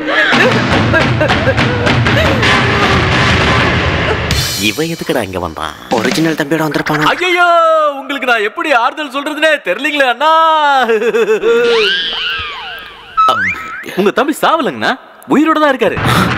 இவன் எதுக்குடா இங்க வந்தான் ஒரிஜினல் தம்பியோட வந்திருப்பானா ஐயோ உங்களுக்கு நான் எப்படி ஆறுதல் சொல்றதுனே தெரியலீங்களே அண்ணா அம், உங்க தம்பி சாவலங்கண்ணா உயிரோட தான் இருக்காரு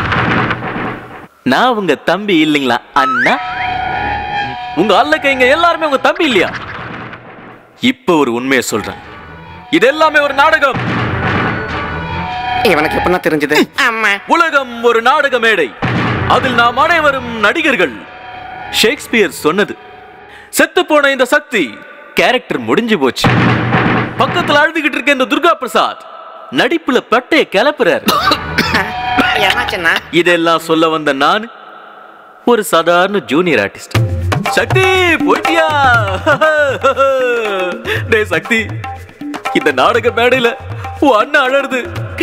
நான் உங்க தம்பி இல்லைங்களா அண்ணா உங்க அல்ல கைங்க எல்லாருமே உங்க தம்பி இல்லையா இப்ப ஒரு உண்மையை சொல்றேன் இது எல்லாமே ஒரு நாடகம் இவனுக்கு எப்படின்னா தெரிஞ்சது உலகம் ஒரு நாடக மேடை அதில் நாம் அனைவரும் நடிகர்கள் ஷேக்ஸ்பியர் சொன்னது செத்து போன இந்த சக்தி கேரக்டர் முடிஞ்சு போச்சு பக்கத்துல அழுதுகிட்டு இருக்க இந்த துர்கா பிரசாத் நடிப்புல பட்டைய கிளப்புறாரு என்னாச்சுன்னா இதெல்லாம் சொல்ல வந்த நான் ஒரு சாதாரண ஜூனியர் ஆர்டிஸ்ட் சக்தி போயிட்டியா டேய் சக்தி இந்த நாடக மேடையில உன் அண்ணன் அழறது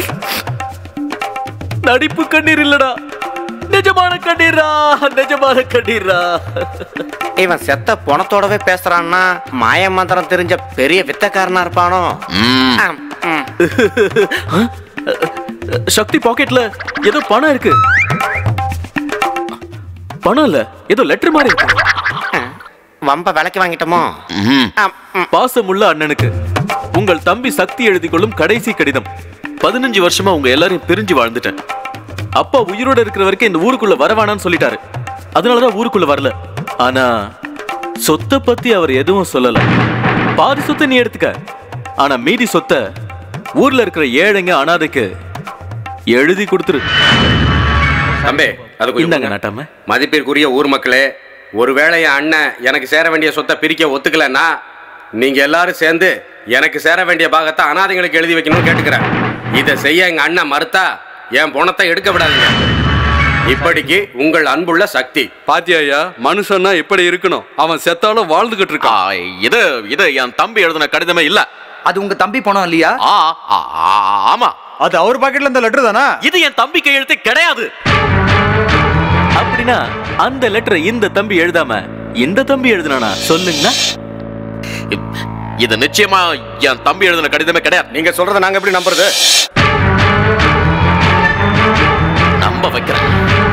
நடிப்பு கண்ணீர் இல்லடா நிஜமான கண்ணீரா நிஜமான கண்ணீரா இவன் செத்த பணத்தோடவே பேசுறான்னா மாய மந்திரம் தெரிஞ்ச பெரிய வித்தக்காரனா இருப்பானோ ஆம், ம். சக்தி பாக்கெட்ல ஏதோ பணம் இருக்கு பணம் இல்ல ஏதோ லெட்டர் மாதிரி இருக்கு வம்ப விலைக்கு வாங்கிட்டோமோ பாசமுள்ள அண்ணனுக்கு உங்கள் தம்பி சக்தி எழுதி கொள்ளும் கடைசி கடிதம் பதினஞ்சு வருஷமா உங்க எல்லாரையும் பிரிஞ்சு வாழ்ந்துட்டேன் அப்பா உயிரோட இருக்கிற வரைக்கும் இந்த ஊருக்குள்ள வரவானான்னு சொல்லிட்டாரு அதனாலதான் ஊருக்குள்ள வரல ஆனா சொத்தை பத்தி அவர் எதுவும் சொல்லல பாதி சொத்தை நீ எடுத்துக்க ஆனா மீதி சொத்தை ஊர்ல இருக்கிற ஏழைங்க அனாதைக்கு எழுதி கொடுத்துரு தம்பி அது கொஞ்சம் இந்தாங்க நாட்டாம மதிப்பிற்குரிய ஊர் மக்களே ஒருவேளை என் அண்ணன் எனக்கு சேர வேண்டிய சொத்தை பிரிக்க ஒத்துக்கலைன்னா நீங்க எல்லாரும் சேர்ந்து எனக்கு சேர வேண்டிய பாகத்தை அனாதைகளுக்கு எழுதி வைக்கணும்னு கேட்டுக்கிறேன் இதை செய்ய எங்க அண்ணன் மறுத்தா என் பணத்தை எடுக்க விடாதீங்க இப்படிக்கு உங்கள் அன்புள்ள சக்தி பாத்தியா மனுஷன்னா இப்படி இருக்கணும் அவன் செத்தாலும் வாழ்ந்துகிட்டு இருக்கான் இது இது என் தம்பி எழுதின கடிதமே இல்ல அது உங்க தம்பி பணம் இல்லையா ஆமா அது அவர் பாக்கெட்ல இந்த லெட்டர் தானா இது என் தம்பி கையெழுத்து கிடையாது அப்படின்னா அந்த லெட்டரை இந்த தம்பி எழுதாம இந்த தம்பி எழுதுனானா சொல்லுங்கண்ணா இது நிச்சயமா என் தம்பி எழுதின கடிதமே கிடையாது நீங்க சொல்றத நாங்க எப்படி நம்புறது நம்ப வைக்கிறேன்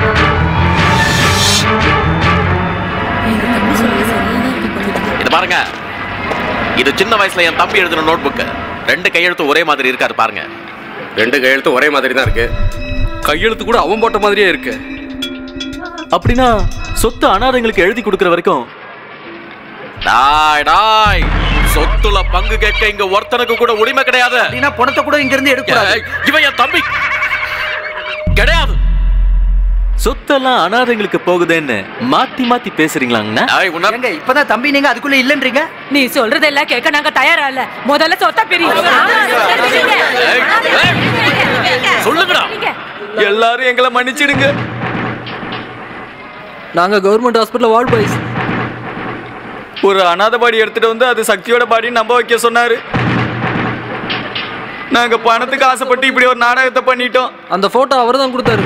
இது பாருங்க இது சின்ன வயசுல என் தம்பி எழுதின நோட் புக் ரெண்டு கையெழுத்து ஒரே மாதிரி இருக்காது பாருங்க ரெண்டு கையெழுத்து ஒரே மாதிரி தான் இருக்கு கையெழுத்து கூட அவன் போட்ட மாதிரியே இருக்கு அப்படின்னா சொத்து அனாதைங்களுக்கு எழுதி கொடுக்கிற வரைக்கும் டாய் டாய் சொத்துல பங்கு கேட்க இங்க ஒருத்தனுக்கு கூட உரிமை கிடையாது அப்படின்னா பணத்தை கூட இங்க இருந்து எடுக்க ஏய், இவன் என் தம்பி கிடையாது சொத்தெல்லாம் அனாதைங்களுக்கு போகுதுன்னு மாத்தி மாத்தி பேசுறீங்களாங்கண்ணா ஏங்க இப்பதான் தம்பி நீங்க அதுக்குள்ள இல்லன்றீங்க நீ சொல்றதெல்லாம் கேட்க நாங்க தயாரா இல்ல முதல்ல சொத்த பெரிய சொல்லுங்கடா எல்லாரும் எங்களை மன்னிச்சிடுங்க நாங்க கவர்மெண்ட் ஹாஸ்பிட்டல் வார்டு பாய்ஸ் ஒரு அனாதை பாடி எடுத்துட்டு வந்து அது சக்தியோட பாடின்னு நம்ப வைக்க சொன்னாரு நாங்க பணத்துக்கு ஆசைப்பட்டு இப்படி ஒரு நாடகத்தை பண்ணிட்டோம் அந்த போட்டோ அவர் தான் கொடுத்தாரு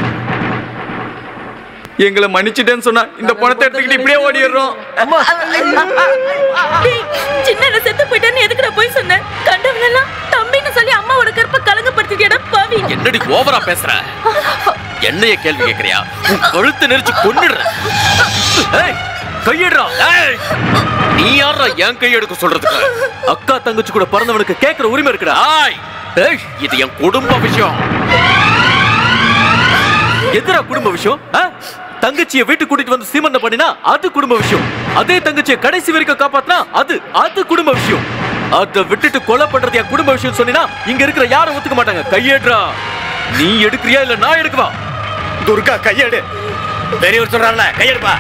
எங்களை மன்னிச்சிட்டேன்னு சொன்னா இந்த பணத்தை எடுத்துக்கிட்டு இப்படியே ஓடிடுறோம் சின்ன செத்து போயிட்டேன்னு எதுக்குடா போய் சொன்னேன் கண்டவங்க எல்லாம் தம்பின்னு சொல்லி அம்மாவோட கற்ப கலங்கப்படுத்திட்டியடா பாவி என்னடி ஓவரா பேசுற என்னைய கேள்வி கேக்குறியா உன் கழுத்து நெரிச்சு கொன்னுடுற ஏய், கையிடுறா ஏய், நீ யாரா என் கை எடுக்க சொல்றதுக்கு அக்கா தங்கச்சி கூட பிறந்தவனுக்கு கேக்குற உரிமை இருக்குடா ஆய் ஏய், இது என் குடும்ப விஷயம் எதிரா குடும்ப விஷயம் ஆ? தங்கச்சியை வீட்டுக்கு கூட்டிட்டு வந்து சீமந்த பண்ணினா அது குடும்ப விஷயம் அதே தங்கச்சியை கடைசி வரைக்கும் காப்பாத்தினா அது அது குடும்ப விஷயம் அதை விட்டுட்டு கொலை பண்றது என் குடும்ப விஷயம் சொன்னா இங்க இருக்கிற யாரும் ஒத்துக்க மாட்டாங்க கையேடுறா நீ எடுக்கிறியா இல்ல நான் எடுக்கவா துர்கா கையெடு பெரியவர் சொல்றாருல கையெடுப்பா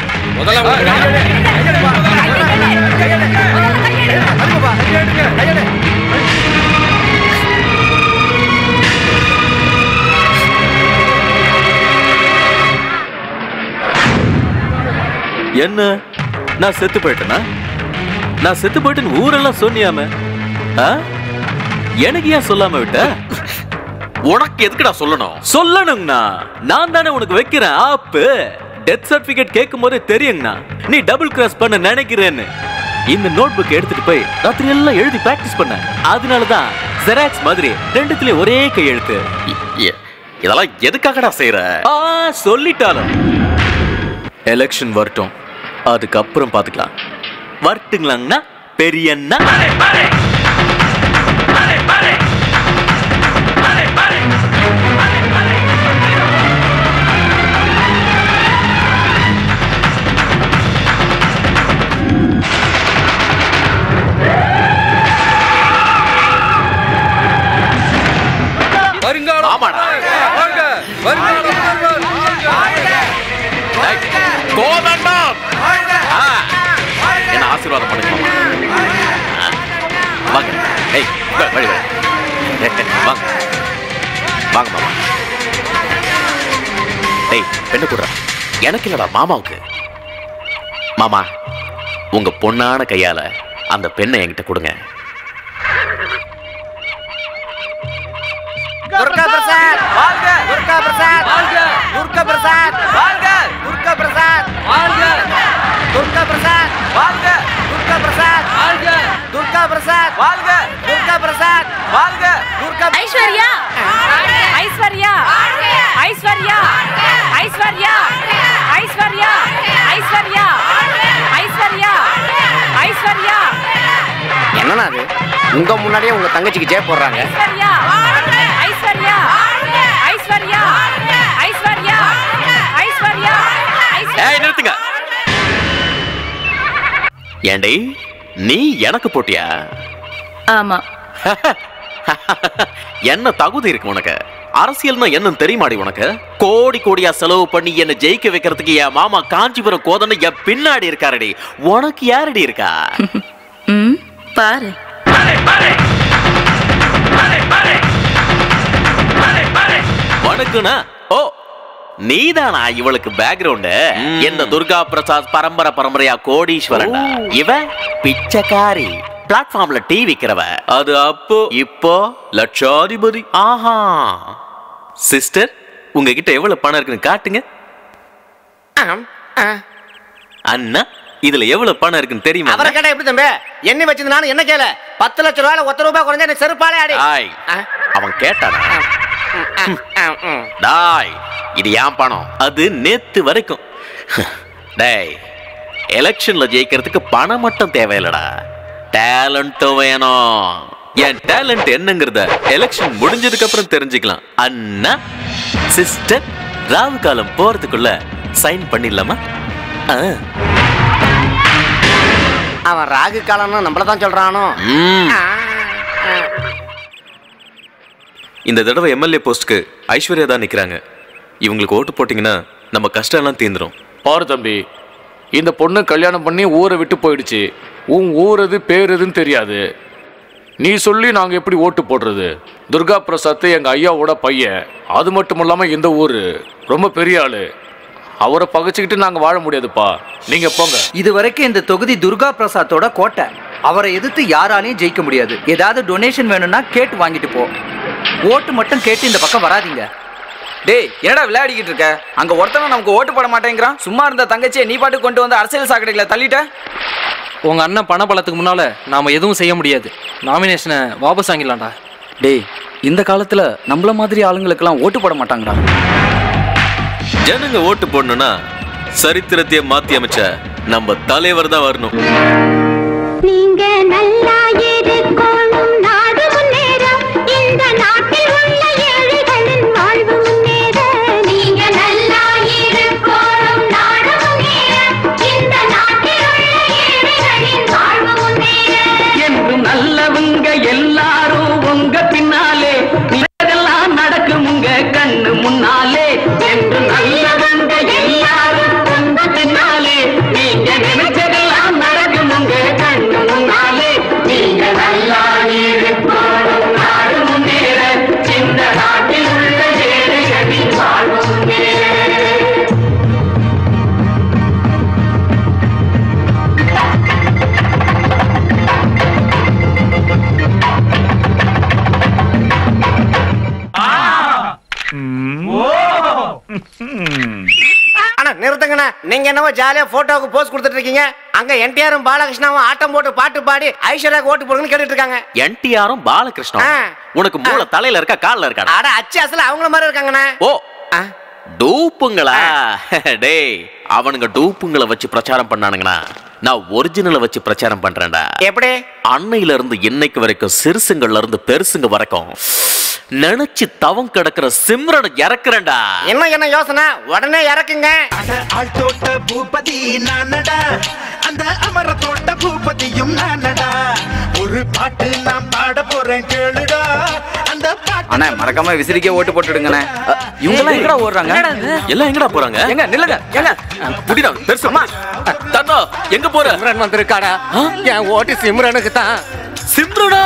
என்ன நான் செத்து போயிட்டேனா நான் செத்து போயிட்டேன்னு ஊரெல்லாம் சொன்னியாம ஆ? எனக்கு ஏன் சொல்லாம விட்ட உனக்கு எதுக்குடா சொல்லணும் சொல்லணுங்கண்ணா நான் தானே உனக்கு வைக்கிறேன் ஆப்பு டெத் சர்டிபிகேட் கேட்கும் போதே தெரியுங்கண்ணா நீ டபுள் கிராஸ் பண்ண நினைக்கிறேன்னு இந்த நோட் புக் எடுத்துட்டு போய் ராத்திரி எல்லாம் எழுதி பிராக்டிஸ் பண்ண அதனால தான் ஜெராக்ஸ் மாதிரி ரெண்டுத்துலயும் ஒரே கையெழுத்து இதெல்லாம் எதுக்காகடா செய்யற ஆ சொல்லிட்டாலும் எலெக்ஷன் வரட்டும் அதுக்கப்புறம் பார்த்துக்கலாம் வரட்டுங்களாங்கண்ணா பெரியண்ணா வருங்காலம் ஆமாடா வாழ்க வருங்காலம் கோதண்டம் ஆ, என்ன ஆசீர்வாதம் பண்ணுங்க ஆ, வாங்க ஏய் வா, வழி வழி வாங்க வாங்க மாமா ஏய் பெண்ணு கூட எனக்கு இல்லடா மாமாவுக்கு மாமா உங்க பொண்ணான கையால அந்த பெண்ணை என்கிட்ட கொடுங்க துர்கா பிரசாத் வாழ்க துர்கா பிரசாத் வாழ்க துர்கா பிரசாத் வாழ்க துர்கா பிரசாத் வாழ்க துர்கா பிரசாத் வாழ்க துர்கா பிரசாத் வாழ்க துர்கா பிரசாத் வாழ்க துர்கா பிரசாத் வாழ்க துர்கா ஐஸ்வர்யா ஐஸ்வர்யா ஐஸ்வர்யா ஐஸ்வர்யா ஐஸ்வர்யா ஐஸ்வர்யா ஐஸ்வர்யா ஐஸ்வர்யா என்னன்னா அது உங்க முன்னாடியே உங்க தங்கச்சிக்கு ஜெய போடுறாங்க ஐஸ்வர்யா ஐஸ்வர்யா ஐஸ்வர்யா ஐஸ்வர்யா ஐஸ்வர்யா ஏய் நிறுத்துங்க ஏண்டி நீ எனக்கு போட்டியா ஆமா என்ன தகுதி இருக்கு உனக்கு அரசியல்னா என்னன்னு தெரியுமாடி உனக்கு கோடி கோடியா செலவு பண்ணி என்ன ஜெயிக்க வைக்கிறதுக்கு என் மாமா காஞ்சிபுரம் கோதன்னு என் பின்னாடி இருக்காரடி உனக்கு யாரடி இருக்கா ம் பாரு உனக்குனா ஓ நீதானா இவளுக்கு பேக்ரவுண்டு என்ன துர்கா பிரசாத் பரம்பரை பரம்பரையா கோடீஸ்வரன் இவ பிச்சைக்காரி பிளாட்ஃபார்ம்ல டீ விக்கிறவ அது அப்போ இப்போ லட்சாதிபதி ஆஹா சிஸ்டர் உங்ககிட்ட எவ்வளவு பணம் இருக்குன்னு காட்டுங்க அண்ணா இதுல எவ்வளவு பணம் இருக்குன்னு தெரியுமா அவரை கேட்டா எப்படி தம்பி என்ன வச்சிருந்தானு என்ன கேள பத்து லட்சம் ரூபாயில ஒத்த ரூபாய் குறைஞ்சா எனக்கு செருப்பாலே அடி ஆய் அவன் கேட்டானா டாய் இது ஏன் பணம் அது நேத்து வரைக்கும் டேய் எலெக்ஷன்ல ஜெயிக்கிறதுக்கு பணம் மட்டும் தேவையில்லடா டேலண்ட்டும் வேணும் என் டேலண்ட் என்னங்கிறத எலெக்ஷன் முடிஞ்சதுக்கு அப்புறம் தெரிஞ்சுக்கலாம் அண்ணா சிஸ்டர் ராவு காலம் போறதுக்குள்ள சைன் பண்ணிடலாமா ஆ, அவன் ராகு காலம்னு நம்மள தான் சொல்றானோ இந்த தடவை எம்எல்ஏ போஸ்ட்க்கு ஐஸ்வர்யா தான் நிக்கிறாங்க இவங்களுக்கு ஓட்டு போட்டீங்கன்னா நம்ம கஷ்டம் எல்லாம் தீந்துரும் பாரு தம்பி இந்த பொண்ணு கல்யாணம் பண்ணி ஊரை விட்டு போயிடுச்சு உன் ஊர் எது பேர் எதுன்னு தெரியாது நீ சொல்லி நாங்கள் எப்படி ஓட்டு போடுறது துர்கா பிரசாத் எங்கள் ஐயாவோட பையன் அது மட்டும் இல்லாமல் இந்த ஊர் ரொம்ப பெரிய ஆளு அவரை பகைச்சிக்கிட்டு நாங்கள் வாழ முடியாதுப்பா நீங்கள் போங்க இது வரைக்கும் இந்த தொகுதி துர்கா பிரசாத்தோட கோட்டை அவரை எதிர்த்து யாராலையும் ஜெயிக்க முடியாது ஏதாவது டொனேஷன் வேணும்னா கேட்டு வாங்கிட்டு போ ஓட்டு மட்டும் கேட்டு இந்த பக்கம் வராதீங்க டேய் என்னடா விளையாடிக்கிட்டு இருக்க அங்க ஒருத்தனும் நமக்கு ஓட்டு போட மாட்டேங்கிறான் சும்மா இருந்த தங்கச்சியை நீ பாட்டு கொண்டு வந்து அரசியல் சாக்கடைகளை தள்ளிட்ட உங்க அண்ணன் பண பலத்துக்கு முன்னால நாம எதுவும் செய்ய முடியாது நாமினேஷனை வாபஸ் வாங்கிடலாம்டா டேய் இந்த காலத்துல நம்மள மாதிரி ஆளுங்களுக்கெல்லாம் ஓட்டு போட மாட்டாங்கடா ஜனங்க ஓட்டு போடணும்னா சரித்திரத்தையே மாத்தி அமைச்ச நம்ம தலைவர் தான் வரணும் நீங்க நல்லா இருக்கணும் நாடு முன்னேற இந்த நாட்டில் உள்ள ஏழைகளின் வாழ்வு முன்னேற நீங்க நல்லா இருக்கணும் நாடு முன்னேற இந்த நாட்டில் உள்ள ஏழைகளின் வாழ்வு முன்னேற என்றும் நல்லவங்க எல்லாரும் உங்க பின்னாலே இதெல்லாம் நடக்கும் உங்க கண்ணு முன்னாலே என்று நல்லவங்க எல்லாரும் உங்க பின்னாலே நீங்க நினைச்சதெல்லாம் நடக்கும் உங்க கண்ணு முன்னாலே நீங்க நல்லா அண்ணா நிறுத்துங்கண்ணா நீங்க என்னவோ ஜாலியா போட்டோவுக்கு போஸ் கொடுத்துட்டு இருக்கீங்க அங்க என்டிஆரும் பாலகிருஷ்ணாவும் ஆட்டம் போட்டு பாட்டு பாடி ஐஸ்வர்யாக்கு ஓட்டு போடுங்கன்னு கேட்டுட்டு இருக்காங்க என்டிஆரும் பாலகிருஷ்ணா ஆ. உனக்கு மூளை தலையில இருக்கா கால்ல இருக்கா அட அச்சு அசல அவங்கள மாதிரி இருக்காங்கண்ணா ஓ டூப்புங்களா டேய் அவனுங்க டூப்புங்களை வச்சு பிரச்சாரம் பண்ணானுங்கண்ணா நான் ஒரிஜினலை வச்சு பிரச்சாரம் பண்றேன்டா எப்படி அன்னையில இருந்து இன்னைக்கு வரைக்கும் சிறுசுங்கள்ல இருந்து பெருசுங்க வரைக்கும் நினைச்சு தவம் கிடக்குற சிம்ரனை இறக்குறேன்டா என்ன என்ன யோசனை உடனே இறக்குங்க ஆள் தோட்ட பூபதி நானடா அந்த அமர தோட்ட பூபதியும் நானடா ஒரு பாட்டு நான் பாட போறேன் கேளுடா அந்த பாட்டு அண்ணா மறக்காம விசிறிக்கே ஓட்டு போட்டுடுங்கண்ணே அ, இவங்கெல்லாம் எங்கடா ஓடுறாங்க எல்லாம் எங்கடா போறாங்க எங்க நில்லுங்க எங்க புடிடா பெருசு தாத்தா எங்க போற சிம்ரன் வந்திருக்காடா என் ஓட்டு சிம்ரனுக்கு தான் சிம்ரனா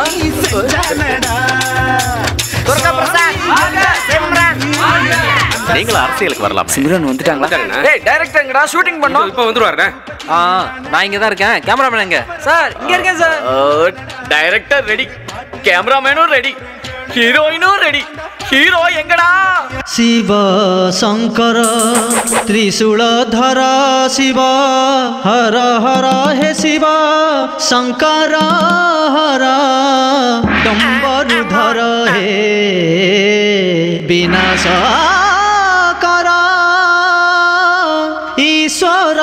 துர்கா பிரசாத் சிம்ரன் நீங்களும் அரசியலுக்கு வரலாம் சிம்ரன் வந்துட்டாங்களா டேய் டைரக்டர் எங்கடா ஷூட்டிங் பண்ணோம் இப்போ வந்துருவாரு ஆ நான் இங்க தான் இருக்கேன் கேமராமேன் எங்க சார் இங்க இருக்கேன் சார் டைரக்டர் ரெடி கேமராமேனும் ரெடி ஹீரோயினும் ரெடி ஹீரோ எங்கடா ಶಿವ ಶಂಕರ ತ್ರಿಶೂಲಧರ ಶಿವ ಹರ ಹರ ಹೇ ಶಿವ ಶಂಕರ ಹರ ಡಂಬರುಧರ ಹೇ ವಿನಾಶ ಕರ ಈಶ್ವರ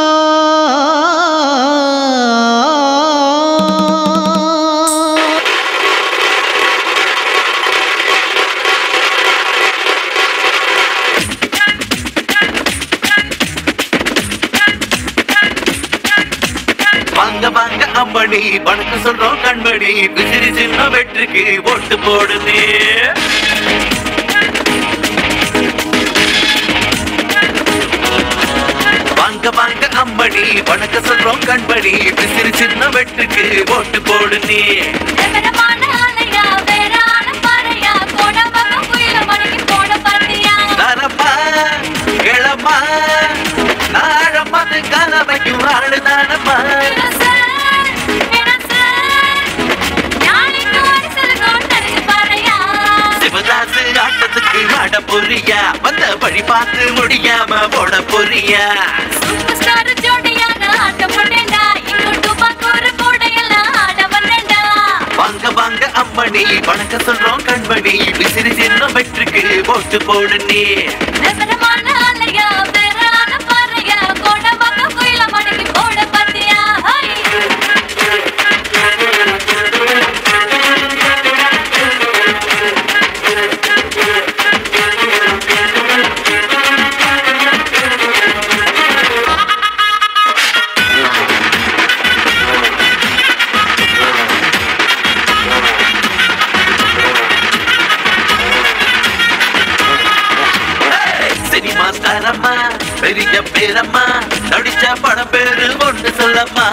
வாங்க வாங்க அம்மணி வணக்கம் சொல்றோம் கண்மணி விசிறி சின்ன வெற்றிக்கு ஓட்டு போடுமே வாங்க வாங்க அம்மணி வணக்கம் சொல்றோம் கண்மணி விசிறி சின்ன வெற்றிக்கு ஓட்டு போடு நீ தரப்பா கிளப்பா நாழமது கலவைக்கும் ஆளு தானப்பா சிவதாசு ஆட்டத்துக்கு ஆட பொறியா வந்த வழி பார்த்து முடியாம போட பொறியா வாங்க வாங்க அம்மணி வணக்கம் சொல்றோம் கண்மணி விசிறி சின்ன வெற்றிக்கு ஓட்டு போடு நீ சினிமா ஸ்டாரம்மா பெரிய பேரம்மா நடிச்ச படம் பேரு ஒன்று சொல்லம்மா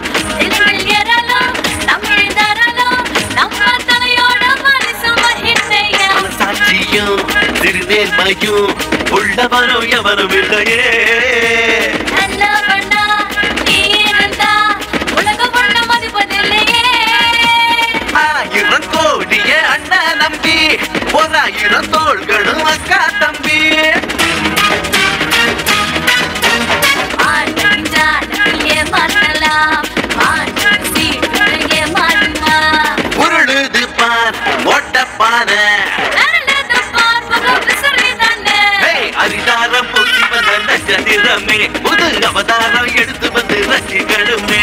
சாட்சியும் திருநேர்மையும் உள்ளவரும் எவரும் இல்லையே ஆயிரம் கோடிய அண்ணன் நம்பி ஓராயிரம் தோள்களும் அக்கா தம்பி உருளுது பார் ஓட்ட பாரு அரிதாரம் பூசி வந்த நட்சத்திரமே புது அவதாரம் எடுத்து வந்து ரசிகளுமே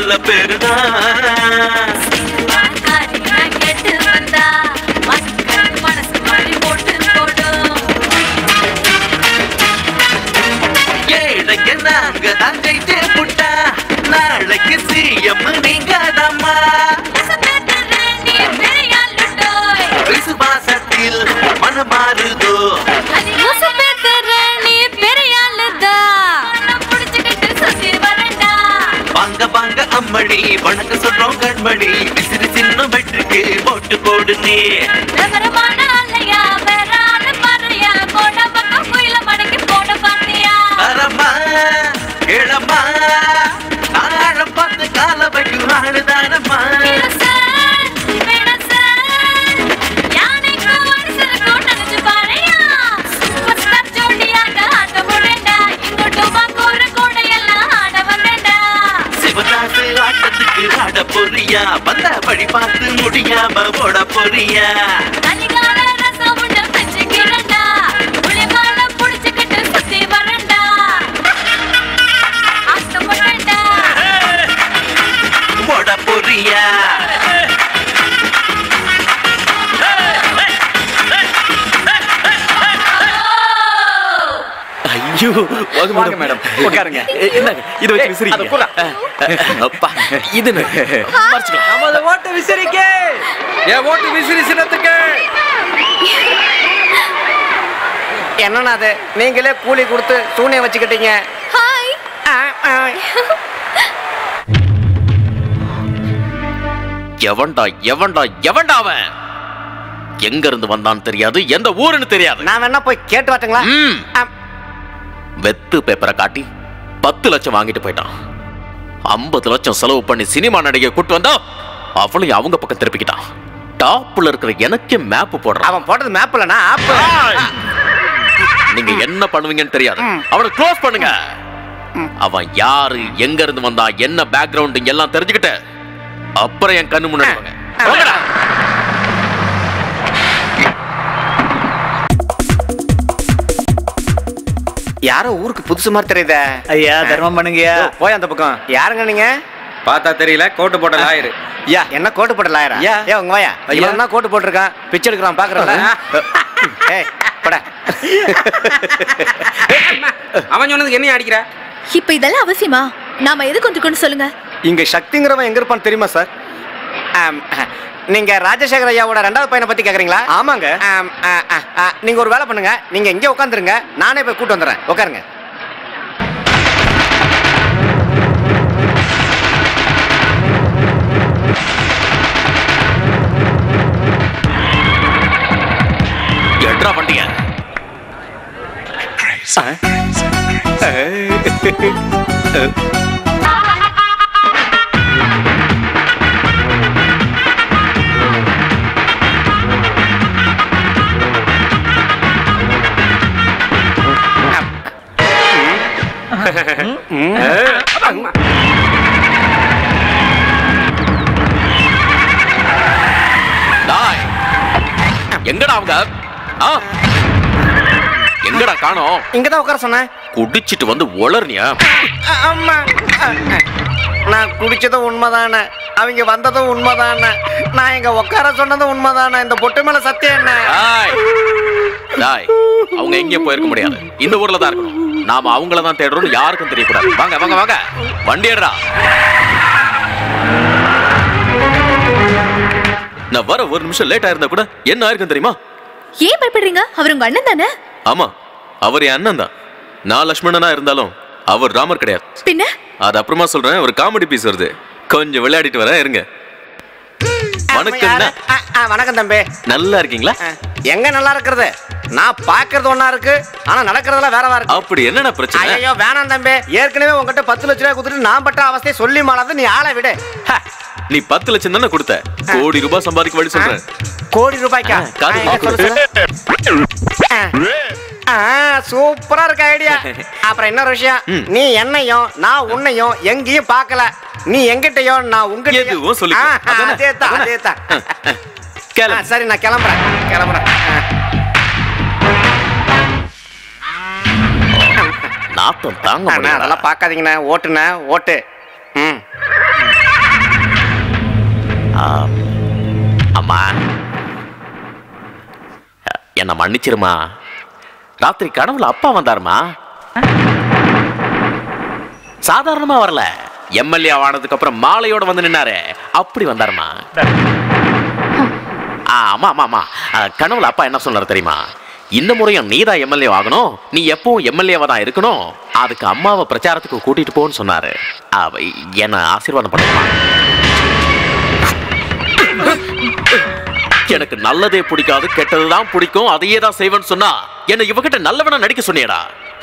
நல்ல பேருடா ஏழைக்கு நாங்க தான் ஜெயிச்சே புட்டா நாளைக்கு சிஎம் நீங்க தாம்மா விசுவாசத்தில் மனம் மாறுதோ வாங்க வாங்க அம்மணி வணக்க சொல்றோம் கண்மணி விசிறி சின்ன வெட்டுக்கு போட்டு போடு நீ வரம்மா இளம்மா ஆழம் பார்த்து கால வைக்கும் ஆடுதானம்மா சிவகாசு ஆட்டத்துக்கு ஆட பொறியா வந்த வழி பார்த்து முடியாம ஓட பொறியா ஓட பொறியா ஐயோ வாங்க மேடம் உட்காருங்க. என்னங்க இதை வச்சு விசிறீங்க அதை குடுறா. அப்பா இது மறைச்சுக்கலாம் நமது ஓட்டு விசிறிக்கு என் ஓட்டு விசிறி சின்னத்துக்கு என்னண்ணா அது நீங்களே கூலி கொடுத்து சூனியம் வச்சுக்கிட்டீங்க எவன்டா எவன்டா எவன்டா அவன் எங்க இருந்து வந்தான்னு தெரியாது எந்த ஊருன்னு தெரியாது நான் வேணா போய் கேட்டு வரட்டுங்களா ம். வெத்து பேப்பரை காட்டி பத்து லட்சம் வாங்கிட்டு போயிட்டான் ஐம்பது லட்சம் செலவு பண்ணி சினிமா நடிகை கூட்டு வந்தா அவளையும் அவங்க பக்கம் திருப்பிக்கிட்டான் டாப்ல இருக்கிற எனக்கே மேப் போடுறான் அவன் போட்டது மேப் இல்லனா ஆப் நீங்க என்ன பண்ணுவீங்கன்னு தெரியாது அவனை க்ளோஸ் பண்ணுங்க அவன் யாரு எங்க இருந்து வந்தான் என்ன பேக்ரவுண்ட் எல்லாம் தெரிஞ்சுக்கிட்டு அப்புறம் என் கண்ணு முன்னாடி வாங்க. வாங்கடா. யாரோ ஊருக்கு புதுசு மாதிரி தெரியுதே ஐயா தர்மம் பண்ணுங்கய்யா போய் அந்த பக்கம் யாருங்க நீங்க பார்த்தா தெரியல கோட்டு போட்ட லாயரு யா என்ன கோட்டு போட்ட லாயரா யா. ஏ உங்க வாயா ஐயா. இவன் தான் கோட்டு போட்டிருக்கான் பிச்சை எடுக்கிறான் பாக்குறல ஏய் போடா அவன் சொன்னதுக்கு என்ன அடிக்கிற இப்ப இதெல்லாம் அவசியமா நாம எது கொஞ்சம் கொண்டு சொல்லுங்க இங்க சக்திங்கிறவன் எங்க இருப்பான்னு தெரியுமா சார் ஆம், நீங்க ராஜசேகர் ஐயாவோட ரெண்டாவது பையனை பத்தி கேக்குறீங்களா ஆமாங்க ஆம், ஆ, ஆ, ஆ, நீங்க ஒரு வேலை பண்ணுங்க நீங்க இங்கே உட்காந்துருங்க நானே போய் கூட்டு வந்துடுறேன் உட்காருங்க எட்ரா வண்டிய டாய் எங்கடா அவங்க ஆ எங்கடா காணோம் இங்கதான் உட்கார சொன்னேன் குடிச்சிட்டு வந்து ஒளர்னியா அம்மா நான் குடிச்சதும் உண்மைதானே அவங்க வந்ததும் உண்மைதானே நான் இங்க உட்கார சொன்னதும் உண்மைதானே இந்த பொட்டு மேல சத்தியம் என்ன டாய் டாய் அவங்க எங்கேயும் போயிருக்க முடியாது இந்த ஊர்ல தான் இருக்கணும் நாம அவங்கள தான் தேடுறோம் யாருக்கும் தெரியக்கூடாது வாங்க வாங்க வாங்க வண்டி எடுறா நான் வர ஒரு நிமிஷம் லேட் ஆயிருந்தா கூட என்ன ஆயிருக்கும் தெரியுமா ஏன் பயப்படுறீங்க அவர் உங்க அண்ணன் தானே ஆமா அவர் என் அண்ணன் தான் நான் லக்ஷ்மணனா இருந்தாலும் அவர் ராமர் கிடையாது பின்ன அது அப்புறமா சொல்றேன் ஒரு காமெடி பீஸ் வருது கொஞ்சம் விளையாடிட்டு வரேன் இருங்க வணக்கம் அண்ணா. ஆ, ஆ, வணக்கம் தம்பி நல்லா இருக்கீங்களா எங்க நல்லா இருக்கிறது நான் பாக்குறது ஒண்ணா இருக்கு ஆனா நடக்கிறதுல வேறவா இருக்கு அப்படி என்னடா பிரச்சனை ஐயோ வேணாம் தம்பி ஏற்கனவே உங்ககிட்ட பத்து லட்ச ரூபாய் கொடுத்துட்டு நான் பட்ட அவஸ்தையை சொல்லி மாறாது நீ ஆளை விடு ஹ, நீ பத்து லட்சம் தானே கொடுத்த கோடி ரூபாய் சம்பாதிக்க வழி சொல்றேன் கோடி ரூபாய்க்கா காது ஆ, சொல்லு, சொல்லு. ஆ, சூப்பரா இருக்க ஐடியா அப்புறம் இன்னொரு விஷயம் நீ என்னையும் நான் உன்னையும் எங்கேயும் பார்க்கல நீ எங்கிட்டயும் நான் உங்ககிட்டயும் எதுவும் சொல்லிக்க. ஆ, அதானே? அதேதான் அதானே? அதேதான் ஆ, சரி நான் கிளம்புறேன் கிளம்புறேன் ஆ. நாட்டம் தாங்க அண்ணா, முடியல அதெல்லாம் பார்க்காதீங்கண்ணா ஓட்டுண்ணே ஓட்டு ம் அம்மா என்ன மன்னிச்சிருமா ராத்திரி கனவுல அப்பா வந்தாருமா சாதாரணமா வரல எம்எல்ஏ ஆனதுக்கு அப்புறம் மாலையோட வந்து நின்னாரு அப்படி வந்தாருமா ஆ, ஆமா ஆமா ஆமா ஆ, கனவுல அப்பா என்ன சொன்னாரு தெரியுமா இந்த முறையும் நீ தான் எம்எல்ஏ ஆகணும் நீ எப்பவும் எம்எல்ஏவா தான் இருக்கணும் அதுக்கு அம்மாவை பிரச்சாரத்துக்கு கூட்டிட்டு போன்னு சொன்னாரு அவ என்ன ஆசீர்வாதம் பண்ணுமா எனக்கு நல்லதே பிடிக்காது கெட்டதுதான் பிடிக்கும் அதையே தான் செய்வேன்னு சொன்னா என்ன இவகிட்ட நல்லவனா நடிக்க சொன்னியடா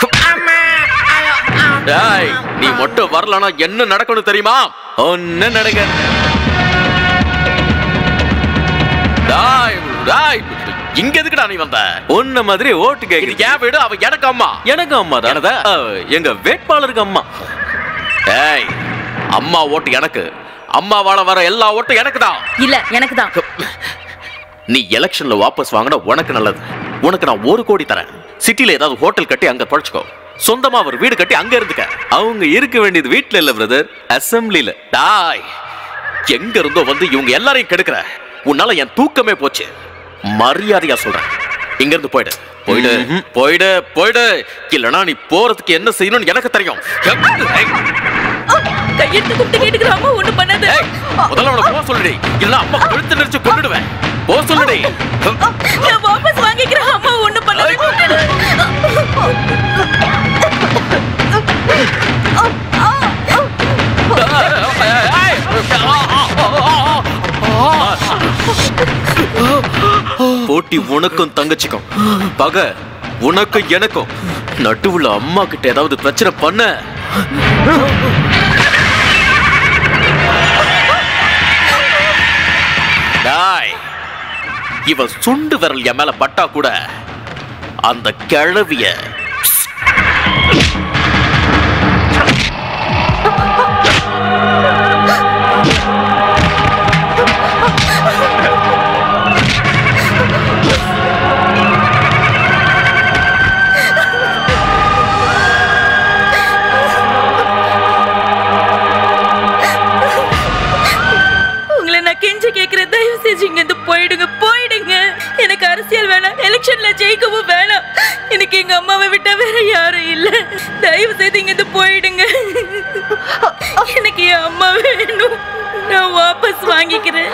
டேய் நீ மட்டும் வரலனா என்ன நடக்கணும் தெரியுமா ஒன்னு நடக்க டேய் டேய் இங்க எதுக்குடா நீ வந்த உன்ன மாதிரி ஓட்டு கேக்குது இது என் வீடு அவ எனக்கு அம்மா எனக்கு அம்மா தான் அஹ், எங்க வேட்பாளருக்கு அம்மா டேய் அம்மா ஓட்டு எனக்கு அம்மாவால வர எல்லா ஓட்டும் எனக்கு தான் இல்ல எனக்கு தான் நீ எலெக்ஷன்ல வாபஸ் வாங்கினா உனக்கு நல்லது உனக்கு நான் ஒரு கோடி தரேன் சிட்டில ஏதாவது ஹோட்டல் கட்டி அங்க பழச்சுக்கோ சொந்தமா ஒரு வீடு கட்டி அங்க இருந்துக்க அவங்க இருக்க வேண்டியது வீட்ல இல்ல பிரதர் அசம்பிளில டாய் எங்க இருந்தோ வந்து இவங்க எல்லாரையும் கெடுக்கிற உன்னால என் தூக்கமே போச்சு மரியாதையா சொல்றேன் இங்க இருந்து போயிடு போயிடு போயிடு போயிடு இல்லனா நீ போறதுக்கு என்ன செய்யணும்னு எனக்கு தெரியும் கையெடுத்து கும்பிட்டு கேட்டுக்கிற அம்மா ஒண்ணு பண்ணாத முதல்ல அவனை போக சொல்லுடி இல்ல அம்மா கழுத்து நெரிச்சு கொண்டுடுவேன் போ சொல்லுடி நான் வாபஸ் வாங்கிக்கிறேன் அம்மா ஒண்ணு பண்ணாத போட்டி உனக்கும் தங்கச்சிக்கும் பகை உனக்கும் எனக்கும் நடுவுல அம்மா கிட்ட ஏதாவது பிரச்சனை பண்ண டாய் இவன் சுண்டு விரல் என் மேல பட்டா கூட அந்த கிழவிய உங்களை நான் கெஞ்சி கேக்குறேன் தயவு செஞ்சு இங்க இருந்து போயிடுங்க போயிடுங்க எனக்கு அரசியல் வேணாம் எலெக்ஷன்ல ஜெயிக்கவும் வேணாம் எனக்கு எங்க அம்மாவை விட்டா வேற யாரும் இல்ல தயவு செய்து இங்க இருந்து போயிடுங்க எனக்கு என் அம்மா வேணும் நான் வாபஸ் வாங்கிக்கிறேன்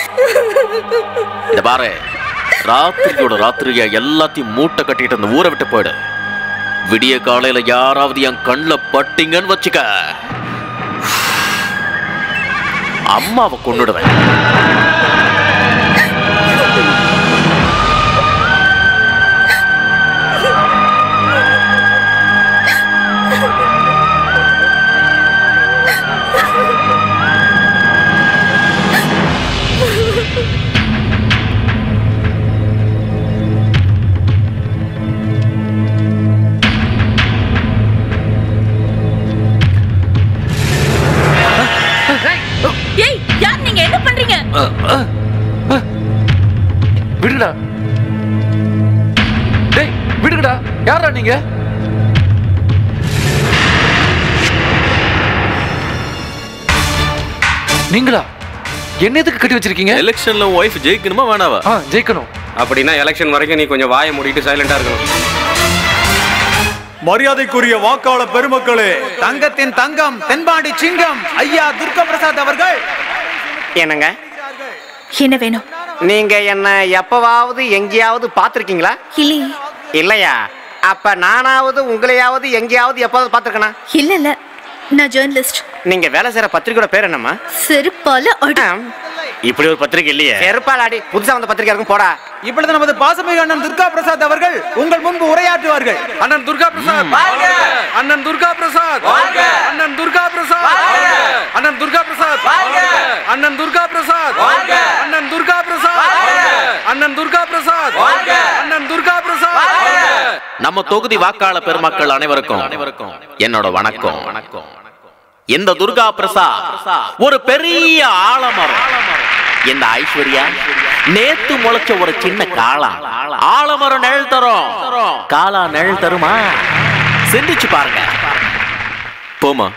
இந்த பாரு ராத்திரியோட ராத்திரியா எல்லாத்தையும் மூட்டை கட்டிட்டு அந்த ஊரை விட்டு போயிடு விடிய காலையில யாராவது என் கண்ணில் பட்டிங்கன்னு வச்சுக்க அம்மாவை கொண்டுடுவேன் ஏய் யார் நீங்க என்ன பண்றீங்க விடுடா டேய் விடுங்கடா யாரா நீங்க நீங்களா என்ன எதுக்கு கட்டி வச்சிருக்கீங்க எலெக்ஷன்ல ஒய்ஃப் ஜெயிக்கணுமா வேணாவா ஆ ஜெயிக்கணும் அப்படின்னா எலெக்ஷன் வரைக்கும் நீ கொஞ்சம் வாயை மூடிட்டு சைலண்டா இருக்கணும் மரியாதைக்குரிய வாக்காளர் பெருமக்களே தங்கத்தின் தங்கம் தென்பாண்டி சிங்கம் ஐயா துர்கா பிரசாத் அவர்கள் என்னங்க என்ன வேணும் நீங்க என்ன எப்பவாவது எங்கேயாவது பார்த்திருக்கீங்களா இல்லையே இல்லையா அப்ப நானாவது உங்களையாவது எங்கேயாவது எப்பாவது பார்த்திருக்கேனா இல்ல இல்ல நான் ஜேர்னலிஸ்ட் நீங்க வேலை செய்யற பத்திரிக்கையோட பேர் என்னம்மா செருப்பால அடி இப்படி ஒரு பத்திரிக்கை இல்லையே செருப்பால் அடி புதுசா வந்த பத்திரிக்கை இருக்கும் போடா இப்பொழுது நமது பாசமிகு அண்ணன் துர்கா பிரசாத் அவர்கள் உங்கள் முன்பு உரையாற்றுவார்கள் அண்ணன் துர்கா பிரசாத் அண்ணன் துர்கா பிரசாத் அண்ணன் துர்கா பிரசாத் அண்ணன் துர்கா பிரசாத் அண்ணன் துர்கா பிரசாத் அண்ணன் துர்கா பிரசாத் அண்ணன் துர்கா பிரசாத் அண்ணன் துர்கா பிரசாத் நம்ம தொகுதி வாக்காளர் பெருமக்கள் அனைவருக்கும் அனைவருக்கும் என்னோட வணக்கம் வணக்கம் இந்த துர்கா பிரசாத் ஒரு பெரிய ஆலமரம் இந்த ஐஸ்வர்யா நேத்து முளைச்ச ஒரு சின்ன காளா ஆலமரம் நிழல் தரும் காளா நிழல் தருமா சிந்திச்சு பாருங்க போமா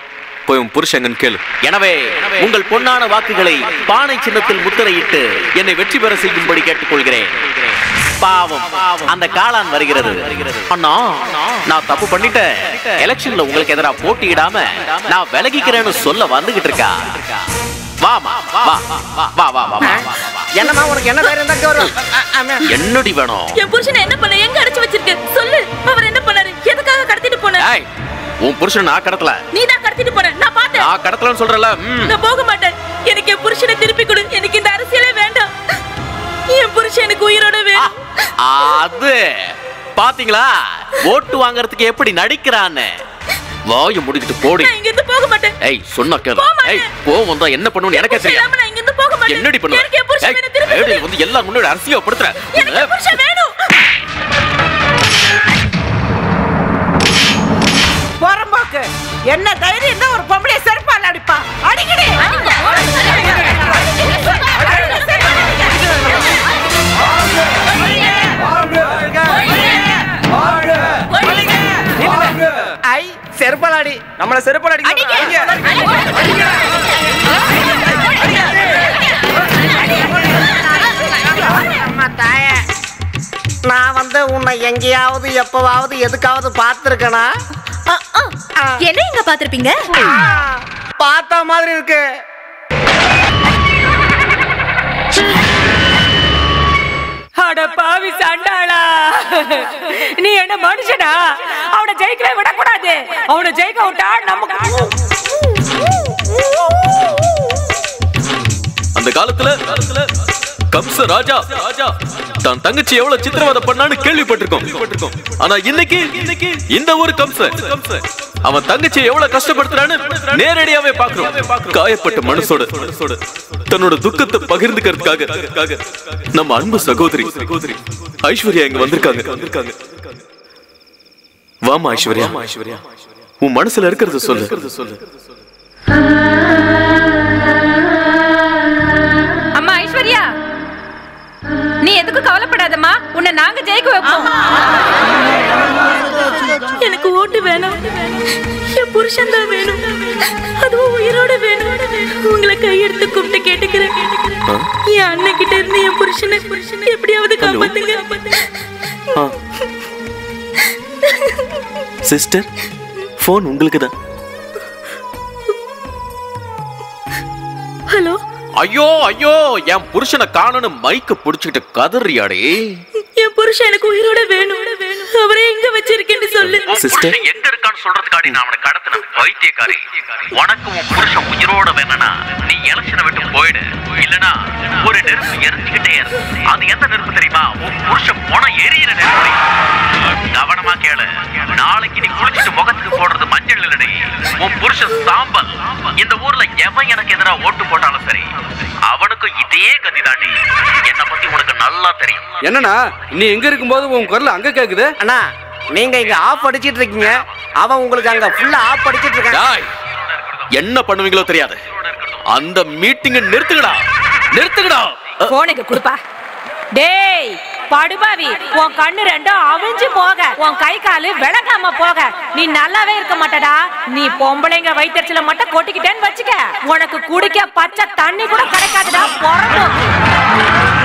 போய் உன் புருஷங்கன்னு கேளு எனவே உங்கள் பொன்னான வாக்குகளை பானை சின்னத்தில் முத்திரையிட்டு என்னை வெற்றி பெற செய்யும்படி கேட்டுக்கொள்கிறேன் பாவம் அந்த காளான் வருகிறது அண்ணா நான் தப்பு பண்ணிட்டேன் எலெக்ஷன்ல உங்களுக்கு எதிராக போட்டியிடாம நான் விலகிக்கிறேன்னு சொல்ல வந்துகிட்டு இருக்கா வாமா வா வா வா வா வா என்னம்மா உனக்கு என்ன தைரியம் தான் வரும் என்னடி வேணும் என் புருஷனை என்ன பண்ண எங்க அடைச்சு வச்சிருக்க சொல்லு அவர் என்ன பண்ணாரு எதுக்காக கடத்திட்டு போனாரு ஏய் உன் புருஷன் நான் கடத்தல நீ தான் கடத்திட்டு போன நான் பார்த்தேன் நான் கடத்தலன்னு சொல்றல ம் நான் போக மாட்டேன் எனக்கு என் புருஷனை திருப்பி கொடு எனக்கு இந்த அரசியலே வேண்டாம் என் புருஷன் எனக்கு உயிரோட வேணும் அது பாத்தீங்களா ஓட்டு வாங்குறதுக்கு எப்படி நடிக்கிறான்னு வாய முடிக்கிட்டு போடி நான் இங்க இருந்து போக மாட்டேன் ஏய் சொன்னா கேளு ஏய் கோவம் தான் என்ன பண்ணுன்னு எனக்கே தெரியாது இல்லாம நான் இங்க இருந்து போக மாட்டேன் என்னடி பண்ணுவ எனக்கு என் புருஷன் ஏய், வேணும் திருப்பி ஏடி, கொடு. வந்து எல்லாரும் முன்னாடி அரசியப்படுத்துற எனக்கு என் புருஷன் வேணும் புறம்போக்கு என்ன தைரியம் தான் ஒரு பொம்பளை செருப்பால் அடிப்பா அடிக்கடி ஐ செருப்பலாடி நம்மள செருப்பலாடி அம்மா தாயே நான் வந்து உன்னை எங்கேயாவது எப்பவாவது எதுக்காவது பார்த்துருக்கனா என்ன இங்க பாத்திருப்பீங்க பார்த்த மாதிரி இருக்கு அட பாவி சண்டாளா நீ என்ன மனுஷனா அவனை ஜெயிக்கவே விடக்கூடாது அவனை ஜெயிக்க விட்டா நமக்கு அந்த காலத்துல கம்ச ராஜா ராஜா தான் தங்கச்சி எவ்வளவு சித்திரவதை பண்ணான்னு கேள்விப்பட்டிருக்கோம் ஆனா இன்னைக்கு இன்னைக்கு இந்த ஒரு கம்ச அவன் தங்கச்சி எவ்வளவு கஷ்டப்படுத்துறான்னு நேரடியாவே பாக்குறோம் காயப்பட்ட மனசோட தன்னோட துக்கத்தை பகிர்ந்துக்கிறதுக்காக நம்ம அன்பு சகோதரி சகோதரி ஐஸ்வர்யா இங்க வந்திருக்காங்க வந்திருக்காங்க வாமா ஐஸ்வர்யா ஐஸ்வர்யா உன் மனசுல இருக்கிறத சொல்லு சொல்லு அம்மா ஐஸ்வர்யா நீ எதுக்கும் கவலைப்படாதம்மா உன்னை நாங்க ஜெயிக்க வைப்போம் எனக்கு ஓட்டு வேணாம் என் புருஷன் தான் வேணும் அதுவும் உயிரோட வேணும் உங்களை கையெடுத்து கூப்பிட்டு கேட்டுக்கிறேன் என் அண்ணன் கிட்ட இருந்து என் புருஷனை எப்படியாவது காப்பாத்துங்க சிஸ்டர் ஃபோன் உங்களுக்கு தான் ஹலோ ஐயோ ஐயோ என் புருஷனை காணும்னு மைக்க புடிச்சுக்கிட்டு கதறியாடி என் புருஷன் எனக்கு உயிரோட வேணும் அவரே எங்க வச்சிருக்கேன்னு சொல்லு சிஸ்டர் எங்க இருக்கான்னு சொல்றதுக்காடி நான் அவனை கடத்தின பைத்தியக்காரி உனக்கு உன் புருஷன் உயிரோட வேணும்னா நீ எலெக்ஷனை விட்டு போயிடு இல்லனா ஒரு நெருப்பு எரிஞ்சுக்கிட்டே இரு அது எந்த நெருப்பு தெரியுமா உன் புருஷன் பணம் எரியிற நெருப்பு கவனமா கேளு நாளைக்கு நீ குளிச்சுட்டு முகத்துக்கு போடுறது மஞ்சள் இல்லடி உன் புருஷன் சாம்பல் இந்த ஊர்ல எவன் எனக்கு எதிரா ஓட்டு போட்டாலும் சரி அவனுக்கும் இதே கதி தாண்டி என்னை பத்தி உனக்கு நல்லா தெரியும் என்னண்ணா நீ எங்க இருக்கும்போது உன் குரல் அங்க கேக்குது அண்ணா நீங்க இங்க ஆஃப் அடிச்சிட்டு இருக்கீங்க அவன் உங்களுக்கு அங்க ஃபுல்லா ஆஃப் அடிச்சிட்டு இருக்கான் டாய் என்ன பண்ணுவீங்களோ தெரியாது அந்த மீட்டிங்க நிறுத்துங்கடா நிறுத்துங்கடா போனுக்கு கொடுப்பா டேய் படுபாவி உன் கண்ணு ரெண்டும் அவிஞ்சு போக உன் கை காலு விளங்காம போக நீ நல்லாவே இருக்க மாட்டடா நீ பொம்பளைங்க வயிற்றுல மட்டும் கொட்டிக்கிட்டேன்னு வச்சுக்க உனக்கு குடிக்க பச்சை தண்ணி கூட கிடைக்காதுடா பொறம்போக்கு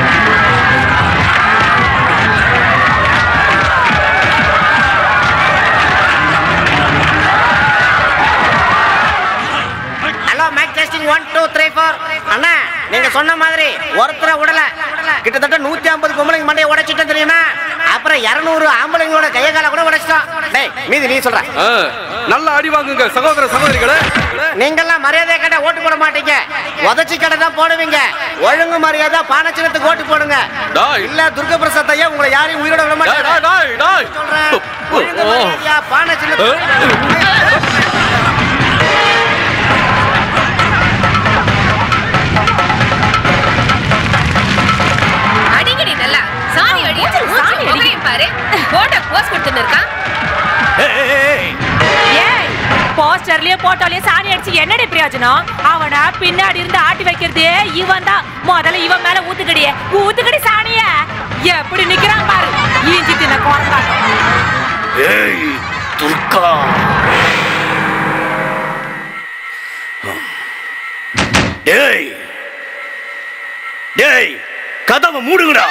hello mic testing one two three four அண்ணா நீங்க சொன்ன மாதிரி ஒருத்தரை விடல கிட்டத்தட்ட நூத்தி ஐம்பது பொம்பளைங்க மண்டையை உடைச்சிட்டோம் தெரியுமா அப்புறம் இருநூறு ஆம்பளைங்களோட கைய கால கூட உடைச்சிட்டோம் டேய் மீதி நீ சொல்ற ஆ, நல்லா அடி வாங்குங்க சகோதர சகோதரிகளே நீங்கெல்லாம் மரியாதை கேட்டா ஓட்டு போட மாட்டீங்க உதச்சி கடை தான் போடுவீங்க ஒழுங்கு மரியாதை பானச்சினத்துக்கு ஓட்டு போடுங்க இல்ல துர்கா பிரசாத் ஐயா உங்களை யாரையும் உயிரோட விட மாட்டாங்க சொல்றேன் ஒழுங்கு மரியாதையா பானச்சினத்துக்கு அடிங்கடி நல்லா சாணி அடி சாணி அடி பாரு போட்டோ போஸ் கொடுத்துட்டு இருக்கான் ஏய் போஸ்டர்லயே போட்டோலயே சாணி அடிச்சு என்னடி பிரயோஜனம் அவன பின்னாடி இருந்து ஆட்டி வைக்கிறதே இவன் தான் முதல்ல இவன் மேல ஊத்துக்கடியே ஊத்துக்கடி சாணிய எப்படி நிக்கிறான் பாரு ஈஞ்சி தின்ன குரங்கா ஏய் துர்கா டேய் டேய் கதவை மூடுங்கடா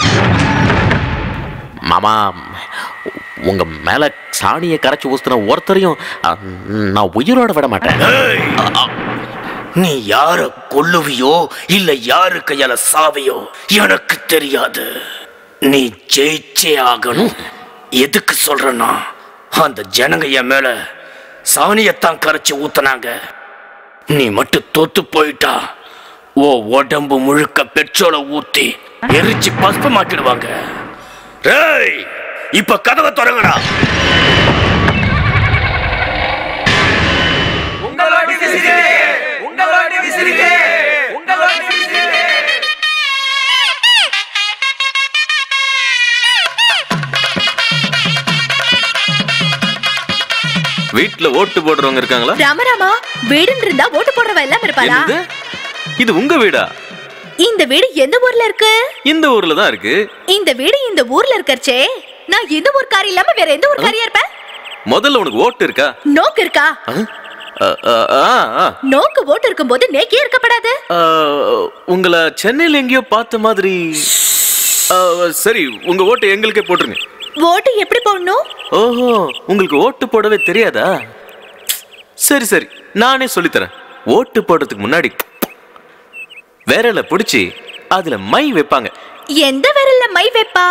மாமா உங்க மேல சாணியை கரைச்சு ஊத்துன ஒருத்தரையும் அ, நான் உயிரோட விட மாட்டேன் நீ யார கொல்லுவியோ இல்ல யாரு கையால சாவியோ எனக்கு தெரியாது நீ ஜெயிச்சே ஆகணும் எதுக்கு சொல்றேன்னா அந்த ஜனங்க என் மேல சாணியத்தான் கரைச்சு ஊத்துனாங்க நீ மட்டும் தோத்து போயிட்டா ஓ உடம்பு முழுக்க பெட்ரோலை ஊத்தி எரிச்சு பஸ்பமாக்கிடுவாங்க டேய் இப்ப கதவை தொடங்கடா உங்களோடு விசிறியே உங்களோடு விசிறியே உங்களோடு விசிறியே வீட்ல ஓட்டு போடுறவங்க இருக்காங்களா ராமராமா வீடுன்னு இருந்தா ஓட்டு போடுறவ எல்லாம் இருப்பாளா என்னது இது உங்க வீடா இந்த வீடு எந்த ஊர்ல இருக்கு இந்த ஊர்ல தான் இருக்கு இந்த வீடு இந்த ஊர்ல இருக்கறச்சே நான் இந்த ஊர்க்காரி இல்லாம வேற எந்த ஊர்க்காரியா இருப்பேன் முதல்ல உனக்கு ஓட்டு இருக்கா நோக்கு இருக்கா ஆ? ஆ, ஆ, ஆ, ஆ. நோக்கு ஓட்டு இருக்கும்போது நேக்கே இருக்கப்படாது ஆ, உங்களை சென்னையில எங்கேயோ பார்த்த மாதிரி ஆ, சரி உங்க ஓட்டு எங்களுக்கே போட்டுருங்க ஓட்டு எப்படி போடணும் ஓஹோ உங்களுக்கு ஓட்டு போடவே தெரியாதா சரி சரி நானே சொல்லித்தரேன் ஓட்டு போடுறதுக்கு முன்னாடி விரல பிடிச்சி அதுல மை வைப்பாங்க எந்த விரல்ல மை வைப்பா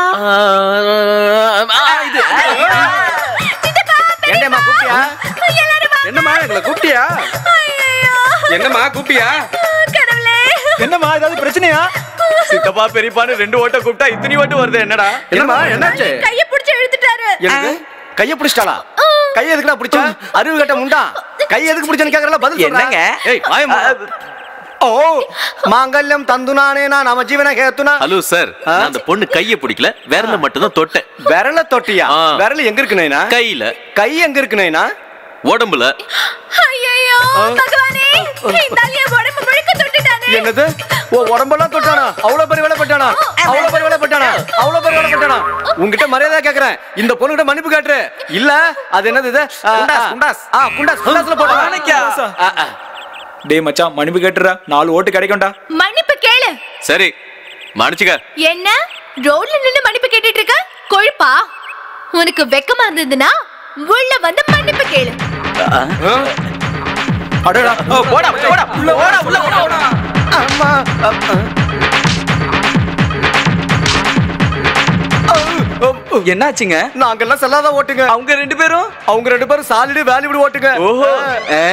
என்னம்மா கூப்பிட்டியா என்னம்மா எங்களை கூப்பிட்டியா என்னம்மா கூப்பிட்டியா என்னம்மா ஏதாவது பிரச்சனையா சித்தப்பா பெரியப்பான்னு ரெண்டு ஓட்ட கூப்பிட்டா இத்தனை ஓட்டு வருது என்னடா என்னம்மா என்னாச்சு கைய புடிச்சு இழுத்துட்டாரு எனக்கு கைய பிடிச்சிட்டாளா கை எதுக்குடா பிடிச்சா அறிவு கட்ட முண்டா கை எதுக்கு பிடிச்சன்னு கேக்குறல பதில் என்னங்க? ஏய் வாய மூடு. ஓ மாங்கல்யம் தந்துனானே நான் நம ஜீவன கேத்துனா ஹலோ சார் நான் அந்த பொண்ணு கைய பிடிக்கல விரல மட்டும் தான் தொட்டேன் விரல தொட்டியா விரல் எங்க இருக்கு நைனா கையில கை எங்க இருக்கு நைனா உடம்புல ஐயோ பகவானே இந்த ஆள் என் உடம்பு முழுக்க தொட்டுட்டானே என்னது ஓ உடம்பெல்லாம் தொட்டானா அவ்வளவு பெரிய வேலை பட்டானா அவ்வளவு பெரிய வேலை பட்டானா அவ்வளவு பெரிய வேலை பட்டானா உன்கிட்ட மரியாதை கேக்குறேன் இந்த பொண்ணுகிட்ட மன்னிப்பு கேட்டுரு இல்ல அது என்னது இது ஆ, குண்டாஸ், ஆ. குண்டாஸ். ஆ குண்டாஸ் குண்டாஸ்ல போட்டா டேய் மச்சான் மன்னிப்பு கேட்டுறா நாலு ஓட்டு கிடைக்கும்டா மன்னிப்பு கேளு சரி மன்னிச்சுக்க என்ன ரோட்ல நின்னு மன்னிப்பு கேட்டுட்டு இருக்க கொழுப்பா உனக்கு வெக்கமா இருந்ததுன்னா உள்ள வந்து மன்னிப்பு கேளு அடடா ஓ, போடா போடா உள்ள ஓடா உள்ள ஓடா ஓடா அம்மா என்னாச்சுங்க நாங்க எல்லாம் செல்லாத ஓட்டுங்க அவங்க ரெண்டு பேரும் அவங்க ரெண்டு பேரும் சாலிடு வேலிவிடு ஓட்டுங்க ஓஹோ ஆ.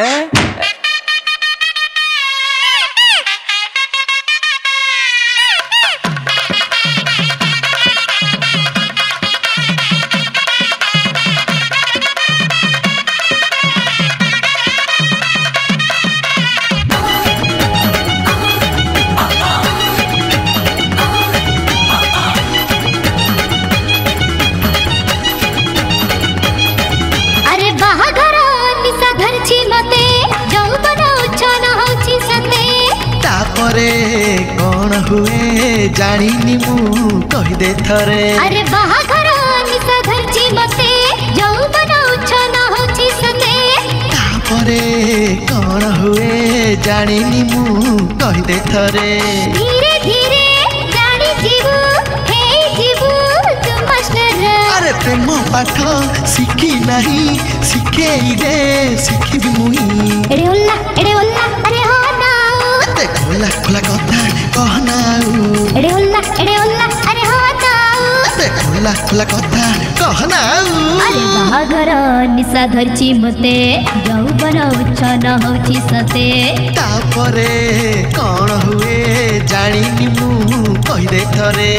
अरे बाहाघर निसा घरची मते जाऊ बना उच्छान हौची सते ତାପରେ କଣ ହୁଏ ଜାଣିନି ମୁଁ କହିଦେ ଥରେ अरे बाहाघर निसा घरची मते जाऊ बना उच्छान हौची सते ତାପରେ କଣ ହୁଏ ଜାଣିନି ମୁଁ କହିଦେ ଥରେ धीरे धीरे जानी जीवू हे जीवू तू मास्टर ଆରେ ପ୍ରେମ ପାଠ ଶିଖି ନାହିଁ ଶିଖେଇ ଦେ ଶିଖିବି ମୁଇଁ एड़े ओल्ला एड़े ओल्ला अरे हो ना ଏତେ ଖୋଲା ଖୋଲା କଥା କହନା ଆଉ एड़े ओल्ला एड़े ओल्ला अरे हो ना ଏତେ ଖୋଲା ଖୋଲା କଥା କହନା ଆଉ अरे बाहाघर निसा घरची मते जाऊ बना उच्छान हौची सते ତାପରେ କଣ ହୁଏ ଜାଣିନି ମୁଁ କହିଦେ ଥରେ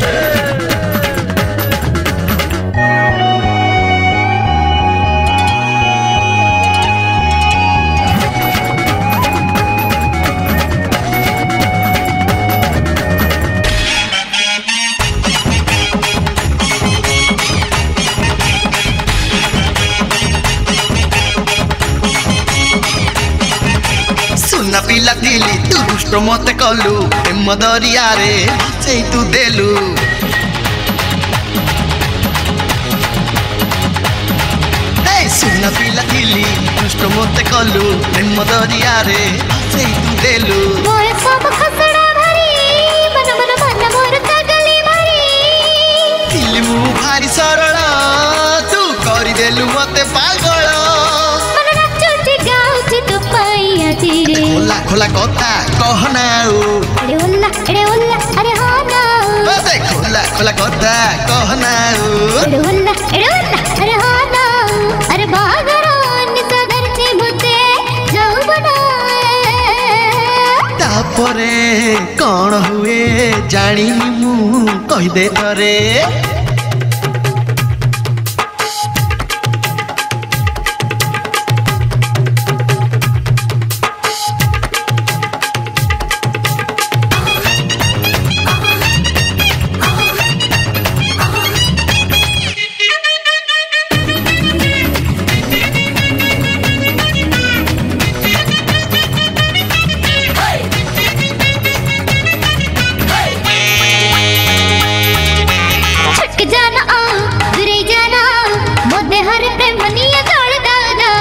ସୁନା ପିଲା ଥିଲି ତୁ ଦୁଷ୍ଟ ମତେ କଲୁ ପ୍ରେମ ଦରିଆରେ ସେଇ ତୁ ଦେଲୁ ହେଇ ସୁନା ପିଲା ଥିଲି ଦୁଷ୍ଟ ମୋତେ କଲୁ ପ୍ରେମ ଦରିଆରେ ଭସେଇ ତୁ ଦେଲୁ ମୋର ସବୁ ଖସଡ଼ା ଭାରି ମନ ମନ ମନ ମୋର ଚଗଲି ମାରି ଥିଲି ମୁଁ ଭାରି ସରଳ ତୁ କରିଦେଲୁ ମୋତେ ପାଗଳ ମନ ନାଚୁଛି ଗାଉଛି ତୋ ପାଇଁ ଆଜିରେ ଖୋଲା ଖୋଲା କଥା କହନା ଆଉ ଏଡ଼େ ଓଲା ଏଡ଼େ ଓଲା ଆରେ ହଁ ନା ମୋତେ ଖୋଲା ଖୋଲା କଥା କହନା ଆଉ ଏଡ଼େ ଓଲା ଏଡ଼େ ଓଲା ଆରେ ହଁ ନା ଆରେ ବାହାଘର ନିଶା ଧରିଛି ମୋତେ ଯୌବନ ତାପରେ କଣ ହୁଏ ଜାଣିନି ମୁଁ କହିଦେ ଥରେ छटक जाना आ दूरे जाना मोदे हर प्रेम निया तोड़ दादा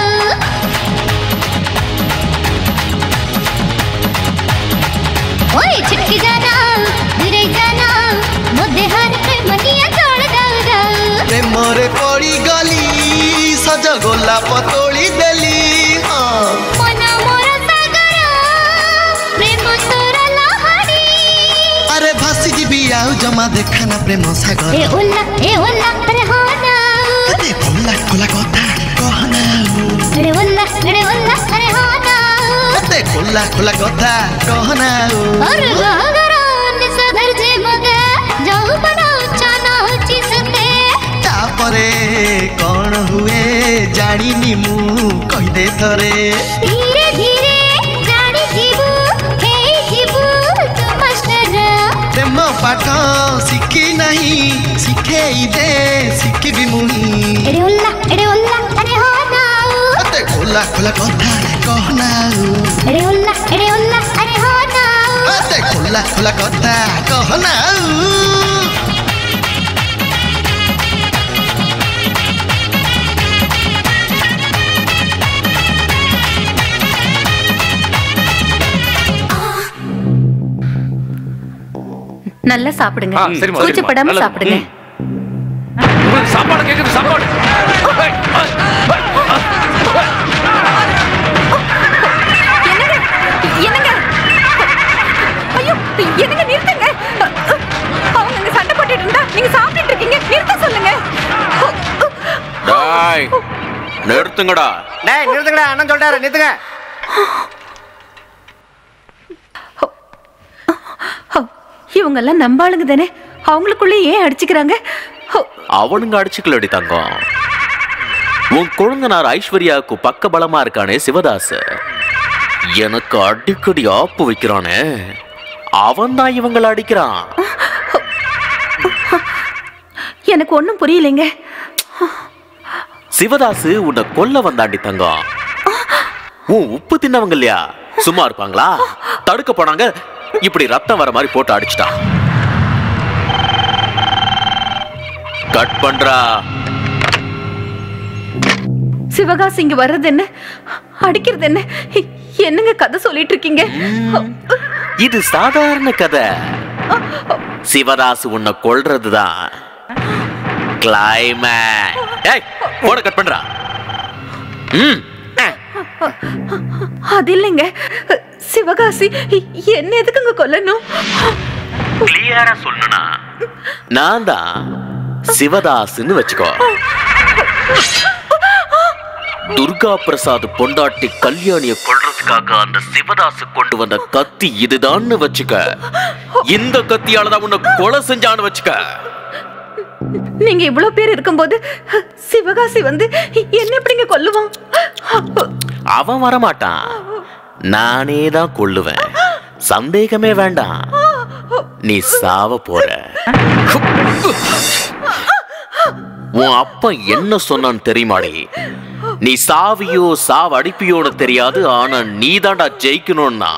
ओए छटक जाना दूरे जाना मोदे हर प्रेम निया तोड़ दादा ପ୍ରେମରେ ପଡ଼ିଗଲି ସଜ ଗୋଲାପ ତୋଳି ଦେଲି ହଁ ମନ ମୋର ସାଗର ପ୍ରେମ ତୋର ଲହଡ଼ି ଆରେ ଭାସି ଯିବି ଆଉ ଜମା ଦେଖାନା ପ୍ରେମ ସାଗର ଏ ଓଲା ଏ ଓଲା ଆରେ ହଁ ନା ଏତେ ଖୋଲା ଖୋଲା କଥା କହନା ଏଡ଼େ ଓଲା ଏଡ଼େ ଓଲା ଆରେ ହଁ ନା ଏତେ ଖୋଲା ଖୋଲା କଥା କହନା अरे बागरा निशा धरजे मगे ଯୌବନ ଚାନା ହଉଛି ସତେ ତାପରେ କଣ ହୁଏ ଜାଣିନି ମୁଁ କହିଦେ ଥରେ ଧୀରେ ଧୀରେ ଜାଣି ଯିବୁ ହେଇ ଯିବୁ ତୁ ମାଷ୍ଟର ପ୍ରେମ ପାଠ ଶିଖି ନାହିଁ ଶିଖେଇ ଦେ ଶିଖିବି ମୁହିଁ ଏଡ଼େ ଓଲା ଏଡ଼େ ଓଲା ଆରେ ହଁ ନା ଏତେ ଖୋଲା ଖୋଲା କଥା କହନା ଏଡ଼େ ଓଲା ଏଡ଼େ ଓଲା ଆରେ ହଁ ନା ଏତେ ଖୋଲା ଖୋଲା କଥା କହନା நல்லா சாப்பிடுங்க ஆ, சரிம்மா, சரிம்மா. கூச்சப்படாம நல்லது. சாப்பிடுங்க உங்களுக்கு சாப்பாடு கேக்குது சாப்பாடு ஏய், ஏய், ஏய், என்னங்க ஐயோ என்னங்க நிறுத்துங்க அவங்க அங்க சண்டை போட்டுட்டு இருந்தா நீங்க சாப்பிட்டுட்டு இருக்கீங்க நிறுத்த சொல்லுங்க டாய் நிறுத்துங்கடா டேய் நிறுத்துங்கடா அண்ணன் சொல்லிட்டாரு நிறுத்துங்க இவங்க எல்லாம் நம்பாளுங்க தானே அவங்களுக்குள்ள ஏன் அடிச்சுக்கிறாங்க அவனுங்க அடிச்சுக்கலடி தங்கம் உன் கொழுந்தனார் ஐஸ்வர்யாவுக்கு பக்க பலமா இருக்கானே சிவதாஸ் எனக்கு அடிக்கடி ஆப்பு வைக்கிறானே அவன் தான் இவங்களை அடிக்கிறான் எனக்கு ஒண்ணும் புரியலைங்க சிவதாசு உன்னை கொல்ல வந்தாண்டி தங்கம் உன் உப்பு தின்னவங்க இல்லையா சும்மா இருப்பாங்களா தடுக்க போனாங்க இப்படி ரத்தம் வர மாதிரி போட்டு அடிச்சிட்டான் கட் பண்றா சிவகாசி இங்க வர்றது என்ன அடிக்கிறது என்ன என்னங்க கதை சொல்லிட்டு இருக்கீங்க இது சாதாரண கதை சிவதாசு உன்னை கொல்றதுதான் கிளைமேக்ஸ் ஏய் போட கட் பண்றா ம் அது இல்லைங்க சிவகாசி என்ன எதுக்குங்க கொல்லணும் கிளியரா சொல்லணும்னா நான் தான் சிவதாஸ்னு வச்சுக்கோ துர்கா பிரசாத் பொண்டாட்டி கல்யாணிய கொல்றதுக்காக அந்த சிவதாசு கொண்டு வந்த கத்தி இதுதான்னு வச்சுக்க இந்த கத்தியால தான் உன்னை கொலை செஞ்சான்னு வச்சுக்க நீங்க இவ்வளவு பேர் இருக்கும்போது சிவகாசி வந்து என்ன எப்படிங்க கொல்லுவான் அவன் வரமாட்டான் நானே தான் கொல்லுவேன் சந்தேகமே வேண்டாம் நீ சாவ போற உன் அப்பா என்ன சொன்னான்னு தெரியுமாடி நீ சாவியோ சாவ அடிப்பியோன்னு தெரியாது ஆனா நீ தாண்டா ஜெயிக்கணும்னா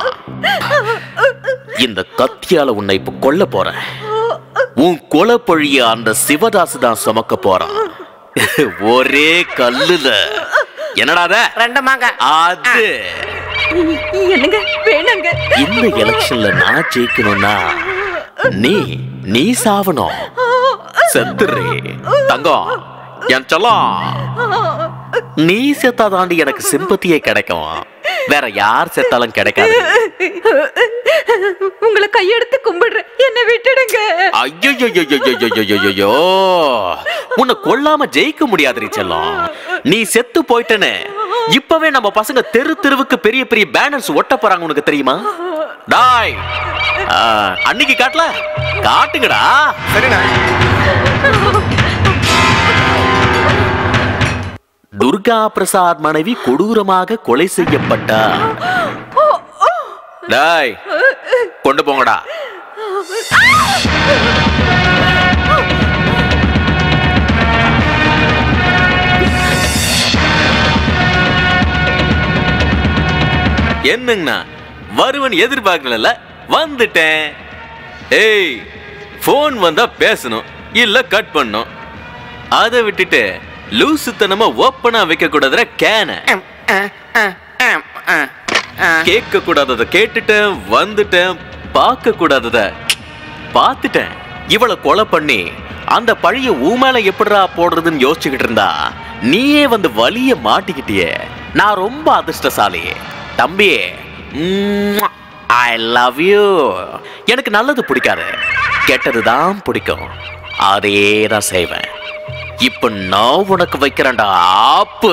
இந்த கத்தியால உன்னை இப்ப கொல்ல போறேன் உன் கொலைப்பழிய அந்த சிவதாசு தான் சுமக்க போறான் ஒரே கல்லுல என்னடா அது? ரெண்டு மாங்காய் அது என்னங்க வேணாங்க இந்த எலெக்ஷன்ல நான் ஜெயிக்கணும்னா நீ நீ சாவணும் செத்துரு தங்கம் என் செல்லம் நீ செத்தா தாண்டி எனக்கு சிம்பத்தியே கிடைக்கும் வேற யார் செத்தாலும் கிடைக்காது உங்களை கையெடுத்து கும்பிடுறேன் என்னை விட்டுடுங்க ஐயோ உன்னை கொல்லாம ஜெயிக்க முடியாது செல்லம் நீ செத்து போயிட்டனே இப்பவே நம்ம பசங்க தெரு தெருவுக்கு பெரிய பெரிய பேனர்ஸ் ஒட்ட போறாங்க உனக்கு தெரியுமா டாய் ஆ, அன்னைக்கு காட்டல காட்டுங்கடா சரிண்ணா துர்கா பிரசாத் மனைவி கொடூரமாக கொலை செய்யப்பட்டார் டாய் கொண்டு போங்கடா என்னங்கண்ணா வருவன் எதிர்பார்க்கல வந்துட்டேன் ஏய் ஃபோன் வந்தா பேசணும் இல்ல கட் பண்ணும் அதை விட்டுட்டு லூசுத்தனமா ஓப்பனா வைக்க கூடாதுற கேன கேட்க கூடாதத கேட்டுட்டேன் வந்துட்டேன் பார்க்க கூடாதத பார்த்துட்டேன் இவளை கொலை பண்ணி அந்த பழிய ஊ மேல எப்படிடா போடுறதுன்னு யோசிச்சுக்கிட்டு இருந்தா நீயே வந்து வலிய மாட்டிக்கிட்டியே நான் ரொம்ப அதிர்ஷ்டசாலி தம்பி ஐ லவ் யூ எனக்கு நல்லது பிடிக்காது கெட்டது தான் பிடிக்கும் அதே தான் செய்வேன் இப்ப நான் உனக்கு வைக்கிறேன்டா ஆப்பு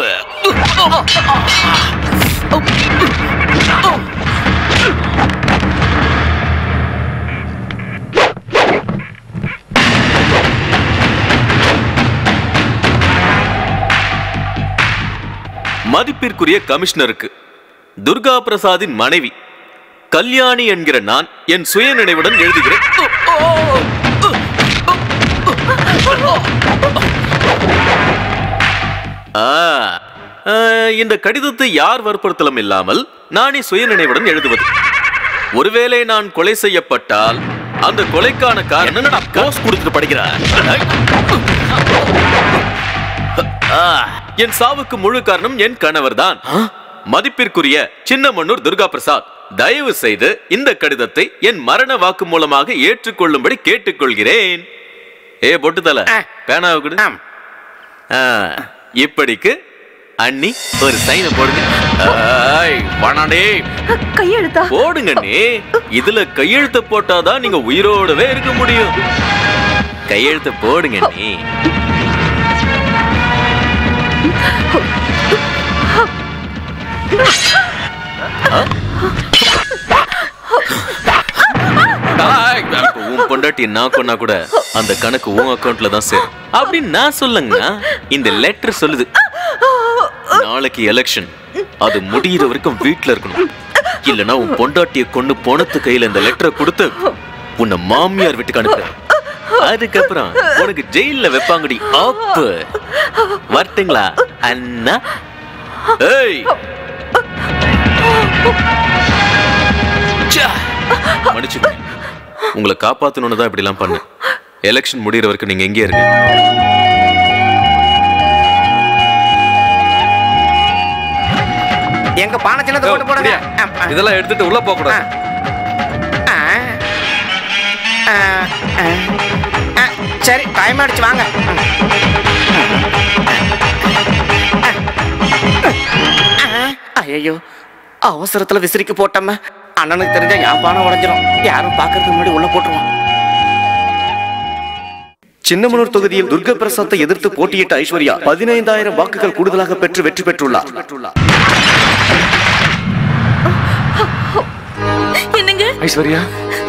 மதிப்பிற்குரிய கமிஷனருக்கு துர்கா பிரசாதின் மனைவி கல்யாணி என்கிற நான் என் சுய நினைவுடன் எழுதுகிறேன் ஆ, ஆ, இந்த கடிதத்தை யார் வற்புறுத்தலும் இல்லாமல் நானே சுய நினைவுடன் எழுதுவது ஒருவேளை நான் கொலை செய்யப்பட்டால் அந்த கொலைக்கான காரணம் என்னடா போஸ் கொடுத்துட்டு படிக்கிறேன் ஆ, என் சாவுக்கு முழு காரணம் என் கணவர் தான் மதிப்பிற்குரிய சின்னமன்னூர் துர்கா பிரசாத் தயவு செய்து இந்த கடிதத்தை என் மரண வாக்கு மூலமாக ஏற்றுக்கொள்ளும்படி கேட்டுக்கொள்கிறேன் ஏ பொட்டு தல பேனாவை கொடு ஆ, இப்படிக்கு அண்ணி ஒரு சைனை போடுங்க ஆய், வாணாடே கையெழுத்தா போடுங்க நீ இதுல கையெழுத்து போட்டாதான் நீங்க உயிரோடவே இருக்க முடியும் கையெழுத்து போடுங்க நீ ஆய், அப்ப உன் பொண்டாட்டி நான் கொன்னா கூட அந்த கணக்கு உன் அக்கவுண்ட்ல தான் சேரும் அப்படின்னு நான் சொல்லுங்க இந்த லெட்டர் சொல்லுது நாளைக்கு எலெக்ஷன் அது முடியிற வரைக்கும் வீட்ல இருக்கணும் இல்லனா உன் பொண்டாட்டிய கொண்டு போனத்து கையில இந்த லெட்டரை கொடுத்து உன்னை மாமியார் வீட்டுக்கு அனுப்புறேன் அதுக்கப்புறம் உனக்கு ஜெயில்ல வைப்பாங்கடி ஆப்பு வரட்டுங்களா அண்ணா ஏய் ச்சே. மன்னிச்சுக்கோங்க உங்களை காப்பாத்தணும்னு தான் இப்படிலாம் பண்ணேன் எலெக்ஷன் முடியிற வரைக்கும் நீங்க எங்கே இருங்க எங்க பானை சின்னத்தை கொண்டு போடுங்க இதெல்லாம் எடுத்துட்டு உள்ள போக கூடாது ஆ, ஆ, ஆ, சரி டைம் ஆயிடுச்சு வாங்க ஐயோ அவசரத்துல விசிறிக்கு போட்டோமே அண்ணனுக்கு தெரிஞ்சா என் பானை உடைஞ்சிரும் யாரும் பாக்குறதுக்கு முன்னாடி உள்ள போட்டுருவான் சின்னமனூர் தொகுதியில் துர்கா பிரசாத்தை எதிர்த்து போட்டியிட்ட ஐஸ்வர்யா பதினைந்தாயிரம் வாக்குகள் கூடுதலாக பெற்று வெற்றி பெற்றுள்ளார் என்னங்க ஐஸ்வர்யா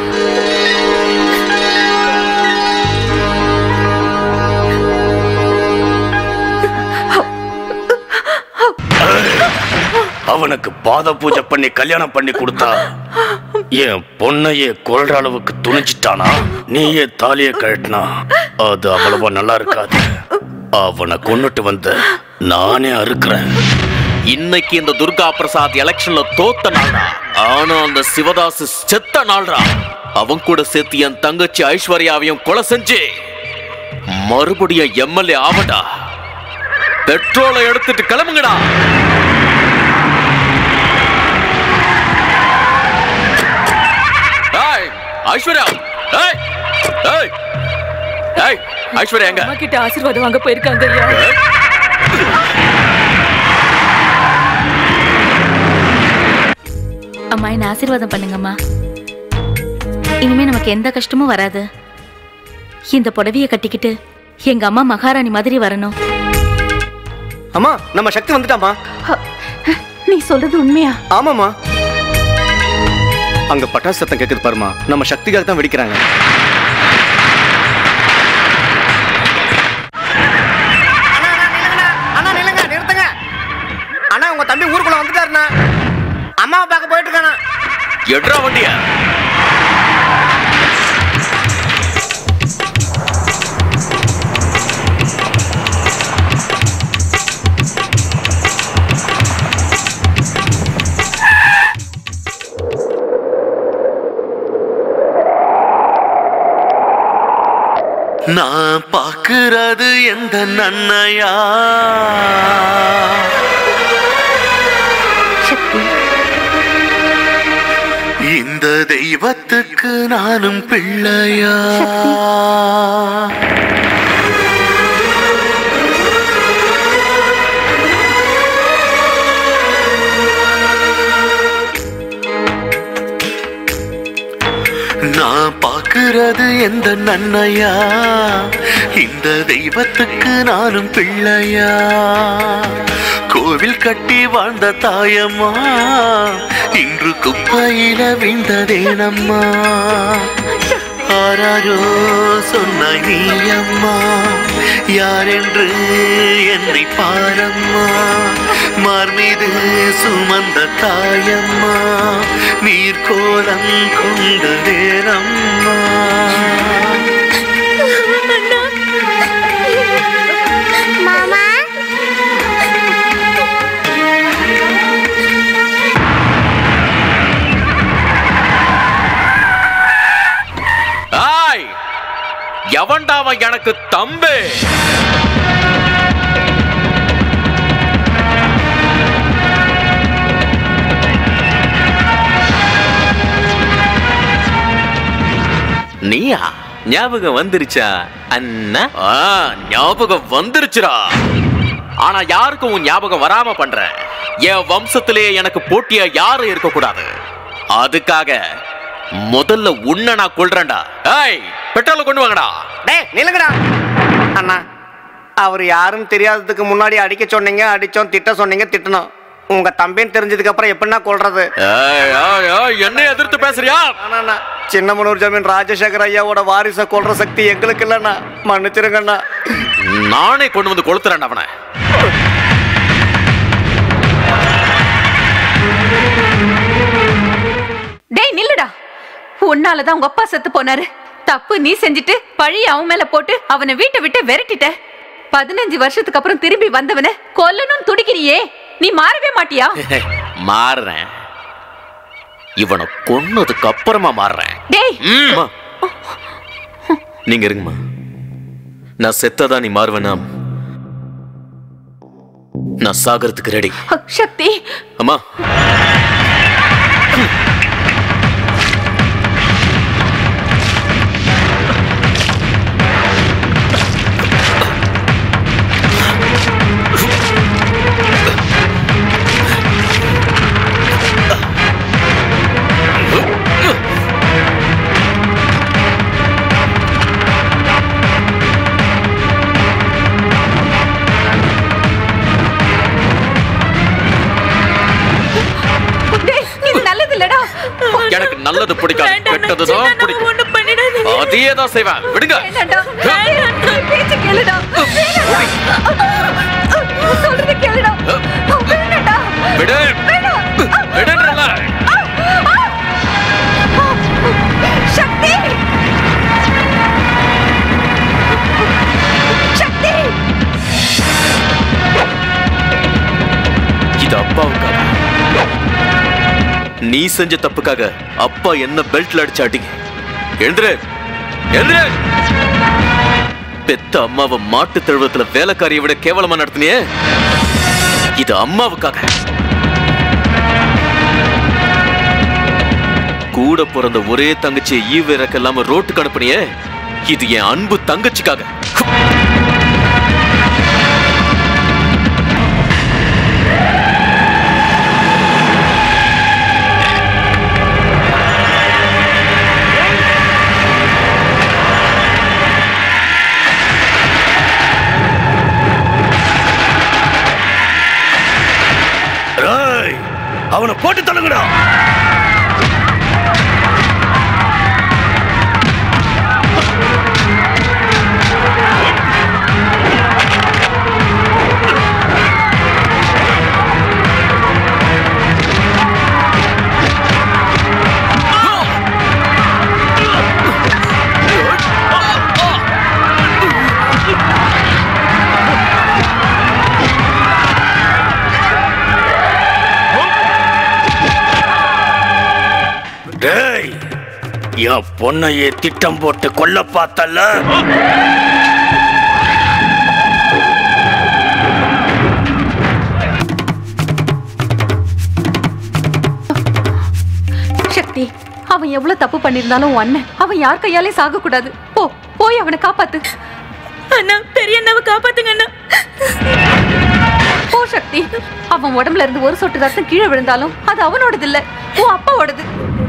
அவனுக்கு பாத பூஜை பண்ணி கல்யாணம் பண்ணி கொடுத்தா என் பொண்ணையே கொல்ற அளவுக்கு துணிச்சிட்டானா நீயே தாலிய கழட்டினா அது அவ்வளவா நல்லா இருக்காது அவனை கொன்னுட்டு வந்த நானே அறுக்கிறேன் இன்னைக்கு இந்த துர்கா பிரசாத் எலெக்ஷன்ல தோத்த நாள்டா ஆனா அந்த சிவதாசு செத்த நாள்டா அவன் கூட சேர்த்து என் தங்கச்சி ஐஸ்வர்யாவையும் கொலை செஞ்சு மறுபடியும் எம்எல்ஏ ஆவடா பெட்ரோலை எடுத்துட்டு கிளம்புங்கடா ஏய், ஐஸ்வர்யா ஏய் ஏய் ஏய் ஐஸ்வர்யா எங்க அம்மா கிட்ட ஆசீர்வாதம் வாங்க போயிருக்காங்க ஐயா அம்மா என்ன ஆசீர்வாதம் பண்ணுங்கம்மா இனிமே நமக்கு எந்த கஷ்டமும் வராது இந்த புடவைய கட்டிக்கிட்டு எங்க அம்மா மகாராணி மாதிரி வரணும் அம்மா நம்ம சக்தி வந்துட்டாமா நீ சொல்றது உண்மையா ஆமாமா அங்க பட்டாசு சத்தம் கேக்குது பாருமா நம்ம சக்திக்காக தான் வெடிக்கிறாங்க அண்ணா நில்லுங்க நிறுத்துங்க அண்ணா உங்க தம்பி ஊருக்குள்ள வந்துட்டாருண்ணா அம்மாவை பார்க்க போயிட்டு இருக்கானா எட்ரா வண்டியா நான் பார்க்கிறது எந்த நன்மையா இந்த தெய்வத்துக்கு நானும் பிள்ளையா நான் பார்க்கிறது எந்த நன்மையா இந்த தெய்வத்துக்கு நானும் பிள்ளையா கோவில் கட்டி வாழ்ந்த தாயம்மா இன்று குப்பையில விழுந்ததேனம்மா ஆராரோ சொன்னாய் நீ அம்மா யாரென்று என்னை பாரம்மா மார் மீது சுமந்த தாயம்மா நீர் கோலம் கொண்ட நேரம்மா மாமா ஆய் எவன்டா அவன் எனக்கு தம்பி நீயா ஞாபகம் வந்துருச்சா அண்ணா ஆ, ஞாபகம் வந்துருச்சுடா ஆனா யாருக்கும் உன் ஞாபகம் வராம பண்ற என் வம்சத்திலேயே எனக்கு போட்டியா யாரும் இருக்க கூடாது அதுக்காக முதல்ல உன்னை நான் கொல்றேன்டா ஏய் பெட்ரோலை கொண்டு வாங்கடா டேய் நில்லுங்கடா அண்ணா அவர் யாருன்னு தெரியாததுக்கு முன்னாடி அடிக்க சொன்னீங்க அடிச்சோம் திட்ட சொன்னீங்க திட்டணும் உங்க தம்பின்னு தெரிஞ்சதுக்கு அப்புறம் எப்படின்னா கொள்றது ஏய், ஏய், ஏய், என்னை எதிர்த்து பேசுறியா அண்ணா சின்னமனூர் ஜமீன் ராஜசேகர் ஐயாவோட வாரிசை கொல்ற சக்தி எங்களுக்கு இல்லைண்ணா மன்னிச்சிருங்கண்ணா நானே கொண்டு வந்து கொளுத்துறேன் அவனை டேய் நில்லுடா உன்னாலதான் உங்க அப்பா செத்து போனாரு தப்பு நீ செஞ்சுட்டு பழி அவன் மேல போட்டு அவனை வீட்டை விட்டு விரட்டிட்ட பதினஞ்சு வருஷத்துக்கு அப்புறம் திரும்பி வந்தவன கொல்லணும்னு துடிக்கிறியே நீ மாறவே மாட்டியா மாறுறேன் இவனை கொன்னதுக்கு அப்புறமா மாறுறேன் டேய் ம். அம்மா. நீங்க இருங்கம்மா நான் செத்ததா நீ மாறுவேனா நான் சாகறதுக்கு ரெடி சக்தி அம்மா டேய் இது நல்லது இல்லடா எனக்கு நல்லது பிடிக்காது கெட்டதுதான் பிடிக்கும் அதே தான் செய்வேன் விடுங்க வேண்டாம்டா வேண்டாம்டா, பேச்சு கேளுடா வேண்டாம். சொல்றத கேளுடா வேண்டாம்டா விடு விடுன்றல சக்தி சக்தி இது அப்பாவுக்காக நீ செஞ்ச தப்புக்காக அப்பா என்ன பெல்ட்ல அடிச்சு அடிங்க எழுந்துரு எழுந்துரு பெத்த அம்மாவை மாட்டு தழுவத்துல வேலைக்காரியை விட கேவலமா நடத்தினியே இது அம்மாவுக்காக கூட பிறந்த ஒரே தங்கச்சியை ஈவு இறக்க இல்லாம ரோட்டுக்கு அனுப்புனியே இது என் அன்பு தங்கச்சிக்காக ஏய், அவனை போட்டு தள்ளுங்கடா டேய் என் பொண்ணையே திட்டம் போட்டு கொல்ல பார்த்தல்ல சக்தி அவன் எவ்வளவு தப்பு பண்ணிருந்தாலும் உன் அண்ணன் அவன் யார் கையாலே சாக கூடாது போ போய் அவனை காப்பாத்து அண்ணா பெரிய அண்ணாவை காப்பாத்துங்க அண்ணா போ சக்தி அவன் உடம்புல இருந்து ஒரு சொட்டு ரத்தம் கீழே விழுந்தாலும் அது அவனோடது இல்ல உன் அப்பாவோடது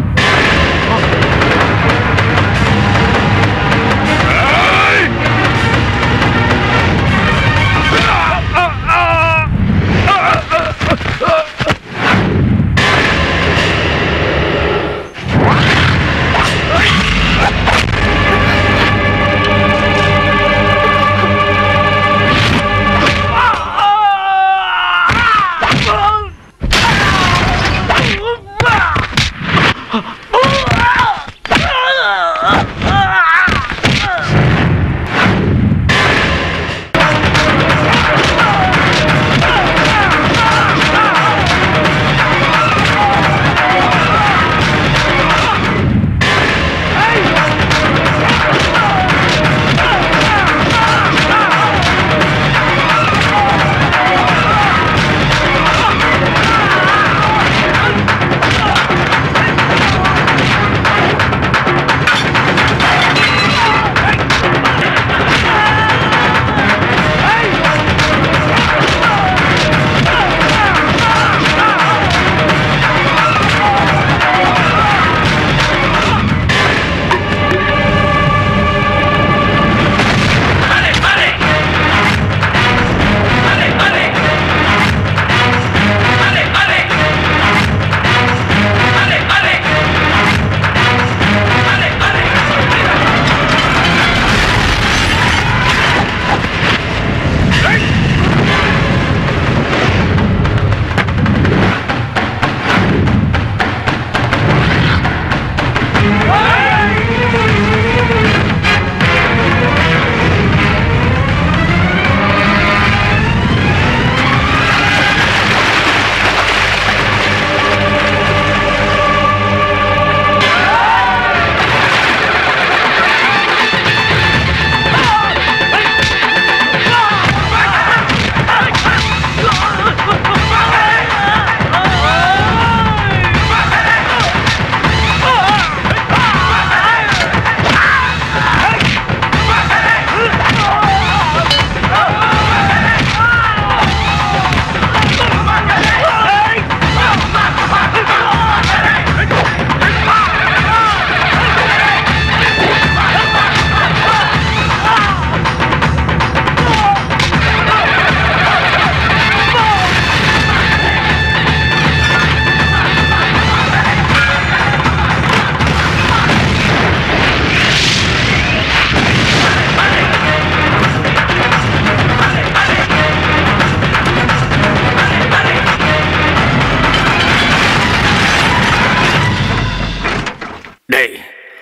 டேய்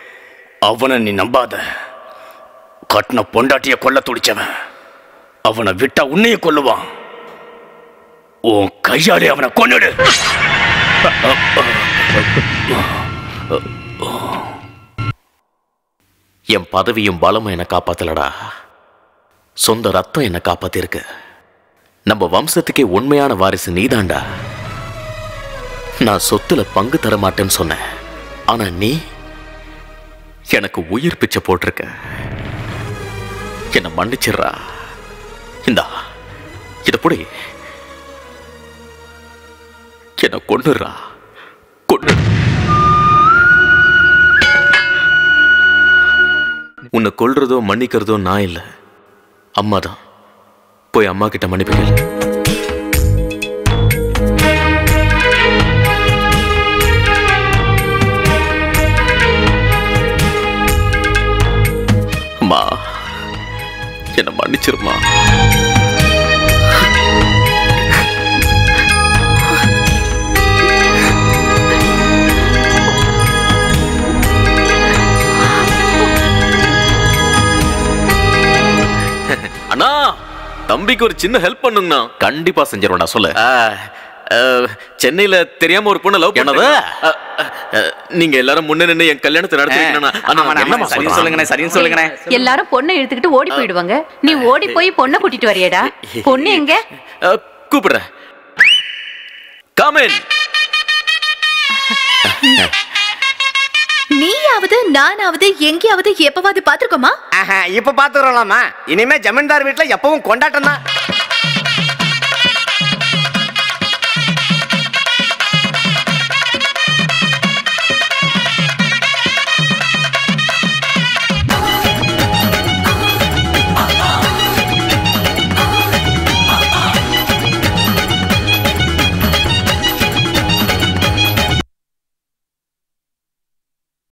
அவனை நீ நம்பாத கட்டின பொண்டாட்டிய கொல்ல துடிச்சவன் அவனை விட்டா உன்னையே கொல்லுவான் உன் கையாலே அவனை கொன்னுடு என் பதவியும் பலமும் என்னை காப்பாத்தலடா சொந்த ரத்தம் என்னை காப்பாத்திருக்கு நம்ம வம்சத்துக்கே உண்மையான வாரிசு நீதாண்டா நான் சொத்துல பங்கு தர மாட்டேன்னு சொன்னேன் ஆனா நீ எனக்கு உயிர் பிச்சை போட்டிருக்க என்ன மன்னிச்சிடுறா இந்தா இத புடி என்ன கொண்டுடுறா கொண்டு உன்னை கொல்றதோ மன்னிக்கிறதோ நான் இல்லை அம்மா தான் போய் அம்மா கிட்ட மன்னிப்பு கேளு அம்மா என்ன மன்னிச்சிருமா அண்ணா தம்பிக்கு ஒரு சின்ன ஹெல்ப் பண்ணுங்கண்ணா கண்டிப்பா செஞ்சிருவேன் சொல்லு சென்னையில தெரியாம ஒரு பொண்ணு லவ் பண்ணது நீங்க எல்லாரும் முன்ன நின்னு என் கல்யாணத்தை நடத்துறீங்கன்னா என்னமா சரின்னு சொல்லுங்கண்ணே எல்லாரும் பொண்ணை இழுத்துக்கிட்டு ஓடி போயிடுவாங்க நீ ஓடி போய் பொண்ணை கூட்டிட்டு வரியாடா பொண்ணு எங்க கூப்பிடுறேன் காமன் நீயாவது நானாவது எங்கேயாவது எப்பவாவது பாத்துருக்கோமா ஆஹா, இப்ப பாத்துறோம்லாமா இனிமே ஜமீன்தார் வீட்டுல எப்பவும் கொண்டாட்டம் தான்